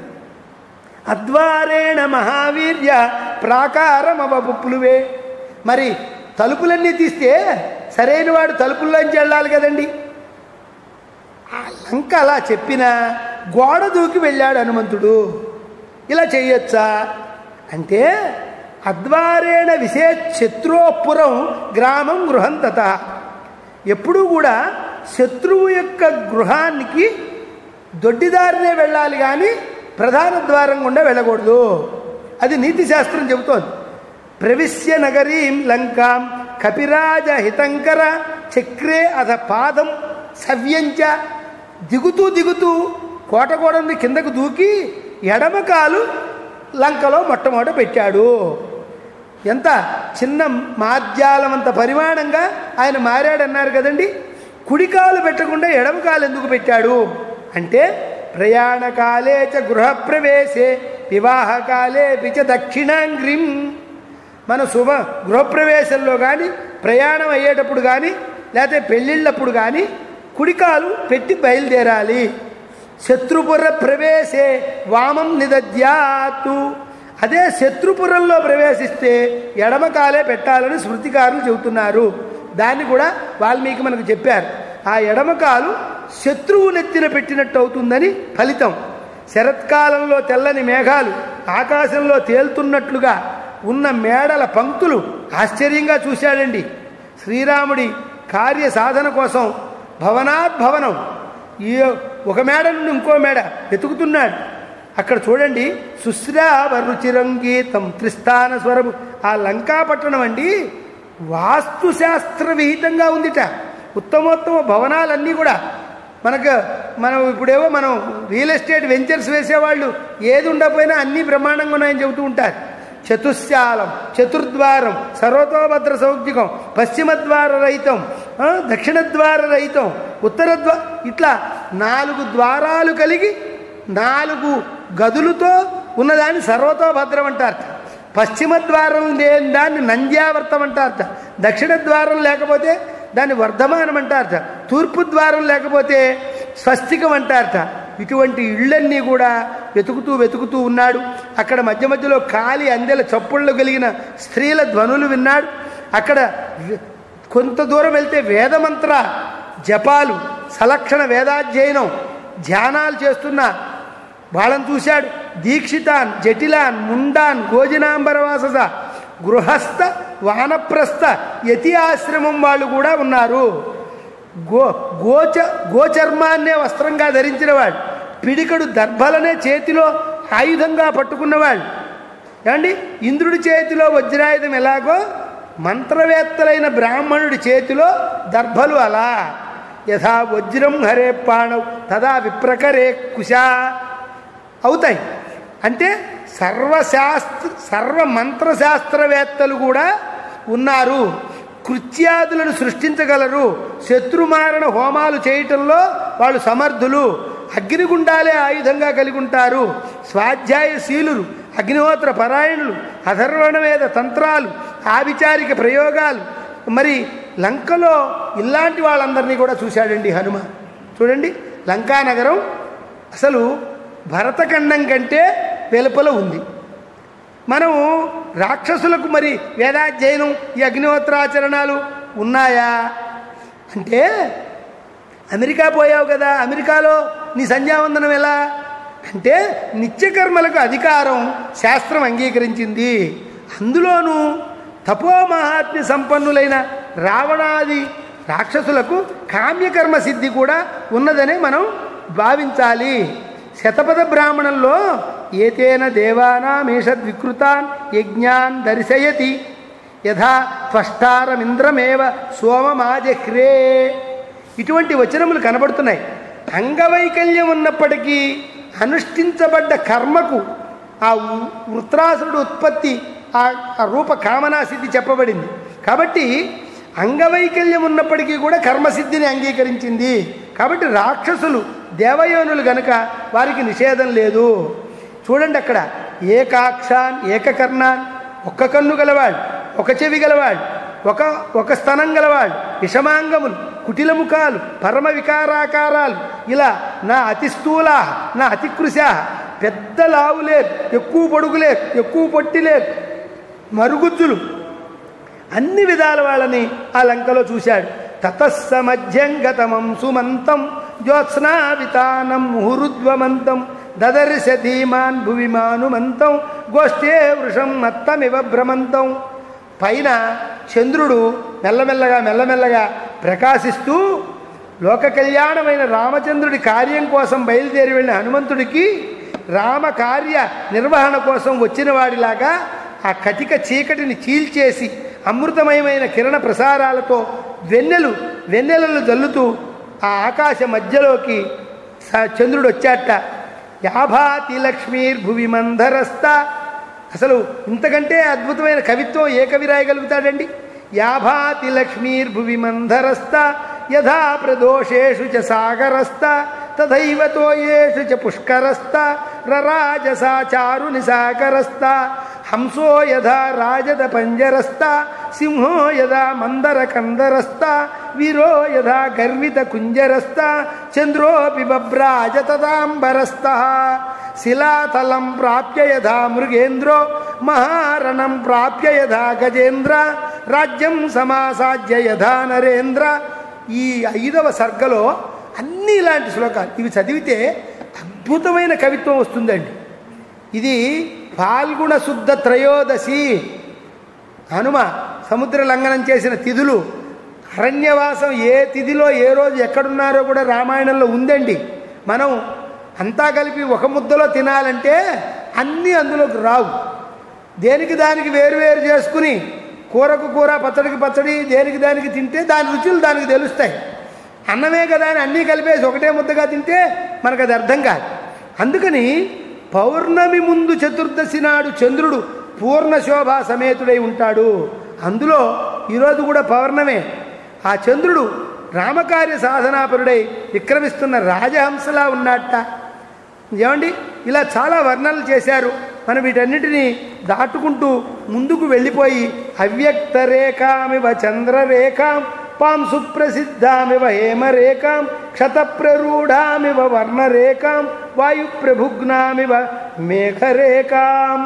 అద్వారేణ మహావీర్య ప్రాకారమవపులువే మరి తలుపులన్నీ తీస్తే సరైన వాడు తలుపుల్లోంచి వెళ్ళాలి కదండి ఆ లంక అలా చెప్పిన గోడ దూకి వెళ్ళాడు హనుమంతుడు ఇలా చేయొచ్చా అంటే అద్వారేణ విశే శత్రుపురం గ్రామం గృహం తత ఎప్పుడూ కూడా శత్రువు యొక్క గృహానికి దొడ్డిదారినే వెళ్ళాలి కానీ ప్రధాన ద్వారం గుండా వెళ్ళకూడదు అది నీతి శాస్త్రం చెబుతోంది ప్రవిశ్య నగరీం లంకాం కపిరాజ హితంకర చక్రే అధ పాదం సవ్యంచ దిగుతూ దిగుతూ కోటగోడని కిందకు దూకి ఎడమ కాలు లంకలో మొట్టమొదట పెట్టాడు ఎంత చిన్న మాధ్యాలమంత పరిమాణంగా ఆయన మారాడన్నారు కదండి కుడికాలు పెట్టకుండా ఎడమకాలు ఎందుకు పెట్టాడు అంటే ప్రయాణకాలే చ గృహప్రవేశే వివాహకాలే పిచ దక్షిణాంగ్రిం మన శుభ గృహప్రవేశంలో కానీ ప్రయాణం అయ్యేటప్పుడు కానీ లేకపోతే పెళ్ళిళ్ళప్పుడు కానీ కుడికాలు పెట్టి బయలుదేరాలి శత్రుపుర ప్రవేశే వామం నిదధ్యాతు అదే శత్రుపురంలో ప్రవేశిస్తే ఎడమకాలే పెట్టాలని స్మృతికారులు చెబుతున్నారు దాన్ని కూడా వాల్మీకి మనకు చెప్పారు ఆ ఎడమకాలు శత్రువు నెత్తిన పెట్టినట్టు అవుతుందని ఫలితం శరత్కాలంలో తెల్లని మేఘాలు ఆకాశంలో తేలుతున్నట్లుగా ఉన్న మేడల పంక్తులు ఆశ్చర్యంగా చూశాడండి శ్రీరాముడి కార్య సాధన కోసం భవనాత్ భవనం ఈ ఒక మేడ నుండి ఇంకో మేడ వెతుకుతున్నాడు అక్కడ చూడండి సుశ్రావరుచిరంగీతం త్రిస్థాన స్వరము ఆ లంకాపట్టణం అండి వాస్తుశాస్త్ర విహితంగా ఉందిట ఉత్తమోత్తమ భవనాలన్నీ కూడా మనకు మనం ఇప్పుడేవో మనం రియల్ ఎస్టేట్ వెంచర్స్ వేసేవాళ్ళు ఏది ఉండకపోయినా అన్నీ బ్రహ్మాండంగా ఉన్నాయని చెబుతూ ఉంటారు చతుశ్శాలం చతుర్ద్వారం సర్వతోభద్ర సౌజ్ఞికం పశ్చిమ ద్వార రహితం ఆ, దక్షిణ ద్వార రహితం ఉత్తర ద్వా ఇట్లా నాలుగు ద్వారాలు కలిగి నాలుగు గదులతో ఉన్నదాన్ని సర్వతోభద్రం అంటారట పశ్చిమ ద్వారం లేని దాన్ని నంద్యావర్తం అంటారట దక్షిణ ద్వారం లేకపోతే దాన్ని వర్ధమానం అంటారట తూర్పు ద్వారం లేకపోతే స్వస్తికం అంటారట ఇటువంటి ఇళ్ళన్నీ కూడా వెతుకుతూ వెతుకుతూ ఉన్నాడు అక్కడ మధ్య మధ్యలో కాలి అందెల చప్పుళ్ళు కలిగిన స్త్రీల ధ్వనులు విన్నాడు అక్కడ వె- కొంత దూరం వెళ్తే వేదమంత్ర జపాలు సలక్షణ వేదాధ్యయనం ధ్యానాలు చేస్తున్న వాళ్ళని చూశాడు దీక్షితాన్ జటిలాన్ ముండాన్ గోజనాంబరవాసస గృహస్థ వానప్రస్థ యతి ఆశ్రమం వాళ్ళు కూడా ఉన్నారు గో గోచ గోచర్మాన్నే వస్త్రంగా ధరించినవాడు పిడికడు దర్భలనే చేతిలో ఆయుధంగా పట్టుకున్నవాడు ఏమండి ఇంద్రుడి చేతిలో వజ్రాయుధం ఎలాగో మంత్రవేత్తలైన బ్రాహ్మణుడి చేతిలో దర్భలు అలా యథా వజ్రం హరే పాణవ్ తదా విప్రకరే కుశా అవుతాయి అంటే సర్వశాస్త్ర సర్వ మంత్రశాస్త్రవేత్తలు కూడా ఉన్నారు కృత్యాదులను సృష్టించగలరు శత్రుమారణ హోమాలు చేయటంలో వాళ్ళు సమర్థులు అగ్నిగుండాలే ఆయుధంగా కలిగి ఉంటారు స్వాధ్యాయశీలురు అగ్నిహోత్ర పరాయణులు అధర్వణ వేద తంత్రాలు ఆవిచారిక ప్రయోగాలు మరి లంకలో ఇలాంటి వాళ్ళందరినీ కూడా చూశాడండి హనుమ చూడండి లంకా నగరం అసలు భరతఖండం కంటే వెలుపల ఉంది మనం రాక్షసులకు మరి వేదాధ్యయనం ఈ అగ్నిహోత్రాచరణాలు ఉన్నాయా అంటే అమెరికా పోయావు కదా అమెరికాలో నీ సంధ్యావందనం ఎలా అంటే నిత్యకర్మలకు అధికారం శాస్త్రం అంగీకరించింది అందులోనూ తపోమహాత్మ్య సంపన్నులైన రావణాది రాక్షసులకు కామ్యకర్మ సిద్ధి కూడా ఉన్నదనే మనం భావించాలి శతపథ బ్రాహ్మణంలో ఏతేన దేవానామేషద్వికృతాన్ యజ్ఞాన్ దర్శయతి యథా త్వష్టారమింద్రమేవ సోమమాజహ్రే ఇటువంటి వచనములు కనబడుతున్నాయి అంగవైకల్యం ఉన్నప్పటికీ అనుష్ఠించబడ్డ కర్మకు ఆ వృ- వృత్రాసురుడు ఉత్పత్తి ఆ ఆ రూప కామనాసిద్ధి చెప్పబడింది కాబట్టి అంగవైకల్యం ఉన్నప్పటికీ కూడా కర్మసిద్ధిని అంగీకరించింది కాబట్టి రాక్షసులు దేవయోనులు గనుక వారికి నిషేధం లేదు చూడండి అక్కడ ఏకాక్షాన్ ఏకకర్ణాన్ ఒక్క కన్ను గలవాడు ఒక చెవి గలవాడు ఒక ఒక స్తనం గలవాడు విషమాంగములు కుటిల ముఖాలు పరమ వికారాకారాలు ఇలా నా అతి స్థూల నా అతి కృశ పెద్ద లావు లేదు ఎక్కువ పొడుగు లేదు ఎక్కువ పొట్టి లేదు మరుగుజ్జులు అన్ని విధాల వాళ్ళని ఆ లంకలో చూశాడు తతస్సమధ్యంగతమం సుమంతం జ్యోత్స్నావితానం ముహురుద్వమంతం దదర్శ ధీమాన్ భువిమానుమంతం గోష్ఠే వృషం మత్తమివ భ్రమంతం పైన చంద్రుడు మెల్లమెల్లగా మెల్లమెల్లగా ప్రకాశిస్తూ లోక కళ్యాణమైన రామచంద్రుడి కార్యం కోసం బయలుదేరి వెళ్ళిన హనుమంతుడికి రామ కార్య నిర్వహణ కోసం వచ్చిన వాడిలాగా ఆ కటిక చీకటిని చీల్చేసి అమృతమయమైన కిరణ ప్రసారాలతో వెన్నెలు వెన్నెలలు జల్లుతూ ఆ ఆకాశ మధ్యలోకి స- చంద్రుడు వచ్చాట యాభాతి లక్ష్మీర్భువి మందరస్త అసలు ఇంతకంటే అద్భుతమైన కవిత్వం ఏ కవి రాయగలుగుతాడండి యాభాతి లక్ష్మీర్భువి మందరస్త యథా ప్రదోషేషు చ సాగరస్త తథైవ తోయేషు చ పుష్కరస్త రరాజసా చారు నిసాకరస్త హంసో యథా రాజద పంజరస్త సింహో యథా మందర కందరస్త వీరో యథా గర్విత కుంజరస్త చంద్రోపి బభ్రాజ తదాంబరస్త శిలాతలం ప్రాప్య యథా మృగేంద్రో మహారణం ప్రాప్య యథా గజేంద్ర రాజ్యం సమాసాధ్య యథా నరేంద్ర ఈ ఐదవ సర్గలో అన్ని ఇలాంటి శ్లోకాలు ఇవి చదివితే అద్భుతమైన కవిత్వం వస్తుందండి ఇది పాల్గొన శుద్ధ త్రయోదశి హనుమ సముద్ర లంఘనం చేసిన తిథులు అరణ్యవాసం ఏ తిథిలో ఏ రోజు ఎక్కడున్నారో కూడా రామాయణంలో ఉందండి మనం అంతా కలిపి ఒక ముద్దలో తినాలంటే అన్నీ అందులోకి రావు దేనికి దానికి వేరు వేరు చేసుకుని కూరకు కూర పచ్చడికి పచ్చడి దేనికి దానికి తింటే దాని రుచులు దానికి తెలుస్తాయి అన్నమే కదా అని అన్నీ కలిపేసి ఒకటే ముద్దగా తింటే మనకు అది అర్థం కాదు అందుకని పౌర్ణమి ముందు చతుర్దశి నాడు చంద్రుడు పూర్ణ శోభా సమేతుడై ఉంటాడు అందులో ఈరోజు కూడా పౌర్ణమే ఆ చంద్రుడు రామకార్య సాధనాపరుడై విక్రమిస్తున్న రాజహంసలా ఉన్నట్ట ఏమండి ఇలా చాలా వర్ణనలు చేశారు మనం వీటన్నిటిని దాటుకుంటూ ముందుకు వెళ్ళిపోయి అవ్యక్త రేఖామివ చంద్రరేఖాం పాం సుప్రసిద్ధామివ హేమరేఖాం క్షతప్రరూఢామివ వర్ణరేఖాం వాయుప్రభుగ్నామివ మేఘరేఖాం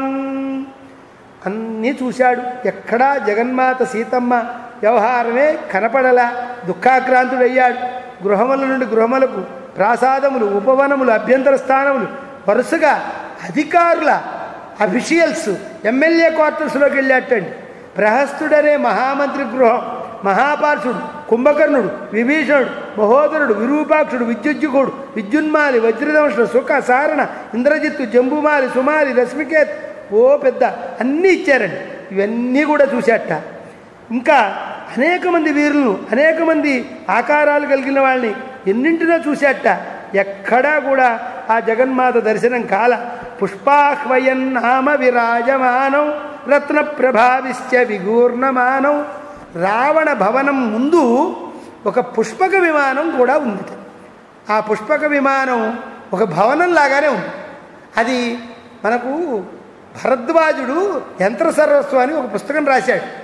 అన్నీ చూశాడు ఎక్కడా జగన్మాత సీతమ్మ వ్యవహారమే కనపడలా దుఃఖాక్రాంతుడయ్యాడు గృహముల నుండి గృహములకు ప్రాసాదములు ఉపవనములు అభ్యంతర స్థానములు వరుసగా అధికారుల అఫీషియల్స్ ఎమ్మెల్యే క్వార్టర్స్లోకి వెళ్ళాటండి ప్రహస్తుడనే మహామంత్రి గృహం మహాపార్షుడు కుంభకర్ణుడు విభీషణుడు మహోదరుడు విరూపాక్షుడు విద్యుజ్జుకుడు విద్యున్మాలి వజ్రదంశుడు సుఖ సారణ ఇంద్రజిత్తు జంబుమాలి సుమాలి రశ్మికేత్ ఓ పెద్ద అన్నీ ఇచ్చారండి ఇవన్నీ కూడా చూశాట ఇంకా అనేక మంది వీరులను అనేక మంది ఆకారాలు కలిగిన వాళ్ళని ఎన్నింటినో చూశాట ఎక్కడా కూడా ఆ జగన్మాత దర్శనం కాల పుష్పాహ్వయన్ నామ విరాజమానం రత్న ప్రభావిశ్చ విగూర్ణమానం రావణ భవనం ముందు ఒక పుష్పక విమానం కూడా ఉంది ఆ పుష్పక విమానం ఒక భవనం లాగానే ఉంది అది మనకు భరద్వాజుడు యంత్ర సర్వస్వం అని ఒక పుస్తకం రాశాడు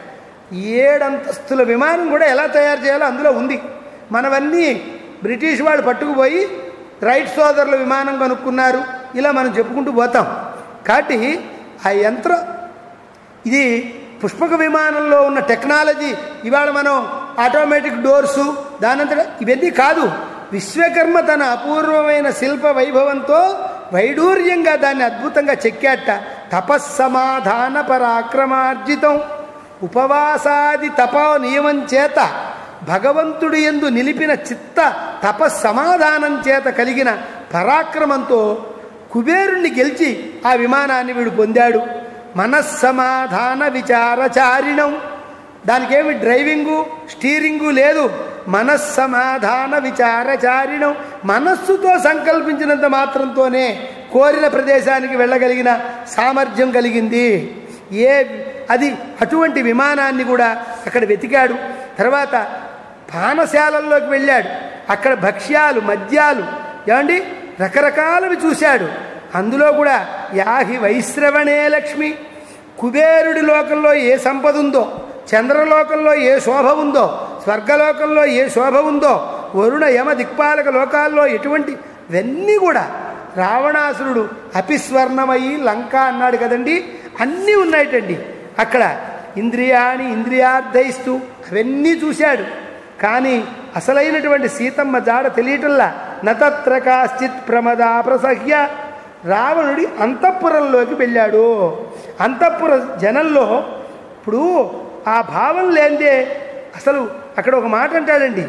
ఏడంతస్తుల విమానం కూడా ఎలా తయారు చేయాలో అందులో ఉంది మనవన్నీ బ్రిటిష్ వాళ్ళు పట్టుకుపోయి రైట్ సోదరుల విమానం కనుక్కున్నారు ఇలా మనం చెప్పుకుంటూ పోతాం కాబట్టి ఆ యంత్రం ఇది పుష్పక విమానంలో ఉన్న టెక్నాలజీ ఇవాళ మనం ఆటోమేటిక్ డోర్సు దానంతట ఇవన్నీ కాదు విశ్వకర్మ తన అపూర్వమైన శిల్ప వైభవంతో వైడూర్యంగా దాన్ని అద్భుతంగా చెక్కాట తపస్సమాధాన పరాక్రమార్జితం ఉపవాసాది తపో నియమం చేత భగవంతుడి ఎందు నిలిపిన చిత్త తపస్సమాధానం చేత కలిగిన పరాక్రమంతో కుబేరుణ్ణి గెలిచి ఆ విమానాన్ని వీడు పొందాడు మనస్సమాధాన విచారచారిణం దానికేమి డ్రైవింగు స్టీరింగు లేదు మనస్సమాధాన విచారచారిణం మనస్సుతో సంకల్పించినంత మాత్రంతోనే కోరిన ప్రదేశానికి వెళ్ళగలిగిన సామర్థ్యం కలిగింది ఏ అది అటువంటి విమానాన్ని కూడా అక్కడ వెతికాడు తర్వాత పానశాలల్లోకి వెళ్ళాడు అక్కడ భక్ష్యాలు మద్యాలు ఏమండి రకరకాలవి చూశాడు అందులో కూడా యాహి వైశ్రవణే లక్ష్మి కుబేరుడి లోకంలో ఏ సంపద ఉందో చంద్రలోకంలో ఏ శోభ ఉందో స్వర్గలోకంలో ఏ శోభ ఉందో వరుణ యమ దిక్పాలక లోకాల్లో ఎటువంటి ఇవన్నీ కూడా రావణాసురుడు అపిస్వర్ణమయ్యి లంక అన్నాడు కదండి అన్నీ ఉన్నాయటండి అక్కడ ఇంద్రియాణి ఇంద్రియార్థయిస్తూ అవన్నీ చూశాడు కానీ అసలైనటువంటి సీతమ్మ జాడ తెలియటల్లా నతత్ర కాశ్చిత్ ప్రమదా ప్రసహ్య రావణుడి అంతఃపురంలోకి వెళ్ళాడు అంతఃపుర జనంలో ఇప్పుడు ఆ భావం లేదే అసలు అక్కడ ఒక మాట అంటాడండి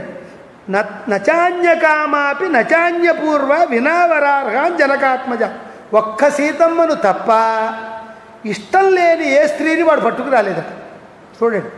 నచాన్యకామాపి నచాన్యపూర్వ వినావరార్హ జనకాత్మజ ఒక్క సీతమ్మను తప్ప ఇష్టం లేని ఏ స్త్రీని వాడు పట్టుకురాలేదట చూడండి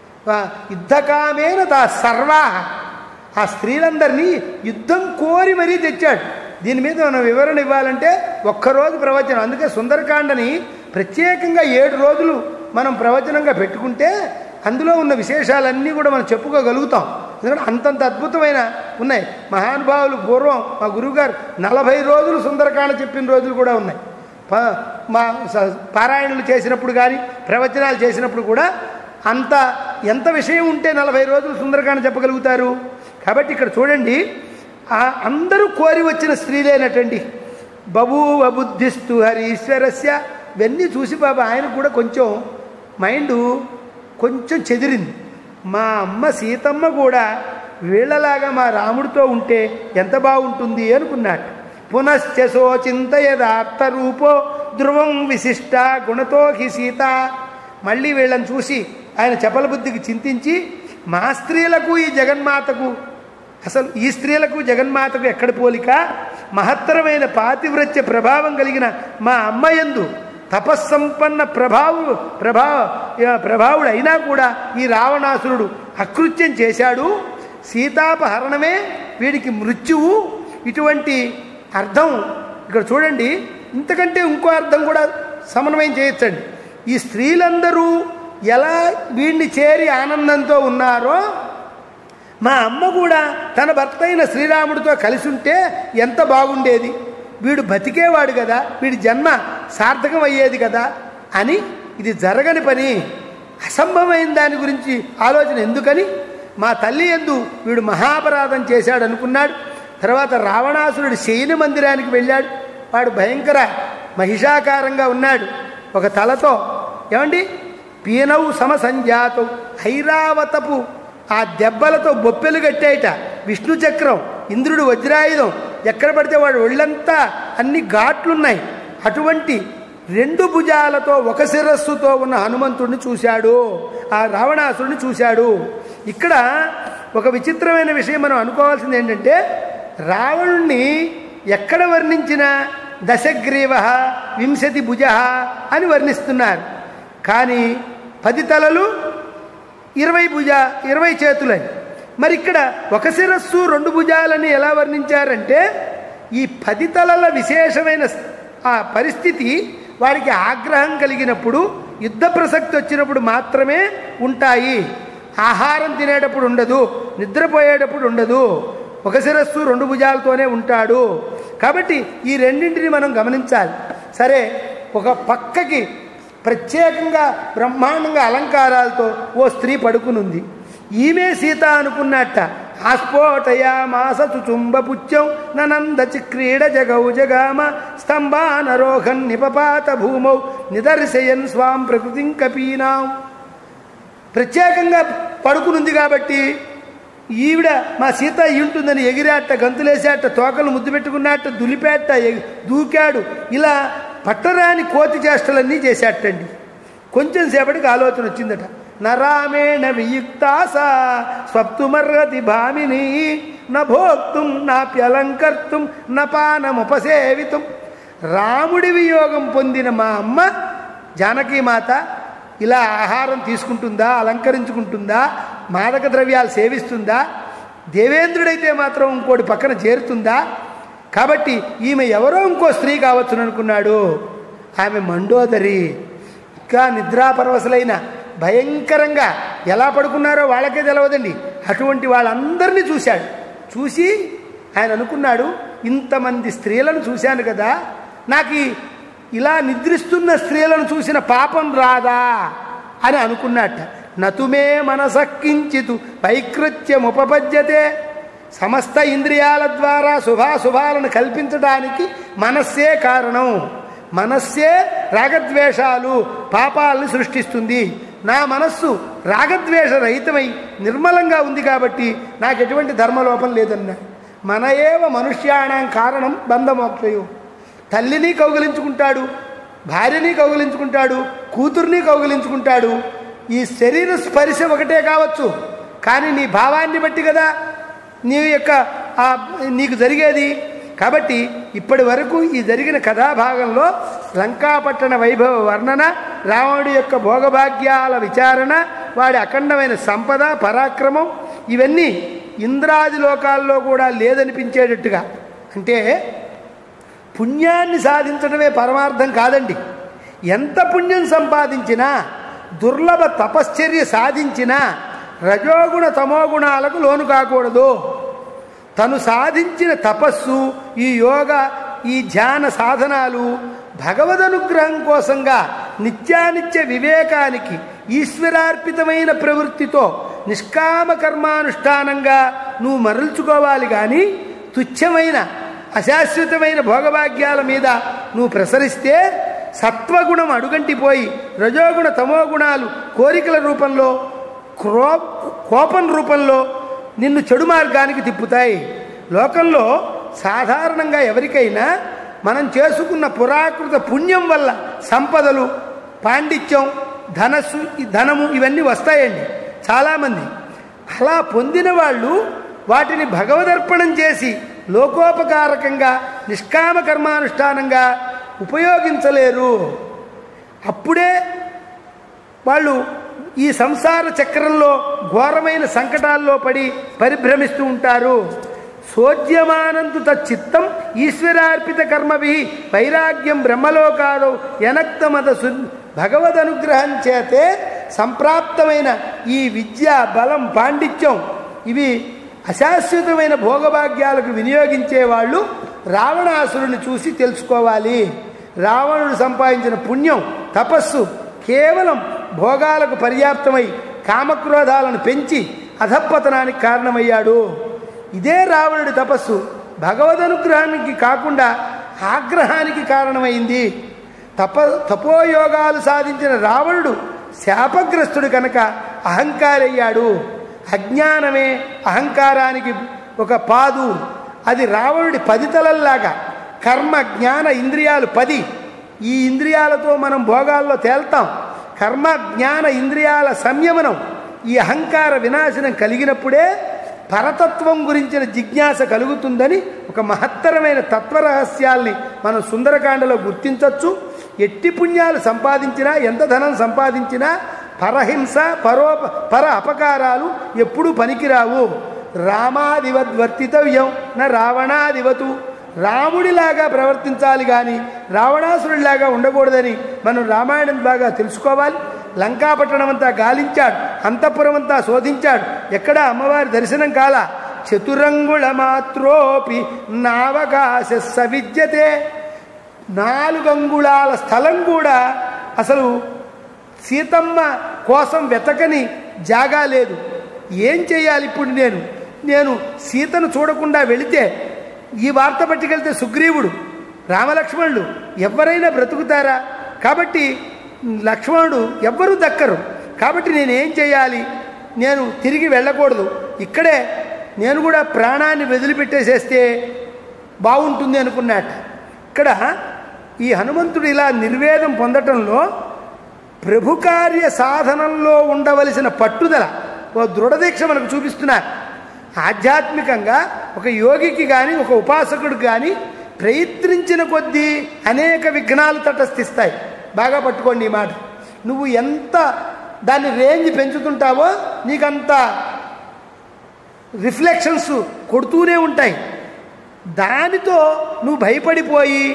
యుద్ధకామేన తా సర్వా ఆ స్త్రీలందరినీ యుద్ధం కోరి మరీ తెచ్చాడు దీని మీద మనం వివరణ ఇవ్వాలంటే ఒక్కరోజు ప్రవచనం అందుకే సుందరకాండని ప్రత్యేకంగా ఏడు రోజులు మనం ప్రవచనంగా పెట్టుకుంటే అందులో ఉన్న విశేషాలన్నీ కూడా మనం చెప్పుకోగలుగుతాం ఎందుకంటే అంతంత అద్భుతమైన ఉన్నాయి మహానుభావులు పూర్వం మా గురువుగారు నలభై రోజులు సుందరకాండ చెప్పిన రోజులు కూడా ఉన్నాయి మా పారాయణలు చేసినప్పుడు కానీ ప్రవచనాలు చేసినప్పుడు కూడా అంత ఎంత విషయం ఉంటే నలభై రోజులు సుందరకాండ చెప్పగలుగుతారు కాబట్టి ఇక్కడ చూడండి అందరూ కోరి వచ్చిన స్త్రీలేనటండి బభూవ బుద్ధిస్తు హరీశ్వరస్య ఇవన్నీ చూసి బాబా ఆయన కూడా కొంచెం మైండ్ కొంచెం చెదిరింది మా అమ్మ సీతమ్మ కూడా వీళ్ళలాగా మా రాముడితో ఉంటే ఎంత బాగుంటుంది అనుకున్నాడు పునశ్చసో చింతయదాత్త రూపో ధ్రువం విశిష్ట గుణతో హి సీత మళ్ళీ వీళ్ళని చూసి ఆయన చపల బుద్ధికి చింతించి మా స్త్రీలకు ఈ జగన్మాతకు అసలు ఈ స్త్రీలకు జగన్మాతకు ఎక్కడ పోలిక మహత్తరమైన పాతివ్రత్య ప్రభావం కలిగిన మా అమ్మయందు తపస్సంపన్న ప్రభావు ప్రభా ప్రభావుడు అయినా కూడా ఈ రావణాసురుడు అకృత్యం చేశాడు సీతాపహరణమే వీడికి మృత్యువు ఇటువంటి అర్థం ఇక్కడ చూడండి ఇంతకంటే ఇంకో అర్థం కూడా సమన్వయం చేయొచ్చండి ఈ స్త్రీలందరూ ఎలా వీడిని చేరి ఆనందంతో ఉన్నారో మా అమ్మ కూడా తన భర్త అయిన శ్రీరాముడితో కలిసి ఉంటే ఎంత బాగుండేది వీడు బతికేవాడు కదా వీడి జన్మ సార్థకం అయ్యేది కదా అని ఇది జరగని పని అసంభవమైన దాని గురించి ఆలోచన ఎందుకని మా తల్లి ఎందు వీడు మహాపరాధం చేశాడు అనుకున్నాడు తర్వాత రావణాసురుడు శయన మందిరానికి వెళ్ళాడు వాడు భయంకర మహిషాకారంగా ఉన్నాడు ఒక తలతో ఏమండి పీనవు సమసంజాతం ఐరావతపు ఆ దెబ్బలతో బొప్పెలు కట్టాయిట విష్ణు చక్రం ఇంద్రుడు వజ్రాయుధం ఎక్కడ పడితే వాడు ఒళ్ళంతా అన్ని ఘాట్లున్నాయి అటువంటి రెండు భుజాలతో ఒక శిరస్సుతో ఉన్న హనుమంతుడిని చూశాడు ఆ రావణాసుడిని చూశాడు ఇక్కడ ఒక విచిత్రమైన విషయం మనం అనుకోవాల్సింది ఏంటంటే రావణుణ్ణి ఎక్కడ వర్ణించిన దశగ్రీవ వింశతి భుజ అని వర్ణిస్తున్నారు కానీ పది తలలు ఇరవై భుజ ఇరవై చేతులని మరి ఇక్కడ ఒక శిరస్సు రెండు భుజాలని ఎలా వర్ణించారంటే ఈ పది తలల విశేషమైన ఆ పరిస్థితి వాడికి ఆగ్రహం కలిగినప్పుడు యుద్ధ ప్రసక్తి వచ్చినప్పుడు మాత్రమే ఉంటాయి ఆహారం తినేటప్పుడు ఉండదు నిద్రపోయేటప్పుడు ఉండదు ఒక శిరస్సు రెండు భుజాలతోనే ఉంటాడు కాబట్టి ఈ రెండింటిని మనం గమనించాలి సరే ఒక పక్కకి ప్రత్యేకంగా బ్రహ్మాండంగా అలంకారాలతో ఓ స్త్రీ పడుకునుంది ఈమె సీత అనుకున్నట్ట ఆస్ఫోటయామాస చుంబపుచ్చం ననంద క్రీడ జగౌ జగామ స్తంభానరోహన్ నిపపాత భూమౌ నిదర్శయన్ స్వాం ప్రకృతిం కపీనాం ప్రత్యేకంగా పడుకునుంది కాబట్టి ఈవిడ మా సీత ఉంటుందని ఎగిరాట గంతులేసాట తోకలు ముద్దు పెట్టుకున్నట్ట దులిపేట ఎగి- దూకాడు ఇలా పట్టరాని కోతి చేష్టలన్నీ చేశాటండి కొంచెం సేపటికి ఆలోచన వచ్చిందట నరామేణ వియుక్తాస స్వప్తుమర్హతి భామిని న భోక్తుం నాప్యలంకర్తుం న పానముపసేవితం రాముడి వియోగం పొందిన మా అమ్మ జానకీమాత ఇలా ఆహారం తీసుకుంటుందా అలంకరించుకుంటుందా మాదక ద్రవ్యాలు సేవిస్తుందా దేవేంద్రుడైతే మాత్రం ఇంకోటి పక్కన చేరుతుందా కాబట్టి ఈమె ఎవరో ఇంకో స్త్రీ కావచ్చును అనుకున్నాడు ఆమె మండోదరి ఇంకా నిద్రాపరవశలైన భయంకరంగా ఎలా పడుకున్నారో వాళ్ళకే తెలవదండి అటువంటి వాళ్ళందరినీ చూశాడు చూసి ఆయన అనుకున్నాడు ఇంతమంది స్త్రీలను చూశాను కదా నాకు ఈ ఇలా నిద్రిస్తున్న స్త్రీలను చూసిన పాపం రాదా అని అనుకున్నట్ట నతుమే మనసక్కించితు వైకృత్యముపపద్యతే సమస్త ఇంద్రియాల ద్వారా శుభాశుభాలను కల్పించడానికి మనస్సే కారణం మనస్సే రాగద్వేషాలు పాపాలను సృష్టిస్తుంది నా మనస్సు రాగద్వేష రహితమై నిర్మలంగా ఉంది కాబట్టి నాకు ఎటువంటి ధర్మలోపం లేదన్నా మన ఏవ మనుష్యాణం కారణం బంధమోక్షయు తల్లిని కౌగిలించుకుంటాడు భార్యని కౌగిలించుకుంటాడు కూతుర్ని కౌగిలించుకుంటాడు ఈ శరీర స్పర్శ ఒకటే కావచ్చు కానీ నీ భావాన్ని బట్టి కదా నీ యొక్క ఆ నీకు జరిగేది కాబట్టి ఇప్పటి వరకు ఈ జరిగిన కథాభాగంలో లంకాపట్టణ వైభవ వర్ణన రావణుడి యొక్క భోగభాగ్యాల విచారణ వాడి అఖండమైన సంపద పరాక్రమం ఇవన్నీ ఇంద్రాది లోకాల్లో కూడా లేదనిపించేటట్టుగా అంటే పుణ్యాన్ని సాధించడమే పరమార్థం కాదండి ఎంత పుణ్యం సంపాదించినా దుర్లభ తపశ్చర్య సాధించినా రజోగుణ తమోగుణాలకు లోను కాకూడదు తను సాధించిన తపస్సు ఈ యోగ ఈ ధ్యాన సాధనాలు భగవదనుగ్రహం కోసంగా నిత్యానిత్య వివేకానికి ఈశ్వరార్పితమైన ప్రవృత్తితో నిష్కామ కర్మానుష్ఠానంగా నువ్వు మరల్చుకోవాలి కానీ తుచ్చమైన అశాశ్వతమైన భోగభాగ్యాల మీద నువ్వు ప్రసరిస్తే సత్వగుణం అడుగంటిపోయి రజోగుణ తమోగుణాలు కోరికల రూపంలో క్రో కోపం రూపంలో నిన్ను చెడు మార్గానికి తిప్పుతాయి లోకంలో సాధారణంగా ఎవరికైనా మనం చేసుకున్న పురాకృత పుణ్యం వల్ల సంపదలు పాండిత్యం ధనస్సు ఈ ధనము ఇవన్నీ వస్తాయండి చాలామంది అలా పొందిన వాళ్ళు వాటిని భగవదర్పణం చేసి లోకోపకారకంగా నిష్కామ కర్మానుష్ఠానంగా ఉపయోగించలేరు అప్పుడే వాళ్ళు ఈ సంసార చక్రంలో ఘోరమైన సంకటాల్లో పడి పరిభ్రమిస్తూ ఉంటారు సోద్యమానంతు తచ్చిత్తం ఈశ్వరార్పిత కర్మభి వైరాగ్యం బ్రహ్మలోకాదో ఎనక్తమత సు భగవద్ అనుగ్రహం చేతే సంప్రాప్తమైన ఈ విద్య బలం పాండిత్యం ఇవి అశాశ్వతమైన భోగభాగ్యాలకు వినియోగించే వాళ్ళు రావణాసురుని చూసి తెలుసుకోవాలి రావణుడు సంపాదించిన పుణ్యం తపస్సు కేవలం భోగాలకు పర్యాప్తమై కామక్రోధాలను పెంచి అధపతనానికి కారణమయ్యాడు ఇదే రావణుడి తపస్సు భగవదనుగ్రహానికి కాకుండా ఆగ్రహానికి కారణమైంది తప తపోయోగాలు సాధించిన రావణుడు శాపగ్రస్తుడు కనుక అహంకారయ్యాడు అజ్ఞానమే అహంకారానికి ఒక పాదు అది రావణుడి పది తలల్లాగా కర్మ జ్ఞాన ఇంద్రియాలు పది ఈ ఇంద్రియాలతో మనం భోగాల్లో తేల్తాం కర్మ జ్ఞాన ఇంద్రియాల సంయమనం ఈ అహంకార వినాశనం కలిగినప్పుడే పరతత్వం గురించిన జిజ్ఞాస కలుగుతుందని ఒక మహత్తరమైన తత్వరహస్యాల్ని మనం సుందరకాండలో గుర్తించవచ్చు ఎట్టి పుణ్యాలు సంపాదించినా ఎంత ధనం సంపాదించినా పరహింస పరోప పర అపకారాలు ఎప్పుడూ పనికిరావు రామాదివద్వర్తితవ్యం నా రావణాదివతు రాముడిలాగా ప్రవర్తించాలి కానీ రావణాసురుడిలాగా ఉండకూడదని మనం రామాయణం బాగా తెలుసుకోవాలి లంకాపట్టణం అంతా గాలించాడు అంతఃపురం అంతా శోధించాడు ఎక్కడ అమ్మవారి దర్శనం కాల చతురంగుళ మాత్రోపి నావకాశ సవిద్యతే నాలుగు అంగుళాల స్థలం కూడా అసలు సీతమ్మ కోసం వెతకని జాగా లేదు ఏం చేయాలి ఇప్పుడు నేను నేను సీతను చూడకుండా వెళితే ఈ వార్త పట్టుకెళ్తే సుగ్రీవుడు రామలక్ష్మణుడు ఎవరైనా బ్రతుకుతారా కాబట్టి లక్ష్మణుడు ఎవ్వరూ దక్కరు కాబట్టి నేనేం చేయాలి నేను తిరిగి వెళ్ళకూడదు ఇక్కడే నేను కూడా ప్రాణాన్ని వదిలిపెట్టేసేస్తే బాగుంటుంది అనుకున్నట్ట ఇక్కడ ఈ హనుమంతుడు ఇలా నిర్వేదం పొందటంలో ప్రభు కార్య సాధనంలో ఉండవలసిన పట్టుదల ఓ దృఢదీక్ష మనకు చూపిస్తున్నారు ఆధ్యాత్మికంగా ఒక యోగికి కానీ ఒక ఉపాసకుడికి కానీ ప్రయత్నించిన కొద్దీ అనేక విఘ్నాలు తటస్థిస్తాయి బాగా పట్టుకోండి ఈ మాట నువ్వు ఎంత దాన్ని రేంజ్ పెంచుతుంటావో నీకంత రిఫ్లెక్షన్స్ కొడుతూనే ఉంటాయి దానితో నువ్వు భయపడిపోయి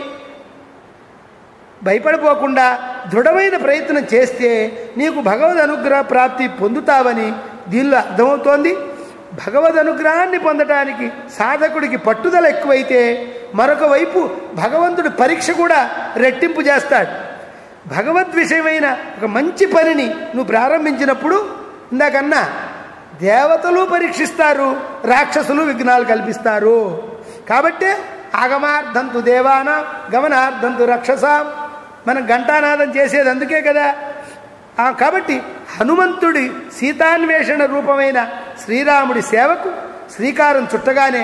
భయపడిపోకుండా దృఢమైన ప్రయత్నం చేస్తే నీకు భగవద్ అనుగ్రహ ప్రాప్తి పొందుతావని దీనిలో అర్థమవుతోంది భగవద్ అనుగ్రహాన్ని పొందటానికి సాధకుడికి పట్టుదల ఎక్కువైతే మరొక వైపు భగవంతుడి పరీక్ష కూడా రెట్టింపు చేస్తాడు భగవద్ విషయమైన ఒక మంచి పనిని నువ్వు ప్రారంభించినప్పుడు ఇందాకన్నా దేవతలు పరీక్షిస్తారు రాక్షసులు విఘ్నాలు కల్పిస్తారు కాబట్టే ఆగమార్థంతు దేవాన గమనార్థంతు రక్షస మనం ఘంటానాదం చేసేది అందుకే కదా ఆ కాబట్టి హనుమంతుడి సీతాన్వేషణ రూపమైన శ్రీరాముడి సేవకు శ్రీకారం చుట్టగానే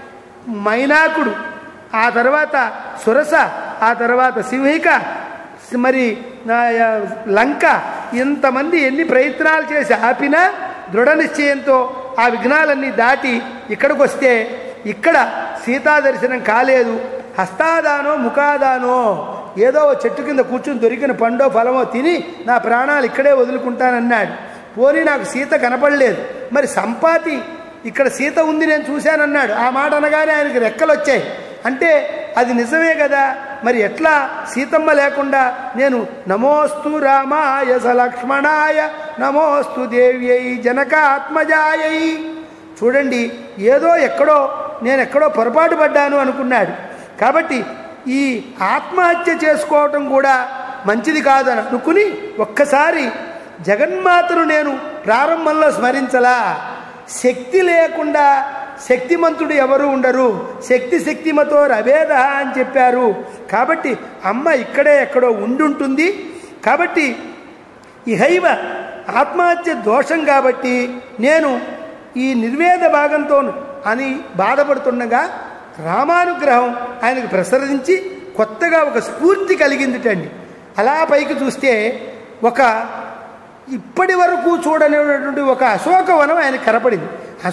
మైనాకుడు ఆ తర్వాత సురస ఆ తర్వాత సింహిక మరి ఆ, లంక ఇంతమంది ఎన్ని ప్రయత్నాలు చేసి ఆపినా దృఢ నిశ్చయంతో ఆ విఘ్నాలన్నీ దాటి ఇక్కడికి వస్తే ఇక్కడ సీతా దర్శనం కాలేదు హస్తాదానో ముఖాదానో ఏదో ఓ చెట్టు కింద కూర్చుని దొరికిన పండో ఫలమో తిని నా ప్రాణాలు ఇక్కడే వదులుకుంటానన్నాడు పోనీ నాకు సీత కనపడలేదు మరి సంపాతి ఇక్కడ సీత ఉంది నేను చూశానన్నాడు ఆ మాట అనగానే ఆయనకి రెక్కలు వచ్చాయి అంటే అది నిజమే కదా మరి ఎట్లా సీతమ్మ లేకుండా నేను నమోస్తు రామాయ సలక్ష్మణాయ నమోస్తు దేవ్యై జనకాత్మజాయై చూడండి ఏదో ఎక్కడో నేను ఎక్కడో పొరపాటు పడ్డాను అనుకున్నాడు కాబట్టి ఈ ఆత్మహత్య చేసుకోవటం కూడా మంచిది కాదని అనుకుని ఒక్కసారి జగన్మాతను నేను ప్రారంభంలో స్మరించలా శక్తి లేకుండా శక్తిమంతుడు ఎవరు ఉండరు శక్తి శక్తిమతో రవేద అని చెప్పారు కాబట్టి అమ్మ ఇక్కడే ఎక్కడో ఉండుంటుంది కాబట్టి ఇహైవ ఆత్మహత్య దోషం కాబట్టి నేను ఈ నిర్వేద భాగంతో అని బాధపడుతుండగా రామానుగ్రహం ఆయనకు ప్రసరించి కొత్తగా ఒక స్ఫూర్తి కలిగిందిటండి అలా పైకి చూస్తే ఒక ఇప్పటి వరకు చూడనిటువంటి ఒక అశోకవనం ఆయన కనపడింది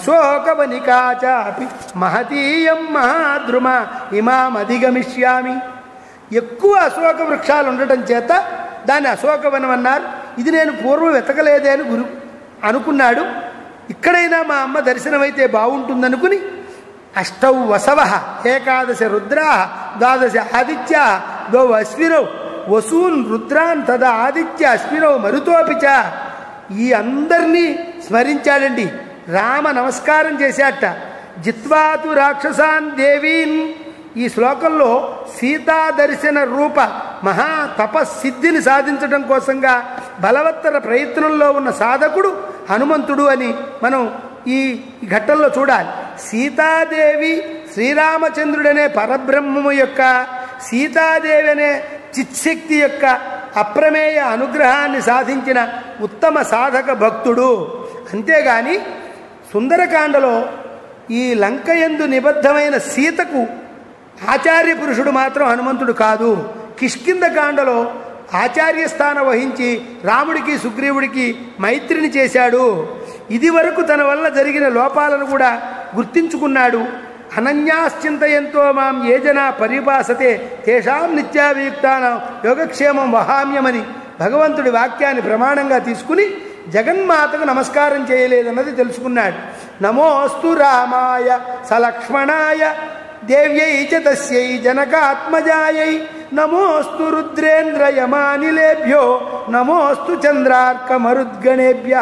అశోకవనికాచాపి మహతీయం మహాద్రుమ ఇమాం అధిగమిష్యామి ఎక్కువ అశోక వృక్షాలు ఉండటం చేత దాన్ని అశోకవనం అన్నారు ఇది నేను పూర్వం వెతకలేదే అని గురు అనుకున్నాడు ఇక్కడైనా మా అమ్మ దర్శనమైతే బాగుంటుందనుకుని అష్టౌ వసవ ఏకాదశ రుద్రా ద్వాదశ ఆదిత్య దో అశ్వినౌ వసూన్ రుద్రాన్ తద ఆదిత్య అశ్వినౌ మరుతోపిచ ఈ అందరినీ స్మరించాడండి రామ నమస్కారం చేశాట జిత్వాతు రాక్షసాన్ దేవీన్ ఈ శ్లోకంలో సీతా దర్శన రూప మహా తపస్సిద్ధిని సాధించడం కోసంగా బలవత్తర ప్రయత్నంలో ఉన్న సాధకుడు హనుమంతుడు అని మనం ఈ ఘట్టంలో చూడాలి సీతాదేవి శ్రీరామచంద్రుడనే పరబ్రహ్మము యొక్క సీతాదేవి అనే చిత్శక్తి యొక్క అప్రమేయ అనుగ్రహాన్ని సాధించిన ఉత్తమ సాధక భక్తుడు అంతేగాని సుందరకాండలో ఈ లంకయందు నిబద్ధమైన సీతకు ఆచార్య పురుషుడు మాత్రం హనుమంతుడు కాదు కిష్కింద కాండలో ఆచార్య స్థానం వహించి రాముడికి సుగ్రీవుడికి మైత్రిని చేశాడు ఇది వరకు తన వల్ల జరిగిన లోపాలను కూడా గుర్తించుకున్నాడు అనన్యాశ్చింతయంతో మాం ఏ జనా పరిభాసతే తేషాం నిత్యాభియుక్తానం యోగక్షేమం వహామ్యమని భగవంతుడి వాక్యాన్ని ప్రమాణంగా తీసుకుని జగన్మాతకు నమస్కారం చేయలేదన్నది తెలుసుకున్నాడు నమోస్తు రామాయ సలక్ష్మణాయ దేవ్యై చ తస్యై జనకాత్మజాయై నమోస్తు రుద్రేంద్ర యమానిలేభ్యో నమోస్తు చంద్రార్క మరుద్గణేభ్య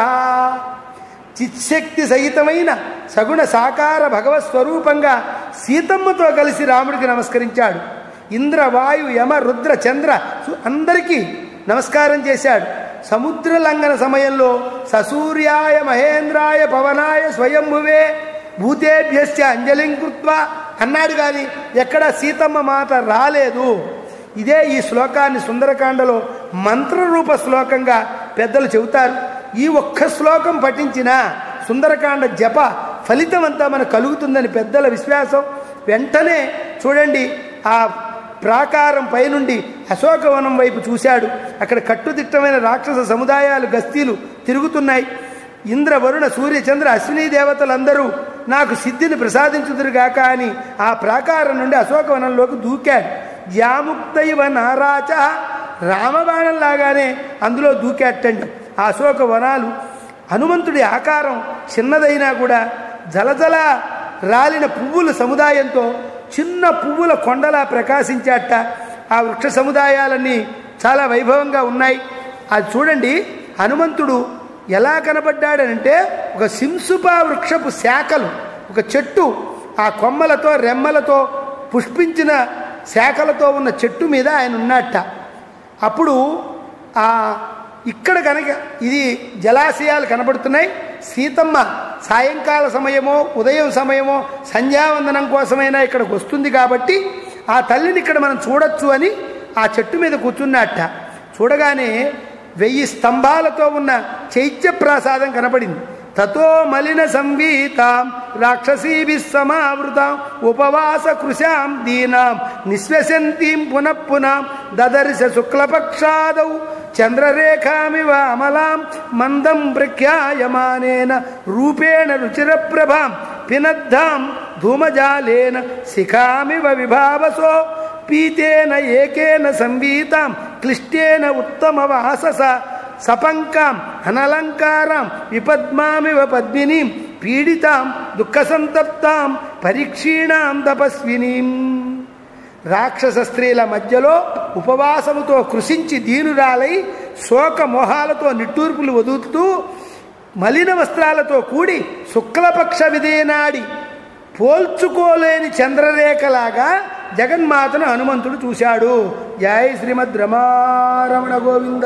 చిత్శక్తి సహితమైన సగుణ సాకార భగవత్ స్వరూపంగా సీతమ్మతో కలిసి రాముడికి నమస్కరించాడు ఇంద్ర వాయు యమ రుద్ర చంద్ర సు- అందరికీ నమస్కారం చేశాడు సముద్ర లంఘన సమయంలో ససూర్యాయ మహేంద్రాయ పవనాయ స్వయంభువే భూతేభ్యస్య అంజలిం కృత్వా అన్నాడు కానీ ఎక్కడ సీతమ్మ మాట రాలేదు ఇదే ఈ శ్లోకాన్ని సుందరకాండలో మంత్రరూప శ్లోకంగా పెద్దలు చెబుతారు ఈ ఒక్క శ్లోకం పఠించిన సుందరకాండ జప ఫలితం అంతా మనకు కలుగుతుందని పెద్దల విశ్వాసం వెంటనే చూడండి ఆ ప్రాకారం పైనుండి అశోకవనం వైపు చూశాడు అక్కడ కట్టుదిట్టమైన రాక్షస సముదాయాలు గస్తీలు తిరుగుతున్నాయి ఇంద్ర వరుణ సూర్య చంద్ర అశ్విని దేవతలందరూ నాకు సిద్ధిని ప్రసాదించుదురుగాక అని ఆ ప్రాకారం నుండి అశోకవనంలోకి దూకాడు యాముక్తైవ నారాచ రామబాణంలాగానే అందులో దూకేటండి ఆ అశోక వనాలు హనుమంతుడి ఆకారం చిన్నదైనా కూడా జలజల రాలిన పువ్వుల సముదాయంతో చిన్న పువ్వుల కొండలా ప్రకాశించాట ఆ వృక్ష సముదాయాలన్నీ చాలా వైభవంగా ఉన్నాయి అది చూడండి హనుమంతుడు ఎలా కనబడ్డాడనంటే ఒక సింసుపా వృక్షపు శాఖలు ఒక చెట్టు ఆ కొమ్మలతో రెమ్మలతో పుష్పించిన శాఖలతో ఉన్న చెట్టు మీద ఆయన ఉన్నట్ట అప్పుడు ఆ ఇక్కడ కనుక ఇది జలాశయాలు కనబడుతున్నాయి సీతమ్మ సాయంకాల సమయమో ఉదయం సమయమో సంధ్యావందనం కోసమైనా ఇక్కడికి వస్తుంది కాబట్టి ఆ తల్లిని ఇక్కడ మనం చూడొచ్చు అని ఆ చెట్టు మీద కూర్చున్నట్ట చూడగానే వెయ్యి స్తంభాలతో ఉన్న చైత్య ప్రాసాదం కనపడింది తతో మలిన సంవీతాం రాక్షసీభి సమావృతాం ఉపవాస కృశాం దీనాం నిశ్వసంతీం పునః పునాం దదర్శ శుక్లపక్షాదౌ చంద్రరేఖామివ అమలాం మందం ప్రఖ్యాయమానేన రూపేణ రుచిరప్రభాం పినద్ధాం ధూమజాలేన శిఖామివ విభావసో పీతేన ఏకేన సంవీతాం క్లిష్టేన ఉత్తమ వాసస సపంకాం అనలంకారాం విపద్మామివ పద్మినీం పీడితాం దుఃఖసంతప్తాం పరీక్షీణాం తపస్వినీం రాక్షస స్త్రీల మధ్యలో ఉపవాసముతో కృషించి దీనురాలై శోక మోహాలతో నిట్టూర్పులు వదులుతూ మలిన వస్త్రాలతో కూడి శుక్లపక్ష విదేనాడి పోల్చుకోలేని చంద్రరేఖలాగా జగన్మాతను హనుమంతుడు చూశాడు జై శ్రీమద్ రమారమణ గోవింద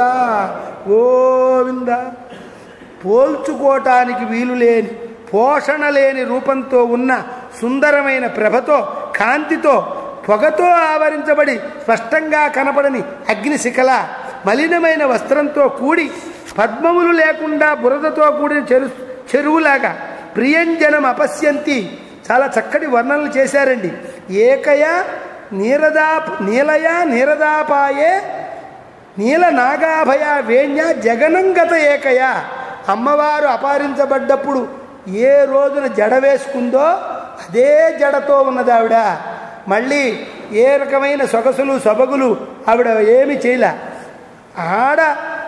గోవింద పోల్చుకోవటానికి వీలు లేని పోషణ లేని రూపంతో ఉన్న సుందరమైన ప్రభతో కాంతితో పొగతో ఆవరించబడి స్పష్టంగా కనపడని అగ్నిశిఖల మలినమైన వస్త్రంతో కూడి పద్మములు లేకుండా బురదతో కూడిన చెరు చెరువులాగా ప్రియంజనం అపశ్యంతి చాలా చక్కటి వర్ణనలు చేశారండి ఏకయ నీరదా నీలయ నీరదాపాయే నీల నాగాభయ వేణ్య జగనంగత ఏకయ అమ్మవారు అపహరించబడ్డప్పుడు ఏ రోజున జడ వేసుకుందో అదే జడతో ఉన్నది ఆవిడ మళ్ళీ ఏ రకమైన సొగసులు సొబగులు ఆవిడ ఏమి చేయలే ఆడ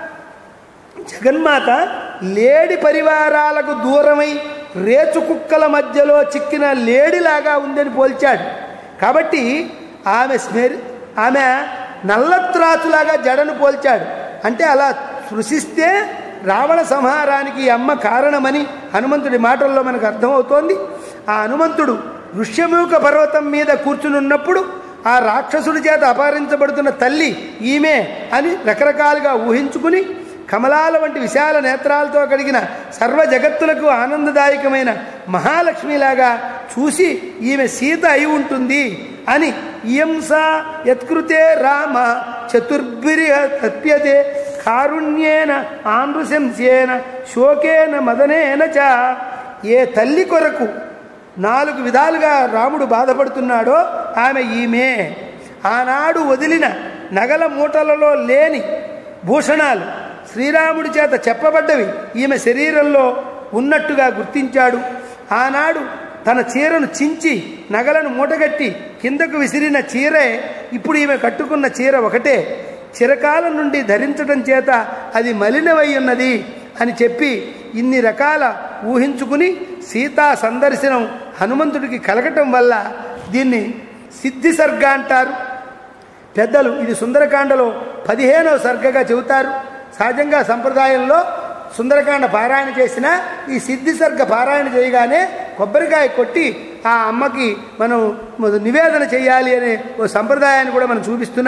జగన్మాత లేడి పరివారాలకు దూరమై రేచు కుక్కల మధ్యలో చిక్కిన లేడిలాగా ఉందని పోల్చాడు కాబట్టి ఆమె స్మెరి ఆమె నల్లత్రాచులాగా జడను పోల్చాడు అంటే అలా సృశిస్తే రావణ సంహారానికి ఈ అమ్మ కారణమని హనుమంతుడి మాటల్లో మనకు అర్థమవుతోంది ఆ హనుమంతుడు ఋష్యమూక పర్వతం మీద కూర్చునున్నప్పుడు ఆ రాక్షసుడి చేత అపహరించబడుతున్న తల్లి ఈమె అని రకరకాలుగా ఊహించుకుని కమలాల వంటి విశాల నేత్రాలతో కలిగిన సర్వ జగత్తులకు ఆనందదాయకమైన మహాలక్ష్మిలాగా చూసి ఈమె సీత అయి ఉంటుంది అని ఇయంస యత్కృతే రామ చతుర్భిరి తప్యతే కారుణ్యేన ఆనృశంస్యేన శోకేన మదనేన చ ఏ తల్లి కొరకు నాలుగు విధాలుగా రాముడు బాధపడుతున్నాడో ఆమె ఈమె ఆనాడు వదిలిన నగల మూటలలో లేని భూషణాలు శ్రీరాముడి చేత చెప్పబడ్డవి ఈమె శరీరంలో ఉన్నట్టుగా గుర్తించాడు ఆనాడు తన చీరను చించి నగలను మూటగట్టి కిందకు విసిరిన చీరే ఇప్పుడు ఈమె కట్టుకున్న చీర ఒకటే చిరకాలం నుండి ధరించడం చేత అది మలినమై ఉన్నది అని చెప్పి ఇన్ని రకాల ఊహించుకుని సీతా సందర్శనం హనుమంతుడికి కలగటం వల్ల దీన్ని సిద్ధి సర్గ అంటారు పెద్దలు ఇది సుందరకాండలో పదిహేనవ సర్గగా చెబుతారు సహజంగా సంప్రదాయంలో సుందరకాండ పారాయణ చేసిన ఈ సిద్ధి సర్గ పారాయణ చేయగానే కొబ్బరికాయ కొట్టి ఆ అమ్మకి మనం నివేదన చేయాలి అనే ఓ సంప్రదాయాన్ని కూడా మనం చూపిస్తున్నారు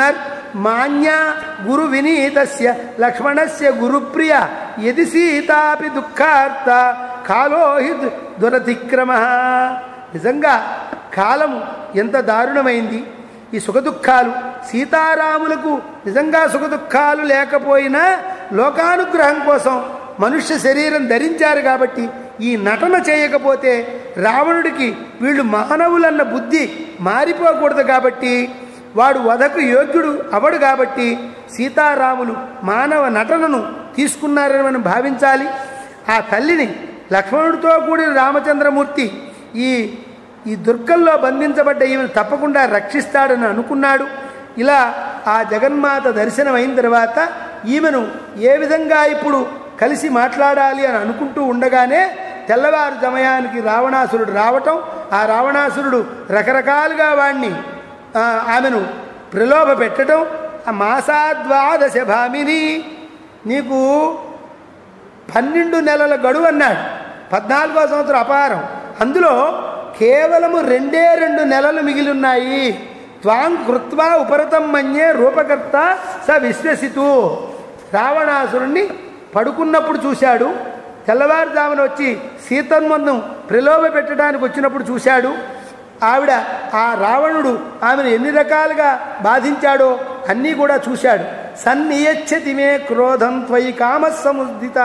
మాన్య గురు వినీతస్య లక్ష్మణస్య గురుప్రియ యది సీతాపి దుఃఖార్త కాలో హి దు- దురతిక్రమ నిజంగా కాలం ఎంత దారుణమైంది ఈ సుఖదుఖాలు సీతారాములకు నిజంగా సుఖదుఖాలు లేకపోయినా లోకానుగ్రహం కోసం మనుష్య శరీరం ధరించారు కాబట్టి ఈ నటన చేయకపోతే రావణుడికి వీళ్ళు మానవులన్న బుద్ధి మారిపోకూడదు కాబట్టి వాడు వధకు యోగ్యుడు అవడు కాబట్టి సీతారాములు మానవ నటనను తీసుకున్నారని మనం భావించాలి ఆ తల్లిని లక్ష్మణుడితో కూడిన రామచంద్రమూర్తి ఈ ఈ దుర్గంలో బంధించబడ్డ ఈమెను తప్పకుండా రక్షిస్తాడని అనుకున్నాడు ఇలా ఆ జగన్మాత దర్శనం అయిన తర్వాత ఈమెను ఏ విధంగా ఇప్పుడు కలిసి మాట్లాడాలి అని అనుకుంటూ ఉండగానే తెల్లవారు సమయానికి రావణాసురుడు రావటం ఆ రావణాసురుడు రకరకాలుగా వాణ్ణి ఆ, ఆమెను ప్రలోభ పెట్టడం ఆ మాసాద్వాదశ భామిని నీకు పన్నెండు నెలల గడువు అన్నాడు పద్నాలుగో సంవత్సరం అపారం అందులో కేవలము రెండే రెండు నెలలు మిగిలి ఉన్నాయి త్వాం కృత్వా ఉపరతం మన్యే రూపకర్త స విశ్వసితు రావణాసురుణ్ణి పడుకున్నప్పుడు చూశాడు తెల్లవారుజామున వచ్చి సీతన్మందం ప్రలోభ పెట్టడానికి వచ్చినప్పుడు చూశాడు ఆవిడ ఆ రావణుడు ఆమెను ఎన్ని రకాలుగా బాధించాడో అన్నీ కూడా చూశాడు సన్నియచ్చతి మే క్రోధం త్వయి కామ సముద్దిత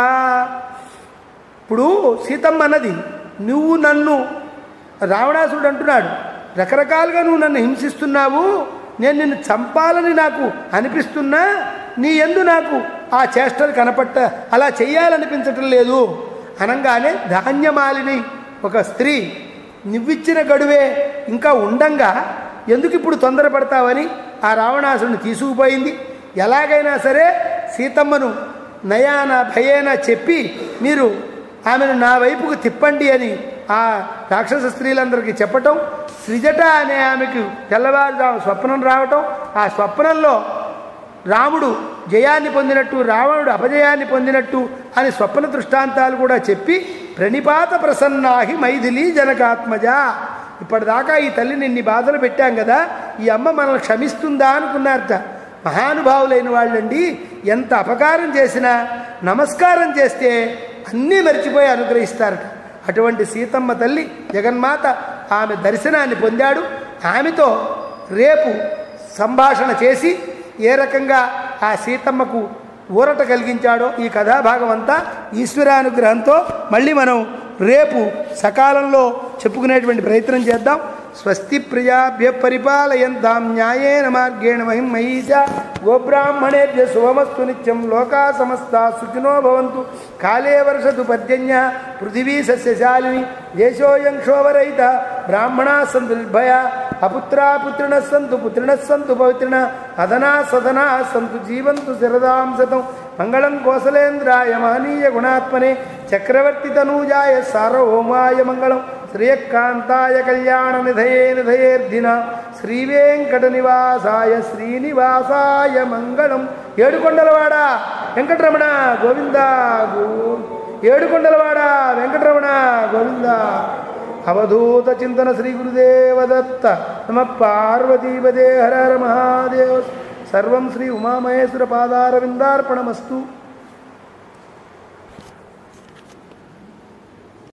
ఇప్పుడు సీతమ్మ అన్నది నువ్వు నన్ను రావణాసురుడు అంటున్నాడు రకరకాలుగా నువ్వు నన్ను హింసిస్తున్నావు నేను నిన్ను చంపాలని నాకు అనిపిస్తున్నా నీ ఎందు నాకు ఆ చేష్టలు కనపట్ట అలా చెయ్యాలనిపించటం లేదు అనగానే ధాన్యమాలిని ఒక స్త్రీ నువ్విచ్చిన గడువే ఇంకా ఉండంగా ఎందుకు ఇప్పుడు తొందరపడతావని ఆ రావణాసురుని తీసుకుపోయింది ఎలాగైనా సరే సీతమ్మను నయాన భయేన చెప్పి మీరు ఆమెను నా వైపుకు తిప్పండి అని ఆ రాక్షస స్త్రీలందరికీ చెప్పటం సృజట అనే ఆమెకు తెల్లవారుజాము స్వప్నం రావటం ఆ స్వప్నంలో రాముడు జయాన్ని పొందినట్టు రావణుడు అపజయాన్ని పొందినట్టు అని స్వప్న దృష్టాంతాలు కూడా చెప్పి ప్రణిపాత ప్రసన్నాహి మైథిలి జనకాత్మజ ఇప్పటిదాకా ఈ తల్లిని ఇన్ని బాధలు పెట్టాం కదా ఈ అమ్మ మనల్ని క్షమిస్తుందా అనుకున్నారట మహానుభావులైన వాళ్ళండి ఎంత అపకారం చేసినా నమస్కారం చేస్తే అన్నీ మర్చిపోయి అనుగ్రహిస్తారట అటువంటి సీతమ్మ తల్లి జగన్మాత ఆమె దర్శనాన్ని పొందాడు ఆమెతో రేపు సంభాషణ చేసి ఏ రకంగా ఆ సీతమ్మకు ఊరట కలిగించాడో ఈ కథాభాగం అంతా ఈశ్వరానుగ్రహంతో మళ్ళీ మనం రేపు సకాలంలో చెప్పుకునేటువంటి ప్రయత్నం చేద్దాం స్వస్తి ప్రజాభ్య పరిపాలయంతాం న్యాయేన మార్గేణ మహిం మహీష గోబ్రాహ్మణేభ్య శుభమస్తు నిత్యం లోకా సమస్త సుఖినో భవంతు కాలే వర్షతు పర్జన్య పృథివీ సస్యశాలిని దేశోయం క్షోభరహిత బ్రాహ్మణా సంతు నిర్భయ అపుత్రా పుత్రిణ సంతు పుత్రిణ సంతు పవిత్రిణ అదనా సదనా సంతు జీవంతు శరదాం శతం మంగళం కోసలేంద్రాయ మహనీయ గుణాత్మనే చక్రవర్తి తనూజాయ సార్వభౌమాయ మంగళం శ్రియకాంతాయ కళ్యాణ నిధయే నిధయేర్ధిన శ్రీవేంకట నివాసాయ శ్రీనివాసాయ మంగళం ఏడుకొండలవాడ వెంకటరమణ గోవింద గో ఏడుకొండలవాడ వెంకటరమణ గోవింద అవధూత చింతన శ్రీ గురుదేవ దత్త నమ పార్వతీపదే హర హర మహాదేవ సర్వం శ్రీ ఉమామహేశ్వర పాదారవిందార్పణమస్తు